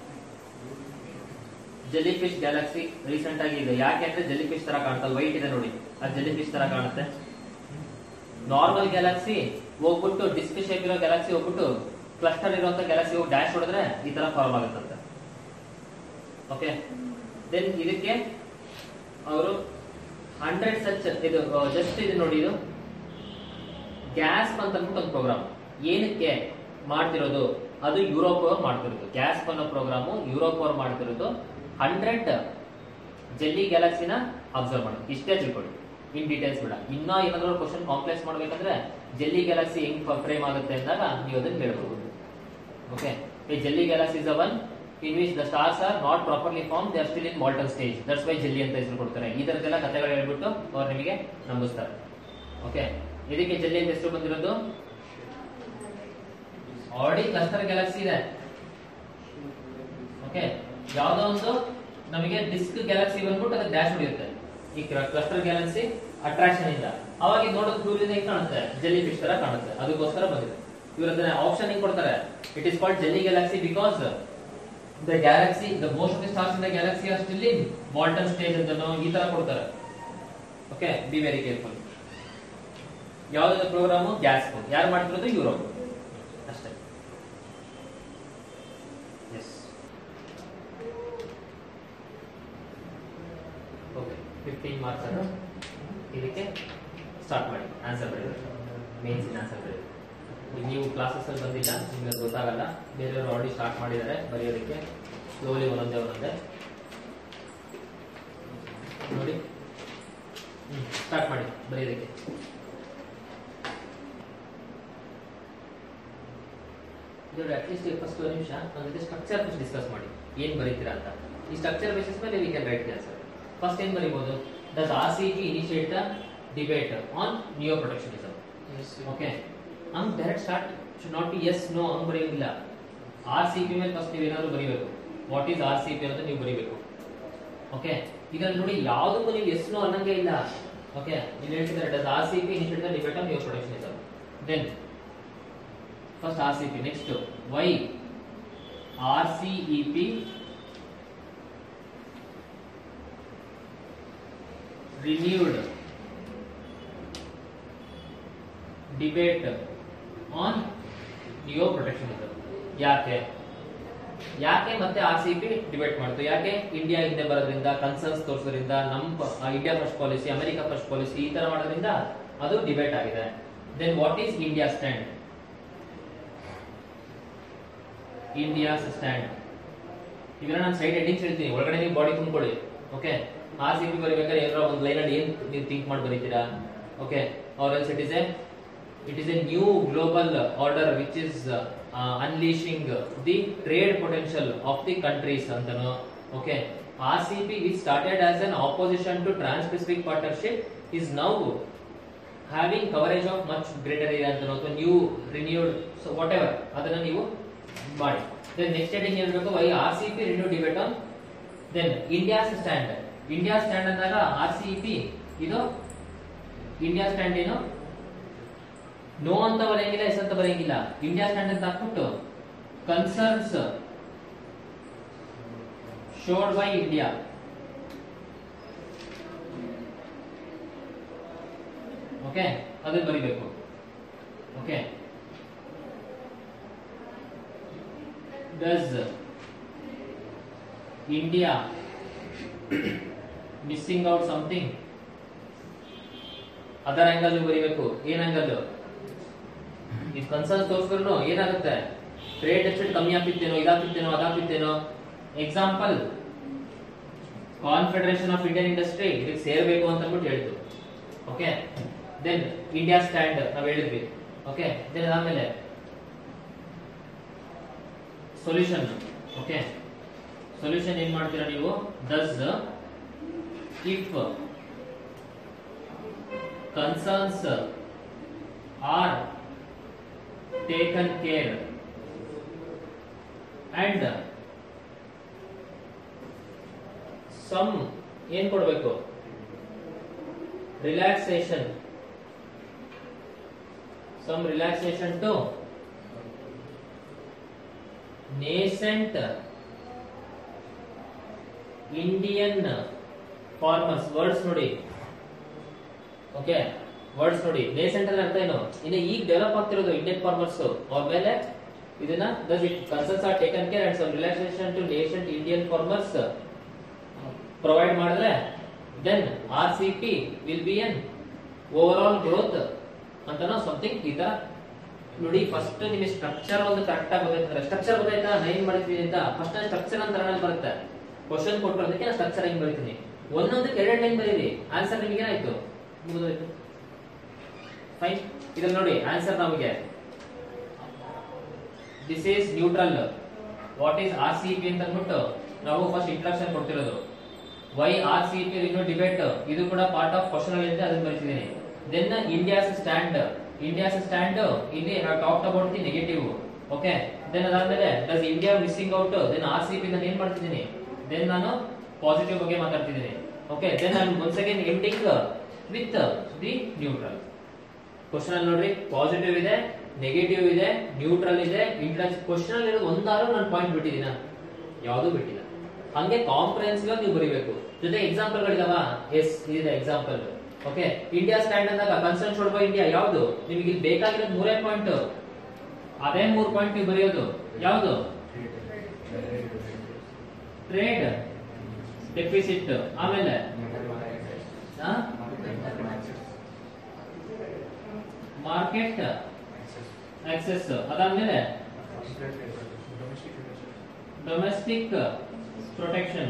jellyfish galaxy recent ಆಗಿ ಇದೆ ಯಾಕೆ ಅಂದ್ರೆ ಜೆಲಿ ಫಿಶ್ ತರ ಕಾಣ್ತಲ್ಲ ವೈಟ್ ಇದೆ ನೋಡಿ ಅದು ಜೆಲಿ ಫಿಶ್ ತರ ಕಾಣುತ್ತೆ ನಾರ್ಮಲ್ ಗ್ಯಾಲಕ್ಸಿ ಹೋಗ್ಬಿಟ್ಟು ಡಿಸ್ಕ್ ಶೇಪ್ ಇರೋ ಗ್ಯಾಲಕ್ಸಿ ಹೋಗ್ಬಿಟ್ಟು ಕ್ಲಸ್ಟರ್ ಇರುವಂತ ಗ್ಯಾಲಕ್ಸಿ ಹೋಗಿ ಡ್ಯಾಶ್ ಹೊಡೆದ್ರೆ ಈ ತರ ಫಾರ್ಮ್ ಆಗುತ್ತಂತೆ ಓಕೆ ದೆನ್ ಇದಕ್ಕೆ ಅವರು ಹಂಡ್ರೆಡ್ ಸಚ್ ಇದು ಜಸ್ಟ್ ಇದು ನೋಡಿ ಇದು ಗ್ಯಾಸ್ ಅಂತ ಅಂದ್ಬಿಟ್ಟು ಒಂದು ಪ್ರೋಗ್ರಾಮ್ ಏನಕ್ಕೆ ಮಾಡ್ತಿರೋದು ಅದು ಯುರೋಪ್ ಅವ್ರು ಮಾಡ್ತಿರೋದು ಗ್ಯಾಸ್ ಅನ್ನೋ ಪ್ರೋಗ್ರಾಮು ಯುರೋಪ್ ಅವ್ರು ಮಾಡ್ತಿರೋದು ಹಂಡ್ರೆಡ್ ಜೆಲ್ಲಿ ಗ್ಯಾಲಕ್ಸಿನ ಅಬ್ಸರ್ವ್ ಮಾಡೋದು ಇಷ್ಟೇ ತಿಳ್ಕೊಳ್ಳಿ ಇನ್ ಡೀಟೇಲ್ಸ್ ಬೇಡ ಇನ್ನ ಏನಾದ್ರು ಕ್ವಶನ್ ಕಾಂಪ್ಲೆಕ್ಸ್ ಮಾಡ್ಬೇಕಂದ್ರೆ ಜೆಲ್ಲಿ ಗ್ಯಾಲಕ್ಸಿ ಹೆಂಗ್ ಫ್ರೇಮ್ ಆಗುತ್ತೆ ಅಂದಾಗ ನೀವು ಅದನ್ನ ಹೇಳ್ಬಹುದು ಓಕೆ ಈ jelly galaxy is one in which the stars are not properly form they are still in molten stage that's why jelly ಅಂತ ಹೆಸರು ಕೊಡ್ತಾರೆ ಈ ತರದೆಲ್ಲ ಕಥೆಗಳು ಹೇಳ್ಬಿಟ್ಟು ಅವ್ರು ನಿಮಗೆ ನಂಬಿಸ್ತಾರೆ ಓಕೆ ಇದಕ್ಕೆ ಜೆಲ್ಲಿ ಅಂತ ಹೆಸರು ಬಂದಿರೋದು ಆಲ್ರೆಡಿ ಕ್ಲಸ್ಟರ್ ಗ್ಯಾಲಕ್ಸಿ ಇದೆ ಓಕೆ ಯಾವ್ದೋ ಒಂದು ನಮಗೆ ಡಿಸ್ಕ್ ಗ್ಯಾಲಕ್ಸಿ ಬಂದ್ಬಿಟ್ಟು ಅದಕ್ಕೆ ಡ್ಯಾಶ್ ಹೊಡೆಯುತ್ತೆ ಈ ಕ್ಲಸ್ಟರ್ ಗ್ಯಾಲಕ್ಸಿ ಅಟ್ರಾಕ್ಷನ್ ಇಂದ ಅವಾಗ ಇದು ನೋಡೋದು ದೂರದಿಂದ ಹೆಂಗ್ ಕಾಣುತ್ತೆ ಜೆಲ್ಲಿ ಫಿಶ್ ತರ ಕಾಣುತ್ತೆ ಅದಕ್ಕೋಸ್ಕರ ಬಂದಿದೆ ಇವ್ರ ಅದನ್ನ ಆಪ್ಷನ್ ಹಿಂಗ್ ಕೊಡ್ತಾರೆ it is called jelly galaxy because the galaxy the most of the stars in the galaxy are still in molten stage ಅಂತ ಈ ತರ ಕೊಡ್ತಾರೆ ಓಕೆ ಬಿ ವೆರಿ ಕೇರ್ಫುಲ್ ಯಾವ್ದಾದ್ರು ಪ್ರೋಗ್ರಾಮು ಗ್ಯಾಸ್ ಯಾರು ಮಾಡ್ತಿರೋದು ಯುರೋಪ್ ಅಷ್ಟೇ ಎಸ್ ಓಕೆ ಫಿಫ್ಟೀನ್ ಮಾರ್ಕ್ಸ್ ಅನ್ನು ಇದಕ್ಕೆ ಸ್ಟಾರ್ಟ್ ಮಾಡಿ ಆನ್ಸರ್ ಬರೆಯೋದು ಮೇನ್ಸ್ ಆನ್ಸರ್ ಬರೆಯೋದು ಈಗ ನೀವು ಕ್ಲಾಸಸ್ ಅಲ್ಲಿ ಬಂದಿಲ್ಲ ನಿಮ್ಗೆ ಅದು ಗೊತ್ತಾಗಲ್ಲ ಬೇರೆಯವರು ಆಲ್ರೆಡಿ ಸ್ಟಾರ್ಟ್ ಮಾಡಿದ್ದಾರೆ ಬರೆಯೋದಕ್ಕೆ ಸ್ಲೋಲಿ ಒಂದೊಂದೇ ಒಂದೊಂದೇ ನೋಡಿ ಸ್ಟಾರ್ಟ್ ಮಾಡಿ ಬರೆಯೋದಕ್ಕೆ ಇದು ಅಟ್ಲೀಸ್ಟ್ ಫಸ್ಟ್ ಒಂದು ನಿಮಿಷ ನನ್ನ ಜೊತೆ ಸ್ಟ್ರಕ್ಚರ್ ಫಸ್ಟ್ ಡಿಸ್ಕಸ್ ಮಾಡಿ ಏನ್ ಬರೀತೀರಾ ಅಂತ ಈ ಸ್ಟ್ರಕ್ಚರ್ ಬೇಸಿಸ್ ಮೇಲೆ we can write answer first ಏನ್ ಬರೀಬಹುದು does R C P initiate the debate on neo protectionism okay ಹಂಗ್ direct start should not be yes no ಹಂಗ್ ಬರೆಯೋದಿಲ್ಲ ಆರ್ ಸಿ ಪಿ ಮೇಲೆ ಫಸ್ಟ್ ನೀವು ಏನಾದ್ರು ಬರೀಬೇಕು what is R C P ಅಂತ ನೀವು ಬರೀಬೇಕು ಓಕೆ ಇದರಲ್ಲಿ ನೋಡಿ ಯಾವುದಕ್ಕೂ ನೀವು ಎಸ್ ನೋ ಅನ್ನಂಗೆ ಇಲ್ಲ ಓಕೆ ಇಲ್ಲಿ ಹೇಳ್ತಿದ್ದಾರೆ does R C P initiate the debate on neo protectionism then first R C P next why R C E P renewed debate on neo protectionism ಯಾಕೆ ಯಾಕೆ ಮತ್ತೆ ಆರ್ ಸಿ ಪಿ ಡಿಬೇಟ್ ಮಾಡ್ತು ಯಾಕೆ ಇಂಡಿಯಾ ಹಿಂದೆ ಬರೋದ್ರಿಂದ ಕನ್ಸರ್ನ್ಸ್ ತೋರಿಸೋದ್ರಿಂದ ನಮ್ಮ India first policy America first policy ಈ ತರ ಮಾಡೋದ್ರಿಂದ ಅದು ಡಿಬೇಟ್ ಆಗಿದೆ then what is India stand India's stand ಈಗ ನಾನು ಸೈಡ್ ಹೆಡ್ಡಿಂಗ್ಸ್ ಹೇಳ್ತೀನಿ ಒಳಗಡೆ ನೀವು ಬಾಡಿ ತುಂಬಿಕೊಳ್ಳಿ ಓಕೆ ಆರ್ ಸಿ ಪಿ ಬರೀಬೇಕಾದ್ರೆ ಏನೋ ಒಂದು ಲೈನ್ ಅಲ್ಲಿ ಏನ್ ನೀವು ಥಿಂಕ್ ಮಾಡಿ ಬರೀತೀರಾ okay or else it is a it is a new global order which is unleashing the trade potential of the countries ಅಂತನೋ okay R C P which started as an opposition to Trans Pacific Partnership is now having coverage of much greater area ಅಂತನೋ ಅಥವಾ new renewed so whatever ಅದನ್ನ ನೀವು ಮಾಡಿ ದೆನ್ ನೆಕ್ಸ್ಟ್ ಹೆಡಿಂಗ್ ಹೇಳ್ಬೇಕು why R C P renew debate on then India's stand India stand ಅಂದಾಗ ಆರ್ ಸಿ ಪಿ ಇದು ಇಂಡಿಯಾ ಸ್ಟ್ಯಾಂಡ್ ಏನು ನೋ ಅಂತ ಬರೆಯಂಗಿಲ್ಲ ಎಸ್ ಅಂತ ಬರೆಯಂಗಿಲ್ಲ ಇಂಡಿಯಾ ಸ್ಟ್ಯಾಂಡ್ ಅಂತ ಹಾಕ್ಬಿಟ್ಟು concerns showed by India okay ಅದನ್ನ ಬರಿಬೇಕು okay does India missing out something other angle ಬರೀಬೇಕು ಏನ್ ಆಂಗಲ್ ಈ ಕನ್ಸರ್ನ್ ತೋರಿಸಿದ್ರು ಏನಾಗುತ್ತೆ ಟ್ರೇಡ್ ಡೆಫಿಸಿಟ್ ಕಮ್ಮಿ ಆಗ್ತಿತ್ತೇನೋ ಇದಾಗ್ತಿತ್ತೇನೋ ಅದಾಗ್ತಿತ್ತೇನೋ example Confederation of Indian Industry ಇದಕ್ಕೆ ಸೇರ್ಬೇಕು ಅಂತ ಅಂದ್ಬಿಟ್ಟು ಹೇಳ್ತು ಓಕೆ ದೆನ್ ಇಂಡಿಯಾ ಸ್ಟ್ಯಾಂಡ್ ನಾವ್ ಹೇಳಿದ್ವಿ ಓಕೆ ದೆನ್ ಆಮೇಲೆ ಸೊಲ್ಯೂಷನ್ ಓಕೆ ಸೊಲ್ಯೂಷನ್ ಏನ್ ಮಾಡ್ತೀರಾ ನೀವು does if concerns are taken care and some ಏನ್ ಕೊಡಬೇಕು relaxation some relaxation to nascent Indian farmers words ನೋಡಿ ಓಕೆ ವರ್ಡ್ಸ್ ನೋಡಿ ನೇಸೆಂಟ್ ಅಂದ್ರೆ ಅರ್ಥ ಏನು ಇನ್ನು ಈಗ ಡೆವಲಪ್ ಆಗ್ತಿರೋದು ಇಂಡಿಯನ್ ಫಾರ್ಮರ್ಸ್ ಅವ್ರ ಮೇಲೆ ಇದನ್ನ thus it concerns are taken care and some relaxation to nation Indian farmers provide ಮಾಡಿದ್ರೆ then R C P will be an overall growth ಅಂತನೋ ಸಮಥಿಂಗ್ ಈ ತರ ನೋಡಿ ಫಸ್ಟ್ ನಿಮಗೆ ಸ್ಟ್ರಕ್ಚರ್ ಒಂದು ಕರೆಕ್ಟ್ ಆಗಿ ಗೊತ್ತಾಯ್ತಂದ್ರೆ ಸ್ಟ್ರಕ್ಚರ್ ಗೊತ್ತಾಯ್ತಾ ನಾ ಏನ್ ಮಾಡಿದ್ದೀನಿ ಅಂತ ಫಸ್ಟ್ ಸ್ಟ್ರಕ್ಚರ್ ಅಂತ ರಣಲ್ಲಿ ಬರುತ್ತೆ ಕ್ವಶನ್ ಕೊಟ್ಟರು ಅದಕ್ಕೆ ನಾನು ಸ್ಟ್ರಕ್ಚರ್ ಹೆಂಗ್ ಬರೀತೀನಿ ಒಂದೊಂದಕ್ಕೆ ಎರಡು ಲೈನ್ ಬರೀರಿ ಆನ್ಸರ್ ನಿಮಗೆ ಏನಾಯ್ತು ಮುಗಿದೋಯ್ತು ಫೈನ್ ಇದ್ರಲ್ಲಿ ನೋಡಿ ಆನ್ಸರ್ ನಮಗೆ this is neutral what is R C P ಅಂತ ಅಂದ್ಬಿಟ್ಟು ನಾವು ಫಸ್ಟ್ ಇಂಟ್ರಡಕ್ಷನ್ ಕೊಡ್ತಿರೋದು ವೈ ಆರ್ ಸಿ ಪಿ ಇನ್ನು ಡಿಬೇಟ್ ಇದು ಕೂಡ ಪಾರ್ಟ್ ಆಫ್ ಕ್ವಶನ್ ಅಲ್ಲಿ ಇದೆ ಅದನ್ನ ಬರೀತಿದ್ದೀನಿ then India's stand India's stand ಇಲ್ಲಿ ನಾವು talk about the negative okay then ಅದಾದ್ಮೇಲೆ does India missing out then R C P ನಾನು ಏನ್ ಮಾಡ್ತಿದ್ದೀನಿ ದೆನ್ ನಾನು ಪಾಸಿಟಿವ್ ಬಗ್ಗೆ ಮಾತಾಡ್ತಿದ್ದೀನಿ ಓಕೆ ದೆನ್ ನಾನು once again ending with the neutral question ಅಲ್ಲಿ ನೋಡ್ರಿ ಪಾಸಿಟಿವ್ ಇದೆ ನೆಗೆಟಿವ್ ಇದೆ ನ್ಯೂಟ್ರಲ್ ಇದೆ ಇಂಟ್ರೆಸ್ಟ್ ಕ್ವಶನ್ ಅಲ್ಲಿ ಇರೋದು ಒಂದಾರು ನಾನು ಪಾಯಿಂಟ್ ಬಿಟ್ಟಿದ್ದೀನ ಯಾವುದು ಬಿಟ್ಟಿಲ್ಲ ಹಂಗೆ ಕಾಂಪ್ರಹೆನ್ಸಿವ್ ನೀವು ಬರೀಬೇಕು ಜೊತೆ ಎಕ್ಸಾಂಪಲ್ ಗಳಿದಾವ ಎಸ್ ಇದೆ ಎಕ್ಸಾಂಪಲ್ ಓಕೆ ಇಂಡಿಯಾ ಸ್ಟ್ಯಾಂಡ್ ಅಂದಾಗ ಕನ್ಸರ್ನ್ ಶೋಡ್ ಬೈ ಇಂಡಿಯಾ ಯಾವುದು ನಿಮಗೆ ಇಲ್ಲಿ ಬೇಕಾಗಿರೋದು ಮೂರೇ ಪಾಯಿಂಟ್ ಅದೇ ಮೂರು ಪಾಯಿಂಟ್ ನೀವು ಬರೆಯೋದು ಯಾವುದು ಟ್ರೇಡ್ ಡೆಫಿಸಿಟ್ ಆಮೇಲೆ ಮಾರ್ಕೆಟ್ ಆಕ್ಸೆಸ್ ಅದಾದ್ಮೇಲೆ ಡೊಮೆಸ್ಟಿಕ್ ಡೊಮೆಸ್ಟಿಕ್ ಪ್ರೊಟೆಕ್ಷನ್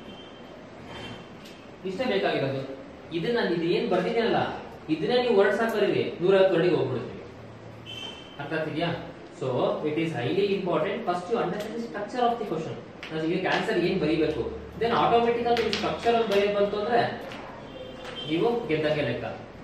ಇಷ್ಟೇ ಬೇಕಾಗಿರೋದು ಇದನ್ನ ಇದು ಏನ್ ಬರ್ದಿದ್ದೀನಲ್ಲ ಇದನ್ನೇ ನೀವು ವರ್ಡ್ಸ್ ಹಾಕೋರಿ ನೂರೈವತ್ತು ವರ್ಡಿಗೆ ಹೋಗ್ಬಿಡ್ತೀವಿ ಅರ್ಥ ಆಗ್ತಿದ್ಯಾ so it is highly important first you understand structure of the question ಇದಕ್ಕೆ ಆನ್ಸರ್ ಏನ್ ಬರೀಬೇಕು ದೆನ್ ಆಟೋಮೆಟಿಕ್ ಆಗಿ ಸ್ಟ್ರಕ್ಚರ್ ಅಲ್ಲಿ ಬರೆಯ ಬಂತು ಅಂದ್ರೆ ನೀವು ಗೆದ್ದಂಗೆ ಲೆಕ್ಕ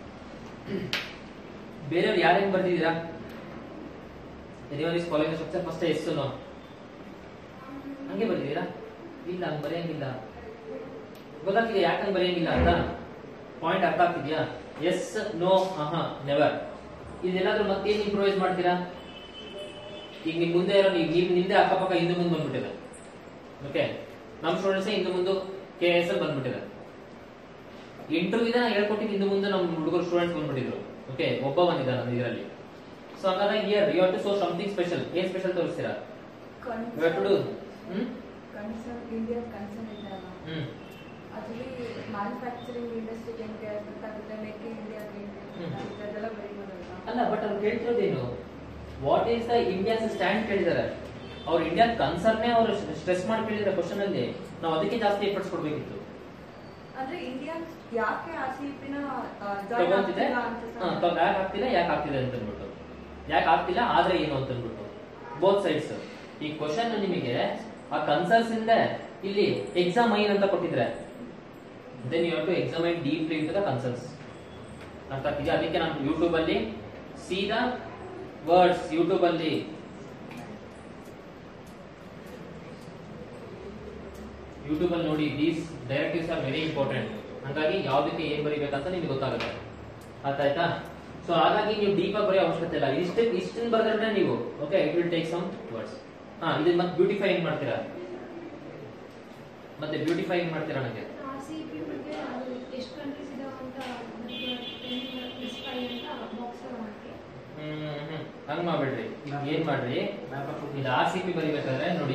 ಬೇರೆಯವ್ರು ಯಾರೇನ್ ಬರ್ದಿದ್ದೀರಾ anyone is following structure first yes no ಹಂಗೆ ಬರ್ದಿದ್ದೀರಾ ಇಲ್ಲ ಹಂಗ್ ಬರೆಯಂಗಿಲ್ಲ ಗೊತ್ತಾಗ್ತಿದೆ ಯಾಕೆ ಹಂಗ್ ಬರೆಯಂಗಿಲ್ಲ ಅಂತ ಪಾಯಿಂಟ್ ಅರ್ಥ ಆಗ್ತಿದ್ಯಾ ಎಸ್ ನೋ ಆಹಾ ನೆವರ್ ಇದೆಲ್ಲಾದ್ರೂ ಮತ್ತೇನ್ ಇಂಪ್ರೂವೈಸ್ ಮಾಡ್ತೀರಾ ಈಗ ನಿಮ್ ಮುಂದೆ ಇರೋ ನೀವು ನಿಮ್ ನಿಂದೆ ಅಕ್ಕಪಕ್ಕ ಹಿಂದೆ ಮುಂದೆ ಬಂದ್ಬಿಟ್ಟಿದೆ ಓಕೆ ನಮ್ ಸ್ಟೂಡೆಂಟ್ಸ್ ಹಿಂದೆ ಮುಂದೆ ಕೆ ಎಸ್ ಅಲ್ಲಿ ಬಂದ್ಬಿಟ್ಟಿದೆ ಇಂಟರ್ವ್ಯೂ ನಾನು ಹೇಳ್ಕೊಟ್ಟಿದ್ದು ಹಿಂದೆ ಮುಂದೆ ನಮ್ಮ ಹುಡುಗರು ಸ್ಟೂಡೆಂಟ್ಸ್ ಬಂದ್ಬಿಟ್ಟಿದ್ರು ಓಕೆ ಒಬ್ಬ ಬಂದಿದ್ದ ನನ್ನ ಇದರಲ್ಲಿ ಸೊ ಹಾಗಾದ್ರೆ here you have to show something special ಏನ್ ಸ್ಪೆಷಲ್ ತೋರಿಸ್ತೀರಾ you have to do hmm concern India concern ಇದೆಯಲ್ಲ ಹ್ಮ್ ಅದರಲ್ಲಿ ಮ್ಯಾನುಫ್ಯಾಕ್ಚರಿಂಗ್ ಇಂಡಸ್ಟ್ರಿಗೆ ಹೆಂಗೆ ಗೊತ್ತಾಗುತ್ತೆ ಮೇಕಿಂಗ್ ಇಂಡಿಯಾ ಹ್ಮ್. ಇದೆಲ್ಲ ಬರೀಬೋದಲ್ವಾ ಅಲ್ಲ ಬಟ್ ಅವ್ರು ಕೇಳ್ತಿರೋದೇನು what is the India's stand ಕೇಳಿದಾರೆ ಅವ್ರು ಇಂಡಿಯಾ ಕನ್ಸರ್ನೇ ಅವರು ಸ್ಟ್ರೆಸ್ ಮಾಡಿ ಕೇಳಿದ್ರೆ ಕ್ವಶನ್ ಅಲ್ಲಿ ನಾವು ಅದಕ್ಕೆ ಜಾಸ್ತಿ ಎಫರ್ಟ್ಸ್ ಕೊಡ್ಬೇಕಿತ್ತು ಅಂದ್ರೆ ಇಂಡಿಯಾ ಯಾಕೆ ಆರ್ ಸಿ ಪಿನ ಜಾಯ್ನ್ ತಗೊಂತಿದೆ ಆಗ್ತಿಲ್ಲ ಅಂತ ಹಾ, ತಗೊಂಡ್ ಯಾಕೆ ಆಗ್ತಿಲ್ಲ ಯಾಕೆ ಆಗ್ತಿದೆ ಅಂತ ಅಂದ್ಬಿಟ್ಟು ಯಾಕೆ ಆಗ್ತಿಲ್ಲ ಆದ್ರೆ ಏನು ಅಂತ ಅಂದ್ಬಿಟ್ಟು ಬೋತ್ ಸೈಡ್ಸ್ ಈ ಕ್ವಶನ್ ನಿಮಗೆ ಆ ಕನ್ಸರ್ನ್ಸ್ ಇಂದ ಇಲ್ಲಿ ಎಕ್ಸಾಮೈನ್ ಅಂತ ಕೊಟ್ಟಿದ್ರೆ then you have to examine deeply into the concerns ಅರ್ಥ ಆಗ್ತಿದೆಯಾ ಅದಕ್ಕೆ ನಾನು ಯೂಟ್ಯೂಬ್ ಅಲ್ಲಿ ಸೀದಾ ವರ್ಡ್ಸ್ ಯೂಟ್ಯೂಬ್ ಅಲ್ಲಿ ಯೂಟ್ಯೂಬ್ ಅಲ್ಲಿ ನೋಡಿ these directives are very important ಹಾಗಾಗಿ ಯಾವ್ದಕ್ಕೆ ಏನ್ ಬರಿಬೇಕಂತ ನಿಮ್ಗೆ ಗೊತ್ತಾಗುತ್ತೆ ಅರ್ಥ ಆಯ್ತಾ ಸೊ ಹಾಗಾಗಿ ನೀವು ಡೀಪ್ ಆಗಿ ಬರೆಯೋ ಅವಶ್ಯಕತೆ ಇಲ್ಲ ಇಷ್ಟ ಇಷ್ಟನ್ ಬರೆದ್ರೆ ನೀವು okay it will take some words ಹಾ ಇದನ್ನ ಮತ್ತೆ ಬ್ಯೂಟಿಫೈ ಹೆಂಗ್ ಮಾಡ್ತೀರಾ ಮತ್ತೆ ಬ್ಯೂಟಿಫೈ ಹೆಂಗ್ ಮಾಡ್ತೀರಾ ನನಗೆ ಆರ್ ಸಿ ಪಿ ಬಗ್ಗೆ ಅದು ಎಷ್ಟು ಕಂಟ್ರೀಸ್ ಇದಾವೆ ಅಂತ ಟೆನ್ ಪ್ಲಸ್ ಫೈವ್ ಅಂತ ಬಾಕ್ಸ್ ಮಾಡಿ ಹ್ಮ್ ಹ್ಮ್ ಹಂಗ್ ಮಾಡ್ಬೇಡ್ರಿ ಏನ್ ಮಾಡ್ರಿ ಮ್ಯಾಪ್ ಹಾಕ್ಬಿಟ್ಟು ಇದು ಆರ್ ಸಿ ಪಿ ಬರಿಬೇಕಾದ್ರೆ ನೋಡಿ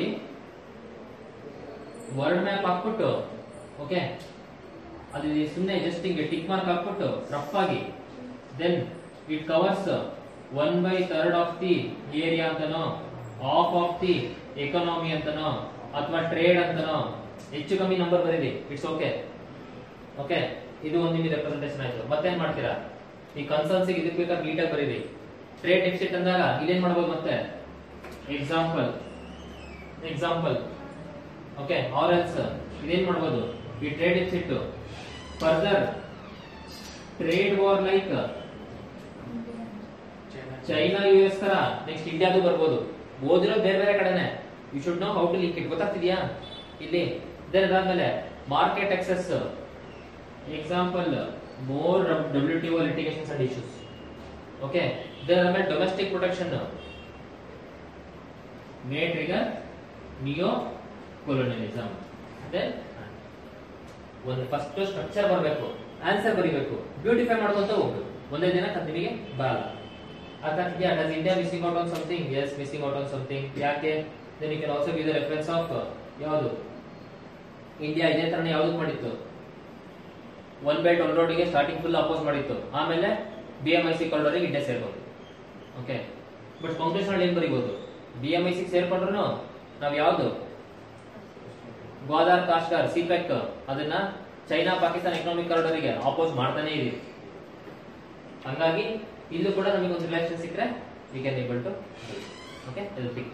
ವರ್ಡ್ ಮ್ಯಾಪ್ ಹಾಕ್ಬಿಟ್ಟು ಓಕೆ ಅದು ಸುಮ್ಮನೆ ಜಸ್ಟ್ ಹಿಂಗೆ ಟಿಕ್ ಮಾರ್ಕ್ ಹಾಕ್ಬಿಟ್ಟು ರಫ್ ಆಗಿ then it covers one by third of the area ಅಂತನೋ ಆಫ್ ಆಫ್ ದಿ ಎಕಾನಮಿ ಅಂತನೋ ಅಥವಾ ಟ್ರೇಡ್ ಅಂತನೋ ಹೆಚ್ಚು ಕಮ್ಮಿ ನಂಬರ್ ಬರೀರಿ ಇಟ್ಸ್ ಓಕೆ ಓಕೆ ಇದು ಒಂದು ನಿಮಗೆ ರೆಪ್ರೆಸೆಂಟೇಷನ್ ಆಯ್ತು ಮತ್ತೇನ್ ಮಾಡ್ತೀರಾ ಈ ಕನ್ಸರ್ನ್ಸ್ ಇದಕ್ಕೆ ಬೇಕಾದ್ರೆ ನೀಟಾಗಿ ಬರೀರಿ ಟ್ರೇಡ್ ಡೆಫಿಸಿಟ್ ಅಂದಾಗ ಇದೇನ್ ಮಾಡ್ಬೋದು ಮತ್ತೆ example example okay or else ಇದೇನ್ ಮಾಡ್ಬೋದು ಈ trade deficit further trade war like China U S ತರ ನೆಕ್ಸ್ಟ್ ಇಂಡಿಯಾದು ಬರ್ಬೋದು ಓದಿರೋದು ಬೇರೆ ಬೇರೆ ಕಡೆನೆ you should know how to link it ಗೊತ್ತಾಗ್ತಿದ್ಯಾ ಇಲ್ಲಿ ದೆನ್ ಅದಾದ್ಮೇಲೆ market excess example more W T O litigations and issues okay then ಆಮೇಲೆ domestic protection may trigger neo colonialism then ಒಂದು ಫಸ್ಟ್ ಸ್ಟ್ರಕ್ಚರ್ ಬರಬೇಕು ಆನ್ಸರ್ ಬರೀಬೇಕು ಬ್ಯೂಟಿಫೈ ಮಾಡ್ಕೊಂತ ಹೋಗ್ಬೇಕು ಒಂದೇ ದಿನ ಅದು ನಿಮಗೆ ಬರಲ್ಲ ಅರ್ಥ ಆಗ್ತಿದ್ಯಾ does India missing out on something yes missing out on something ಯಾಕೆ then you can also give the reference of ಯಾವುದು ಇಂಡಿಯಾ ಇದೇ ತರನೇ ಯಾವ್ದಕ್ ಮಾಡಿತ್ತು ಒನ್ ಬೆಲ್ಟ್ ಒನ್ ರೋಡಿಗೆ ಸ್ಟಾರ್ಟಿಂಗ್ ಫುಲ್ ಅಪೋಸ್ ಮಾಡಿತ್ತು ಆಮೇಲೆ ಬಿ ಎಂ ಐ ಸಿ ಕೊಂಡವರಿಗೆ ಇಂಡಿಯಾ ಸೇರ್ಬೋದು ಓಕೆ ಬಟ್ ಕಾಂಗ್ರೆಸ್ ಏನ್ ಬರೀಬಹುದು ಬಿ ಎಂ ಐ ಸಿ ಸೇರ್ಕೊಂಡ್ರು ನಾವ್ ಯಾವ್ದು ಗ್ವಾದಾರ್ ಕಾಶ್ಗಾರ್ ಸಿಪೆಕ್ ಅದನ್ನ ಚೈನಾ ಪಾಕಿಸ್ತಾನ ಎಕನಾಮಿಕ್ ಕಾರಿಡಾರಿಗೆ ಅಪೋಸ್ ಮಾಡ್ತಾನೆ ಇದೀವಿ ಹಂಗಾಗಿ ಇಲ್ಲೂ ಕೂಡ ನಮಗೆ ಒಂದು ರಿಲೇಷನ್ ಸಿಕ್ಕರೆ we can able to okay ಇದು ಪಿಕ್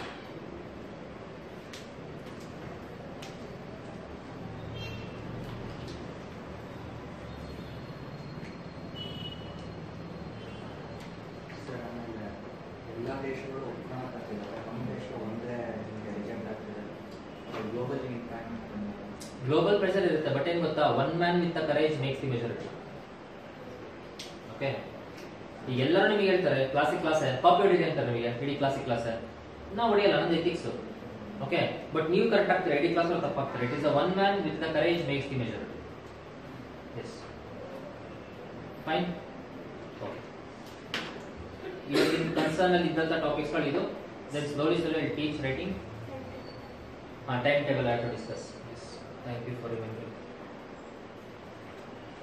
ಸರ್ ಆಮೇಲೆ ಎಲ್ಲ ದೇಶಗಳು ಒಪ್ಕೊಳಕ್ಕಾಗ್ತಿದ್ದಾರೆ ನಮ್ಮ ದೇಶ ಒಂದೇ ರಿಜೆಕ್ಟ್ ಆಗ್ತಿದೆ ಗ್ಲೋಬಲ್ ಇಂಪ್ಯಾಕ್ಟ್ ಗ್ಲೋಬಲ್ ಪ್ರೆಷರ್ ಇರುತ್ತೆ ಬಟ್ ಏನ್ ಗೊತ್ತಾ one man with courage makes the majority okay ಈಗ ಎಲ್ಲರೂ ನಿಮಗೆ ಹೇಳ್ತಾರೆ ಕ್ಲಾಸಿಕ್ ಕ್ಲಾಸ್ ಕಾಪಿ ಹೊಡಿದೆ ಅಂತಾರೆ ನಿಮಗೆ ಇಡೀ ಕ್ಲಾಸಿಕ್ ಕ್ಲಾಸ್ ನಾವು ಹೊಡಿಯಲ್ಲ ನಂದು ಎಥಿಕ್ಸ್ ಓಕೆ ಬಟ್ ನೀವು ಕರೆಕ್ಟ್ ಆಗ್ತೀರಾ ಇಡೀ ಕ್ಲಾಸ್ ತಪ್ಪಾಗ್ತಾರೆ it is a one man with the courage makes the majority yes fine okay ಇವತ್ತಿನ ಕನ್ಸರ್ನ್ ಅಲ್ಲಿ ಇದ್ದಂತ ಟಾಪಿಕ್ಸ್ಗಳು ಇದು then slowly slowly teach writing ಹಾಂ ಟೈಮ್ ಟೇಬಲ್ ಆಯ್ತು discuss yes thank you for remembering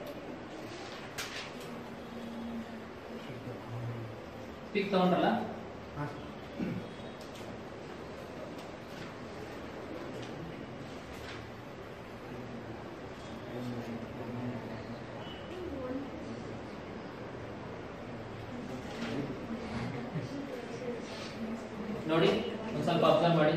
pick ತಗೊಂಡ್ರಲ್ಲ ನೋಡಿ ಒಂದ್ ಸ್ವಲ್ಪ ಅಬ್ಸರ್ವ್ ಮಾಡಿ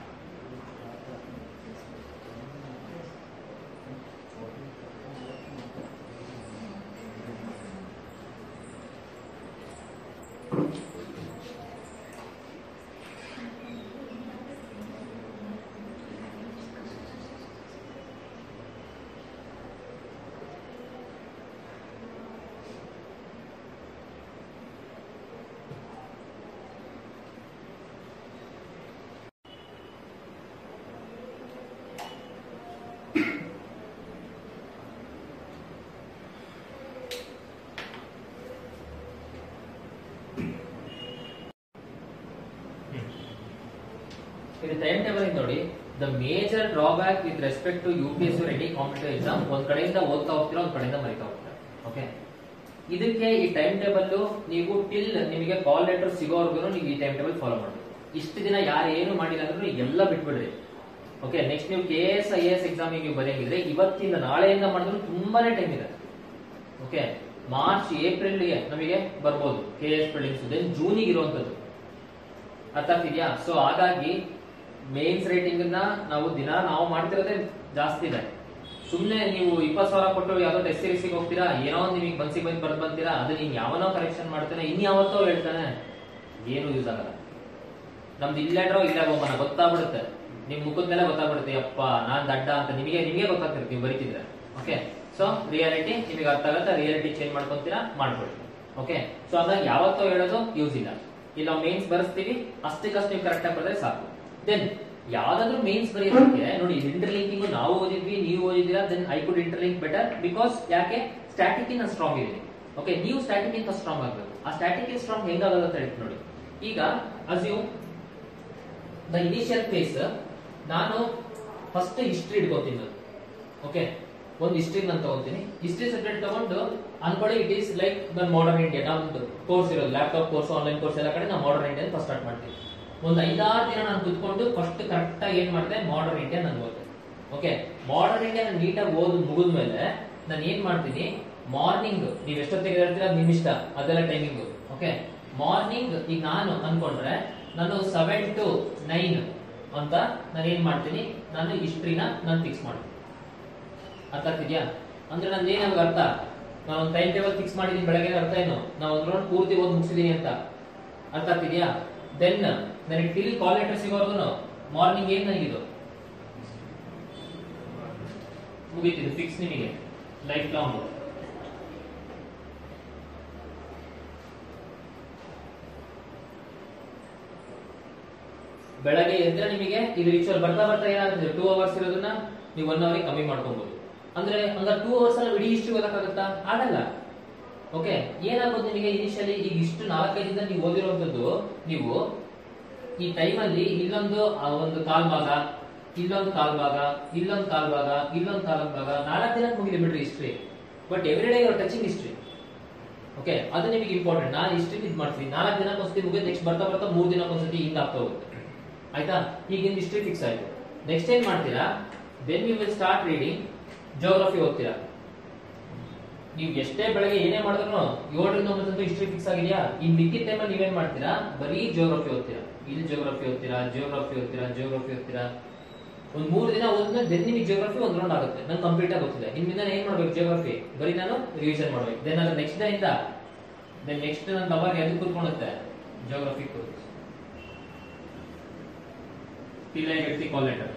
ಇದು ಟೈಮ್ ಟೇಬಲ್ ನೋಡಿ the major drawback with respect to U P S ready competitive exam ಒಂದ್ ಕಡೆಯಿಂದ ಓದ್ತಾ ಹೋಗ್ತೀರಾ ಒಂದ್ ಕಡೆಯಿಂದ ಮರಿತಾ ಹೋಗ್ತೀರಾ ಓಕೆ ಇದಕ್ಕೆ ಈ ಟೈಮ್ ಟೇಬಲ್ ನೀವು ಟಿಲ್ ನಿಮಗೆ ಕಾಲ್ ಲೆಟರ್ ಸಿಗೋವರೆಗೂ ನೀವು ಈ ಟೈಮ್ ಟೇಬಲ್ ಫಾಲೋ ಮಾಡಬೇಕು ಇಷ್ಟು ದಿನ ಯಾರು ಏನು ಮಾಡಿಲ್ಲ ಅಂದ್ರೂ ಎಲ್ಲ ಬಿಟ್ಬಿಡ್ರಿ ಓಕೆ ನೆಕ್ಸ್ಟ್ ನೀವು ಕೆ ಎಸ್ ಐ ಎಸ್ ಎಕ್ಸಾಮಿಗೆ ನೀವು ಬರೆಯಂಗಿದ್ರೆ ಇವತ್ತಿಂದ ನಾಳೆಯಿಂದ ಮಾಡಿದ್ರು ತುಂಬಾನೇ ಟೈಮ್ ಇದೆ ಓಕೆ ಮಾರ್ಚ್ ಏಪ್ರಿಲ್ ನಮಗೆ ಬರ್ಬೋದು ಕೆ ಎಸ್ ಪ್ರಿಲಿಮ್ಸ್ ದೆನ್ ಜೂನಿಗೆ ಇರುವಂತದ್ದು ಅರ್ಥ ಆಗ್ತಿದ್ಯಾ ಸೊ ಹಾಗಾಗಿ ಮೇನ್ಸ್ ರೇಟಿಂಗ್ ನ ನಾವು ದಿನ ನಾವು ಮಾಡ್ತಿರೋದೇ ಜಾಸ್ತಿ ಇದೆ ಸುಮ್ನೆ ನೀವು ಇಪ್ಪತ್ತು ಸಾವಿರ ಕೊಟ್ಟು ಯಾವ್ದೋ ಟೆಸ್ಟ್ ಸೀರೀಸ್ ಹೋಗ್ತೀರಾ ಏನೋ ಒಂದು ನಿಮಗೆ ಮನ್ಸಿಗೆ ಬಂದು ಬರ್ದ್ ಬಂತೀರಾ ಅದು ನೀನ್ ಯಾವನೋ ಕರೆಕ್ಷನ್ ಮಾಡ್ತಾನೆ ಇನ್ಯಾವತ್ತೋ ಹೇಳ್ತಾನೆ ಏನು ಯೂಸ್ ಆಗಲ್ಲ ನಮ್ದು ಇಲ್ಲೇಟ್ರೋ ಇಲ್ಲೇ ಹೋಗೋಣ ಗೊತ್ತಾಗ್ಬಿಡುತ್ತೆ ನಿಮ್ ಮುಖದ ಮೇಲೆ ಗೊತ್ತಾಗ್ಬಿಡುತ್ತೆ ಅಪ್ಪ ನಾನ್ ದಡ್ಡ ಅಂತ ನಿಮಗೆ ನಿಮಗೆ ಗೊತ್ತಾಗ್ತಿರುತ್ತೆ ನೀವು ಬರೀತಿದ್ರೆ ಓಕೆ ಸೊ ರಿಯಾಲಿಟಿ ನಿಮಗೆ ಅರ್ಥ ಆಗುತ್ತೆ ರಿಯಾಲಿಟಿ ಚೇಂಜ್ ಮಾಡ್ಕೊಂತೀರಾ ಮಾಡ್ಕೊಳ್ಳಿ ಓಕೆ ಸೊ ಅದಾಗ ಯಾವತ್ತೋ ಹೇಳೋದು ಯೂಸ್ ಇಲ್ಲ ಇಲ್ಲಿ ನಾವು ಮೇನ್ಸ್ ಬರೆಸ್ತೀವಿ ಅಷ್ಟಕ್ಕಷ್ಟು ನೀವು ಕರೆಕ್ಟ್ ಆಗಿ ಬರೆದ್ರೆ ಸಾಕು ದೆನ್ ಯಾವ್ದಾದ್ರು ಮೇನ್ಸ್ ಬರೆಯೋದಕ್ಕೆ ನೋಡಿ ಇಂಟರ್ಲಿಂಕಿಂಗ್ ನಾವು ಓದಿದ್ವಿ ನೀವು ಓದಿದ್ದೀರಾ then I could interlink better because ಯಾಕೆ ಸ್ಟ್ಯಾಟಿಕ್ ಇನ್ ಸ್ಟ್ರಾಂಗ್ ಇದೆ ಓಕೆ ನೀವು ಸ್ಟ್ಯಾಟಿಕ್ ಇಂತ ಸ್ಟ್ರಾಂಗ್ ಆಗಬೇಕು ಆ ಸ್ಟ್ಯಾಟಿಕ್ ಇನ್ ಸ್ಟ್ರಾಂಗ್ ಹೆಂಗಾಗೋದು ಅಂತ ಹೇಳ್ತೀನಿ ನೋಡಿ ಈಗ ಅಸ್ಯೂಮ್ ದ ಇನಿಷಿಯಲ್ ಫೇಸ್ ನಾನು ಫಸ್ಟ್ ಹಿಸ್ಟ್ರಿ ಇಟ್ಕೋತೀನಿ ನಾನು ಓಕೆ ಒಂದು ಹಿಸ್ಟ್ರಿ ನಾನು ತಗೊಂತೀನಿ ಹಿಸ್ಟ್ರಿ ಸಬ್ಜೆಕ್ಟ್ ತಗೊಂಡು ಅನ್ಕೊಳ್ಳಿ ಇಟ್ ಈಸ್ ಲೈಕ್ ನನ್ನ ಮಾಡರ್ನ್ ಇಂಡಿಯಾ ನಮ್ದು ಕೋರ್ಸ್ ಇರೋದು ಲ್ಯಾಪ್ಟಾಪ್ ಕೋರ್ಸ್ ಆನ್ಲೈನ್ ಕೋರ್ಸ್ ಎಲ್ಲ ಕಡೆ ನಾವು ಮಾಡರ್ನ್ ಇಂಡಿಯಾ ಫಸ್ಟ್ ಸ್ಟಾರ್ಟ್ ಮಾಡ್ತೀನಿ ಒಂದು ಐದಾರು ದಿನ ನಾನು ಕುತ್ಕೊಂಡು ಫಸ್ಟ್ ಕರೆಕ್ಟ್ ಆಗಿ ಏನ್ ಮಾಡಿದೆ ಮಾಡರ್ನ್ ಇಂಡಿಯಾ ನಾನು ಓದ್ದೆ ಓಕೆ ಮಾಡರ್ನ್ ಇಂಡಿಯಾ ನಾನು ನೀಟಾಗಿ ಓದ್ ಮುಗಿದ್ಮೇಲೆ ನಾನು ಏನ್ ಮಾಡ್ತೀನಿ ಮಾರ್ನಿಂಗ್ ನೀವು ಎಷ್ಟೊತ್ತಿಗೆ ಹೇಳ್ತೀರಾ ನಿಮ್ ಇಷ್ಟ ಅದೆಲ್ಲ ಟೈಮಿಂಗ್ ಓಕೆ ಮಾರ್ನಿಂಗ್ ಈಗ ನಾನು ಅನ್ಕೊಂಡ್ರೆ ನಾನು ಸೆವೆನ್ ಟು ನೈನ್ ಅಂತ ನಾನು ಏನ್ ಮಾಡ್ತೀನಿ ನಾನು ಹಿಸ್ಟ್ರಿನ ನಾನು ಫಿಕ್ಸ್ ಮಾಡ್ತೀನಿ ಅರ್ಥ ಆಗ್ತಿದ್ಯಾ ಅಂದ್ರೆ ನಂದು ಏನಾಗ ಅರ್ಥ ನಾನು ಒಂದು ಟೈಮ್ ಟೇಬಲ್ ಫಿಕ್ಸ್ ಮಾಡಿದೀನಿ ಬೆಳಗ್ಗೆ ಅರ್ಥ ಏನು ನಾವು ಒಂದು ರೌಂಡ್ ಪೂರ್ತಿ ಓದಿ ಮುಗಿಸಿದೀನಿ ಅಂತ ಅರ್ಥ ಆಗ್ತಿದ್ಯಾ ದೆನ್ ನನಗೆ ಟಿಲ್ ಕಾಲ್ ಲೆಟರ್ ಸಿಗೋವರೆಗೂ ಮಾರ್ನಿಂಗ್ ಏನ್ ನನಗಿದು ಮುಗೀತಿದ್ದು ಫಿಕ್ಸ್ ನಿಮಗೆ ಲೈಫ್ ಲಾಂಗ್ ಬೆಳಗ್ಗೆ ಎದ್ರೆ ನಿಮಗೆ ಇದು ರಿಚುವಲ್ ಬರ್ತಾ ಬರ್ತಾ ಏನಾಗುತ್ತೆ ಟೂ ಅವರ್ಸ್ ಇರೋದನ್ನ ನೀವು ಒನ್ ಅವರಿಗೆ ಕಮ್ಮಿ ಮಾಡ್ಕೊಬಹುದು ಅಂದ್ರೆ ಹಂಗ ಟೂ ಅವರ್ಸ್ ಅಲ್ಲಿ ಇಡೀ ಹಿಸ್ಟ್ರಿ ಓದಕ್ಕಾಗತ್ತಾ ಆಗಲ್ಲ ಓಕೆ ಏನಾಗೋದು ನಿಮಗೆ ಇನಿಷಿಯಲಿ ಈಗ ಇಷ್ಟು ನಾಲ್ಕೈದಿಂದ ನೀವು ಓದಿರುವಂತದ್ದು ನೀವು ಈ ಟೈಮಲ್ಲಿ ಇಲ್ಲೊಂದು ಆ ಒಂದು ಕಾಲ್ ಭಾಗ ಇಲ್ಲೊಂದು ಕಾಲ್ ಭಾಗ ಇಲ್ಲೊಂದು ಕಾಲ್ ಭಾಗ ಇಲ್ಲೊಂದು ಕಾಲ್ ಭಾಗ ನಾಲ್ಕು ದಿನಕ್ಕೆ ಮುಗಿದೆ ಬಿಡ್ರಿ history but every day your touching history okay ಅದು ನಿಮಗೆ ಇಂಪಾರ್ಟೆಂಟ್ ನಾನು ಹಿಸ್ಟ್ರಿ ಇದು ಮಾಡ್ತೀನಿ ನಾಲ್ಕು ದಿನಕ್ಕೆ ಒಂದ್ಸತಿ ಮುಗಿದು ನೆಕ್ಸ್ಟ್ ಬರ್ತಾ ಬರ್ತಾ ಮೂರು ದಿನಕ್ಕೆ ಒಂದ್ಸತಿ ಹಿಂಗ್ ಆಗ್ತಾ ಹೋಗುತ್ತೆ ಆಯ್ತಾ ಈಗ ನಿಮ್ ಹಿಸ್ಟ್ರಿ ಫಿಕ್ಸ್ ಆಯ್ತು ನೆಕ್ಸ್ಟ್ ಏನ್ ಮಾಡ್ತೀರಾ then you will start reading geography ಓದ್ತೀರಾ ನೀವು ಎಷ್ಟೇ ಬೆಳಗ್ಗೆ ಏನೇ ಮಾಡಿದ್ರು ಏಳರಿಂದ ಒಂಬತ್ತು ಹಿಸ್ಟ್ರಿ ಫಿಕ್ಸ್ ಆಗಿದೆಯಾ ಇನ್ ಮಿಕ್ಕಿದ ಟೈಮಲ್ಲಿ ನೀವೇನ್ ಮಾಡ್ತೀರಾ ಬರೀ ಜೋಗ್ರಫಿ ಓದ್ತೀರಾ ಇಲ್ಲಿ ಜೋಗ್ರಫಿ ಓದ್ತೀರಾ ಜೋಗ್ರಫಿ ಓದ್ತೀರಾ ಜೋಗ್ರಫಿ ಓದ್ತೀರಾ ಒಂದ್ ಮೂರು ದಿನ ಓದಿದ್ರೆ ದೆನ್ ನಿಮಗೆ ಜಿಯೋಗ್ರಫಿ ಒಂದ್ ರೌಂಡ್ ಆಗುತ್ತೆ ನಂಗೆ ಕಂಪ್ಲೀಟ್ ಆಗಿ ಗೊತ್ತಿದೆ ಇನ್ಮಿಂದ ಏನ್ ಮಾಡ್ಬೇಕು ಜಿಯೋಗ್ರಫಿ ಬರೀ ನಾನು ರಿವಿಷನ್ ಮಾಡ್ಬೇಕು ದೆನ್ ಅದ್ರ ನೆಕ್ಸ್ಟ್ ಡೇ ಇಂದ ದೆನ್ ನೆಕ್ಸ್ಟ್ ನನ್ನ ಅವಾಗ ಎದ್ದು ಕೂತ್ಕೊಳ್ಳುತ್ತೆ ಜಿಯೋಗ್ರಫಿ ಕೂತ್ till I get the call letter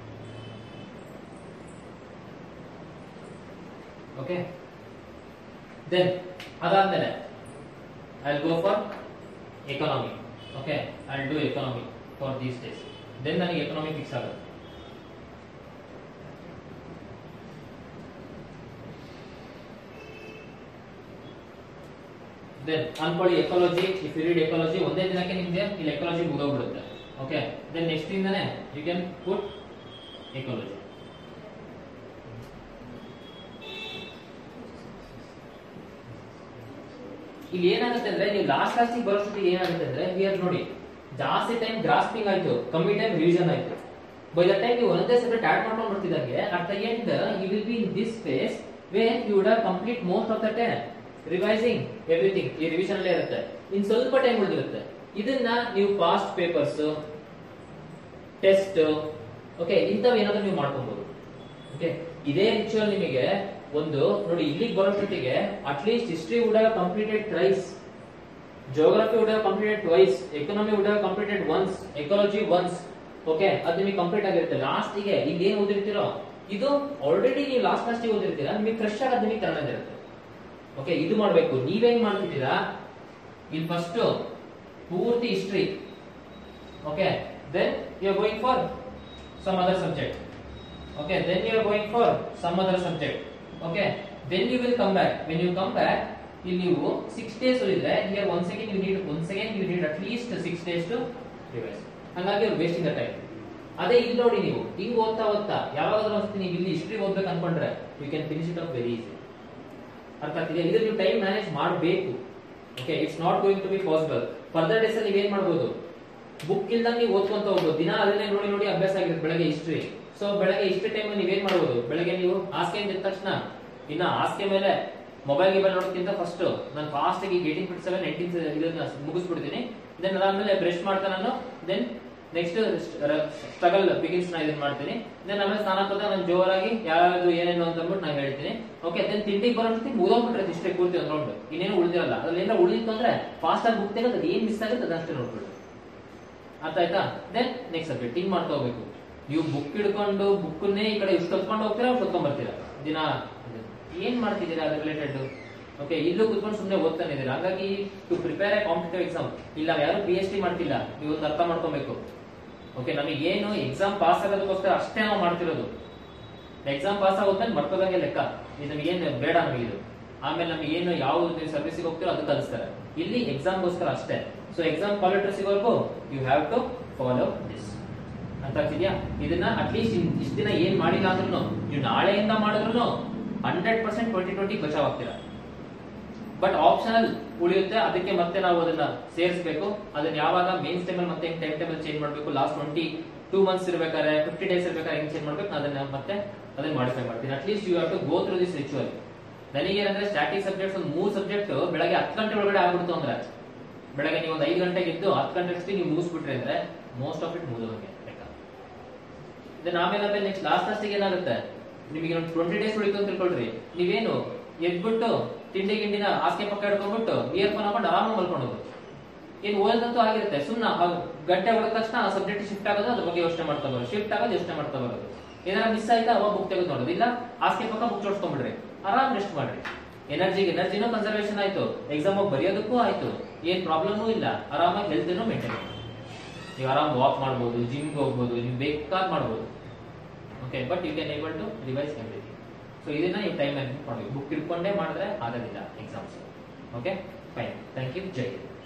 okay then ಅದಾದ್ಮೇಲೆ I go for economy okay I do economy for these days then ನನಗೆ ಎಕಾನಮಿ ಫಿಕ್ಸ್ ಆಗುತ್ತೆ ದೆನ್ ಅನ್ಕೊಳ್ಳಿ ecology if you read ecology ಒಂದೇ ದಿನಕ್ಕೆ ನಿಮ್ಗೆ ಇಲ್ಲಿ ಎಕಾಲಜಿ ಮುಗಿದೋಗ್ಬಿಡುತ್ತೆ ಓಕೆ ದೆನ್ ನೆಕ್ಸ್ಟ್ ಇಂದಾನೆ ಯು ಕ್ಯಾನ್ ಪುಟ್ ಎಕಾಲಜಿ ಇಲ್ಲಿ ಏನಾಗುತ್ತೆ ಅಂದ್ರೆ ನೀವು ಲಾಸ್ಟ್ ಲಾಸ್ಟಿಗೆ ಬರೋಷ್ಟೊತ್ತಿಗೆ ಏನಾಗುತ್ತೆ ಅಂದ್ರೆ ಹಿಯರ್ ನೋಡಿ ಜಾಸ್ತಿ ಟೈಮ್ ಗ್ರಾಸ್ಪಿಂಗ್ ಆಯ್ತು ಕಮ್ಮಿ ಟೈಮ್ ರಿವಿಷನ್ ಆಯ್ತು ಬೈ ದ ಟೈಮ್ ನೀವು ಒಂದೇ ಸೆಪರೇಟ್ ಆಡ್ ಮಾಡ್ಕೊಂಡು ಬರ್ತಿದ್ದಂಗೆ at the end you will be in this phase where you would have complete most of the time revising everything ಈ ರಿವಿಷನ್ ಅಲ್ಲೇ ಇರುತ್ತೆ ಇನ್ ಸ್ವಲ್ಪ ಟೈಮ್ ಉಳಿದಿರುತ್ತೆ ಇದನ್ನ ನೀವು ಪಾಸ್ಟ್ ಪೇಪರ್ಸ್ ಟೆಸ್ಟ್ ಓಕೆ ಇಂಥವ್ ಏನಾದ್ರೂ ನೀವು ಮಾಡ್ಕೊಬಹುದು ಓಕೆ ಇದೇ ರಿಚುವಲ್ ನಿಮಗೆ ಒಂದು ನೋಡಿ ಇಲ್ಲಿಗೆ ಬರೋಷ್ಟೊತ್ತಿಗೆ at least history would have completed thrice geography would have completed twice economy would have completed once ecology once okay ಅದು ನಿಮಗೆ ಕಂಪ್ಲೀಟ್ ಆಗಿರುತ್ತೆ ಲಾಸ್ಟಿಗೆ ಇಲ್ಲಿ ಏನ್ ಓದಿರ್ತೀರೋ ಇದು ಆಲ್ರೆಡಿ ನೀವು ಲಾಸ್ಟ್ ಲಾಸ್ಟ್ ಓದಿರ್ತೀರಾ ನಿಮಗೆ ಫ್ರೆಶ್ ಆಗೋದು ನಿಮಗೆ ಕನ್ನಡ ಇರುತ್ತೆ ಓಕೆ ಇದು ಮಾಡಬೇಕು ನೀವೇನ್ ಮಾಡ್ತಿದ್ದೀರಾ ಇಲ್ಲಿ ಫಸ್ಟ್ ಪೂರ್ತಿ history okay then you are going for some other subject okay then you are going for some other subject okay then you will come back when you come back ಇಲ್ಲಿ ನೀವು ಸಿಕ್ಸ್ ಡೇಸ್ ಇದ್ರೆ here one second you need one second you need at least six days to revise ಹಂಗಾಗಿ ಅವ್ರು ವೇಸ್ಟಿಂಗ್ ದ ಟೈಮ್ ಅದೇ ಇಲ್ಲಿ ನೋಡಿ ನೀವು ಹಿಂಗ್ ಓದ್ತಾ ಓದ್ತಾ ಯಾವಾಗಾದ್ರೂ ಅನ್ಸುತ್ತೆ ನೀವು ಇಲ್ಲಿ ಹಿಸ್ಟ್ರಿ ಓದ್ಬೇಕು ಅನ್ಕೊಂಡ್ರೆ you can finish it up very easy ಅರ್ಥ ಆಗ್ತಿದೆ ಇದು ನೀವು ಟೈಮ್ ಮ್ಯಾನೇಜ್ ಮಾಡಬೇಕು okay it's not going to be possible further days ಅಲ್ಲಿ ನೀವೇನ್ ಮಾಡ್ಬೋದು ಬುಕ್ ಇಲ್ದಂಗೆ ನೀವು ಓದ್ಕೊಂತ ಹೋಗ್ಬೋದು ದಿನ ಅದನ್ನೇ ನೋಡಿ ನೋಡಿ ಅಭ್ಯಾಸ ಆಗಿರುತ್ತೆ ಬೆಳಗ್ಗೆ ಹಿಸ್ಟ್ರಿ ಸೊ ಬೆಳಗ್ಗೆ ಹಿಸ್ಟ್ರಿ ಟೈಮ್ ನೀವೇನ್ ಮಾಡ್ಬೋದು ಬೆಳಗ್ಗೆ ನೀವು ಹಾಸಿಗೆ ಎದ್ದ ತಕ್ಷಣ ಇನ್ನ ಹಾಸಿಗೆ ಮೇಲೆ ಮೊಬೈಲ್ ಗಿಬೈಲ್ ನೋಡೋದಕ್ಕಿಂತ ಫಸ್ಟ್ ನಾನು ಫಾಸ್ಟ್ ಆಗಿ ಏಯ್ಟೀನ್ ಫಿಫ್ಟಿ ಸೆವೆನ್ ನೈನ್ಟೀನ್ ಇದನ್ನ ಮುಗಿಸ್ಬಿಡ್ತೀನಿ ದೆನ್ ಅದಾದ್ಮೇಲೆ ಬ್ರಷ್ ಮಾಡ್ತಾ ನಾನು ದೆನ್ ನೆಕ್ಸ್ಟ್ ಸ್ಟ್ರಗಲ್ ಬಿಗಿನ್ಸ್ ನ ಇದನ್ನ ಮಾಡ್ತೀನಿ ದೆನ್ ಆಮೇಲೆ ಸ್ನಾನ ಹೋದಾಗ ನಾನು ಜೋರಾಗಿ ಯಾವ್ದು ಏನೇನು ಅಂತ ಅಂದ್ಬಿಟ್ಟು ನಾನು ಹೇಳ್ತೀನಿ ಓಕೆ ದೆನ್ ತಿಂಡಿಗೆ ಬರೋಷ್ಟೊತ್ತಿಗೆ ಮುಗಿದೋಗ್ಬಿಟ್ರೆ ಇಷ್ಟೇ ಪೂರ್ತಿ ಒಂದು ರೌಂಡ್ ಇನ್ನೇನು ಉಳಿದಿರಲ್ಲ ಅದ್ರಲ್ಲಿ ಏನಾರ ಉಳಿದಿತ್ತು ಅಂದ್ರೆ ಫಾಸ್ಟ್ ಆಗಿ ಬುಕ್ ತೆಗೆದು ಏನ್ ಮಿಸ್ ಆಗುತ್ತೆ ಅದಷ್ಟೇ ನೋಡ್ಬಿಡು ಅರ್ಥ ಆಯ್ತಾ ದೆನ್ ನೆಕ್ಸ್ಟ್ ಸಬ್ಜೆಕ್ಟ್ ಹಿಂಗ್ ಮಾಡ್ತಾ ಹೋಗ್ಬೇಕು ನೀವು ಬುಕ್ ಹಿಡ್ಕೊಂಡು ಬುಕ್ಕನ್ನೇ ಈ ಕಡೆ ಇಷ್ಟು ಹೊತ್ಕೊಂಡು ಹೋಗ್ತೀರಾ ಹೊತ್ಕೊಂಡ್ ಬರ್ತೀರಾ ದಿನ ಏನ್ ಮಾಡ್ತಿದ್ದೀರಾ ಅದ್ರ ರಿಲೇಟೆಡ್ ಓಕೆ ಇಲ್ಲೂ ಕುತ್ಕೊಂಡು ಸುಮ್ಮನೆ ಓದ್ತಾನೆ ಇದ್ದೀರಾ ಹಾಗಾಗಿ to prepare a competitive exam ಇಲ್ಲ ನಾವು ಯಾರು ಪಿ ಎಚ್ ಡಿ ಮಾಡ್ತಿಲ್ಲ ನೀವು ಒಂದು ಅರ್ಥ ಮಾಡ್ಕೊಬೇಕು ಓಕೆ ನಮಗೆ ಏನು ಎಕ್ಸಾಮ್ ಪಾಸ್ ಆಗೋದಕ್ಕೋಸ್ಕರ ಅಷ್ಟೇ ನಾವು ಮಾಡ್ತಿರೋದು ಎಕ್ಸಾಮ್ ಪಾಸ್ ಆಗೋದ್ಮೇಲೆ ಮರ್ತೋದಂಗೆ ಲೆಕ್ಕ ಇದು ನಮಗೇನು ಬೇಡ ನಮಗೆ ಇದು ಆಮೇಲೆ ನಮಗೆ ಏನು ಯಾವ ನೀವು ಸರ್ವಿಸಿಗೆ ಹೋಗ್ತೀರೋ ಅದು ಕಲಿಸ್ತಾರೆ ಇಲ್ಲಿ ಎಕ್ಸಾಮ್ಗೋಸ್ಕರ ಅಷ್ಟೇ ಸೊ ಎಕ್ಸಾಮ್ ಕ್ವಾಲಿಟರ್ ಸಿಗೋರ್ಗು you have to follow this ಅಂತ ಆಗ್ತಿದ್ಯಾ ಇದನ್ನ ಅಟ್ಲೀಸ್ಟ್ ಇಷ್ಟ ದಿನ ಏನ್ ಮಾಡಿಲ್ಲ ಅಂದ್ರೂ ನೀವು ನಾಳೆಯಿಂದ ಮಾಡಿದ್ರು ಹಂಡ್ರೆಡ್ ಪರ್ಸೆಂಟ್ ಟ್ವೆಂಟಿ ಟ್ವೆಂಟಿ ಬಚಾವ್ ಆಗ್ತೀರಾ ಬಟ್ ಆಪ್ಷನಲ್ ಉಳಿಯುತ್ತೆ ಅದಕ್ಕೆ ಮತ್ತೆ ನಾವು ಅದನ್ನ ಸೇರಿಸಬೇಕು ಅದನ್ನ ಯಾವಾಗ ಮೇನ್ ಟೈಮ್ ಮತ್ತೆ ಟೈಮ್ ಟೇಬಲ್ ಚೇಂಜ್ ಮಾಡಬೇಕು ಲಾಸ್ಟ್ ಟ್ವೆಂಟಿ ಟೂ ಮಂತ್ಸ್ ಇರ್ಬೇಕಾದ್ರೆ ಫಿಫ್ಟಿ ಡೇಸ್ ಇರ್ಬೇಕಾದ್ರೆ ಹೆಂಗ್ ಚೇಂಜ್ ಮಾಡ್ಬೇಕು ನಾನು ಅದನ್ನ ಮತ್ತೆ ಅದನ್ನ ಮಾಡಿಫೈ ಮಾಡ್ತೀನಿ at least you have to go through this ritual ನನಗೇನಂದ್ರೆ ಸ್ಟಾಟಿಕ್ ಸಬ್ಜೆಕ್ಟ್ಸ್ ಒಂದು ಮೂರು ಸಬ್ಜೆಕ್ಟ್ ಬೆಳಗ್ಗೆ ಹತ್ತು ಗಂಟೆ ಒಳಗಡೆ ಆಗ್ಬಿಡ್ತು ಅಂದ್ರೆ ಬೆಳಗ್ಗೆ ನೀವು ಒಂದು ಐದು ಗಂಟೆಗೆ ಎದ್ದು ಹತ್ತು ಗಂಟೆ ಅಷ್ಟೇ ನೀವು ಮುಗಿಸ್ಬಿಟ್ರಿ ಅಂದ್ರೆ ಮೋಸ್ಟ್ ಆಫ್ ಇಟ್ ಮುಗಿದೋಗೆ ಲೆಕ್ಕ ದೆನ್ ಆಮೇಲೆ ಆಮೇಲೆ ನೆಕ್ಸ್ಟ್ ಲಾಸ್ಟ್ ಲಾಸ್ಟಿಗೆ ಏನಾಗುತ್ತೆ ನಿಮಗೆ ಒಂದು ಟ್ವೆಂಟಿ ಡೇಸ್ ಉಳಿತು ಅಂತ ತಿಳ್ಕೊಳ್ರಿ ನೀವೇನು ಎದ್ಬಿಟ್ಟು ತಿಂಡಿ ಗಿಂಡಿನ ಹಾಸಿಗೆ ಪಕ್ಕ ಹಿಡ್ಕೊಂಡ್ಬಿಟ್ಟು ಇಯರ್ ಫೋನ್ ಹಾಕೊಂಡು ಆರಾಮಾಗಿ ಮಲ್ಕೊಂಡು ಹೋಗೋದು ಏನ್ ಓದೋದಂತೂ ಆಗಿರುತ್ತೆ ಸುಮ್ಮನೆ ಗಂಟೆ ಹೊಡೆದ ತಕ್ಷಣ ಆ ಸಬ್ಜೆಕ್ಟ್ ಶಿಫ್ಟ್ ಆಗೋದು ಅದ್ರ ಬಗ್ಗೆ ಯೋಚನೆ ಮಾಡ್ತಾ ಬರೋದು ಶಿಫ್ಟ್ ಆಗೋದು ಯೋಚನೆ ಮಾಡ್ತಾ ಬರೋದು ಏನಾರ ಮಿಸ್ ಆಯ್ತಾ ಅವಾಗ ಬುಕ್ ತೆಗೆದು ನೋಡೋದು ಇಲ್ಲ ಹಾಸಿಗೆ ಪಕ್ಕ ಬುಕ್ ಜೋಡಿಸ್ಕೊಂಡ್ಬಿಡ್ರಿ ಆರಾಮ್ ರೆಸ್ಟ್ ಮಾಡ್ರಿ ಎನರ್ಜಿಗೆ ಎನರ್ಜಿನೂ ಕನ್ಸರ್ವೇಷನ್ ಆಯ್ತು ಎಕ್ಸಾಮ್ ಹೋಗಿ ಬರೆಯೋದಕ್ಕೂ ಆಯ್ತು ಏನ್ ಪ್ರಾಬ್ಲಮೂ ಇಲ್ಲ ಆರಾಮಾಗಿ ಹೆಲ್ತ್ನೂ ಮೇಂಟೈನ್ ಮಾಡಿ ನೀವು ಆರಾಮ್ ವಾಕ್ ಮಾಡ್ಬೋದು ಜಿಮ್ಗೆ ಹೋಗ್ಬೋದು ನೀವು ಬೇಕಾದ್ ಮಾಡ್ಬೋದು okay but you can able to revise everything so ಇದನ್ನ ನೀವು ಟೈಮ್ ಮ್ಯಾನೇಜ್ಮೆಂಟ್ ಮಾಡಬೇಕು ಬುಕ್ ಇಟ್ಕೊಂಡೇ ಮಾಡಿದ್ರೆ ಆಗೋದಿಲ್ಲ exams okay fine thank you ಜೈ ಹಿಂದ್.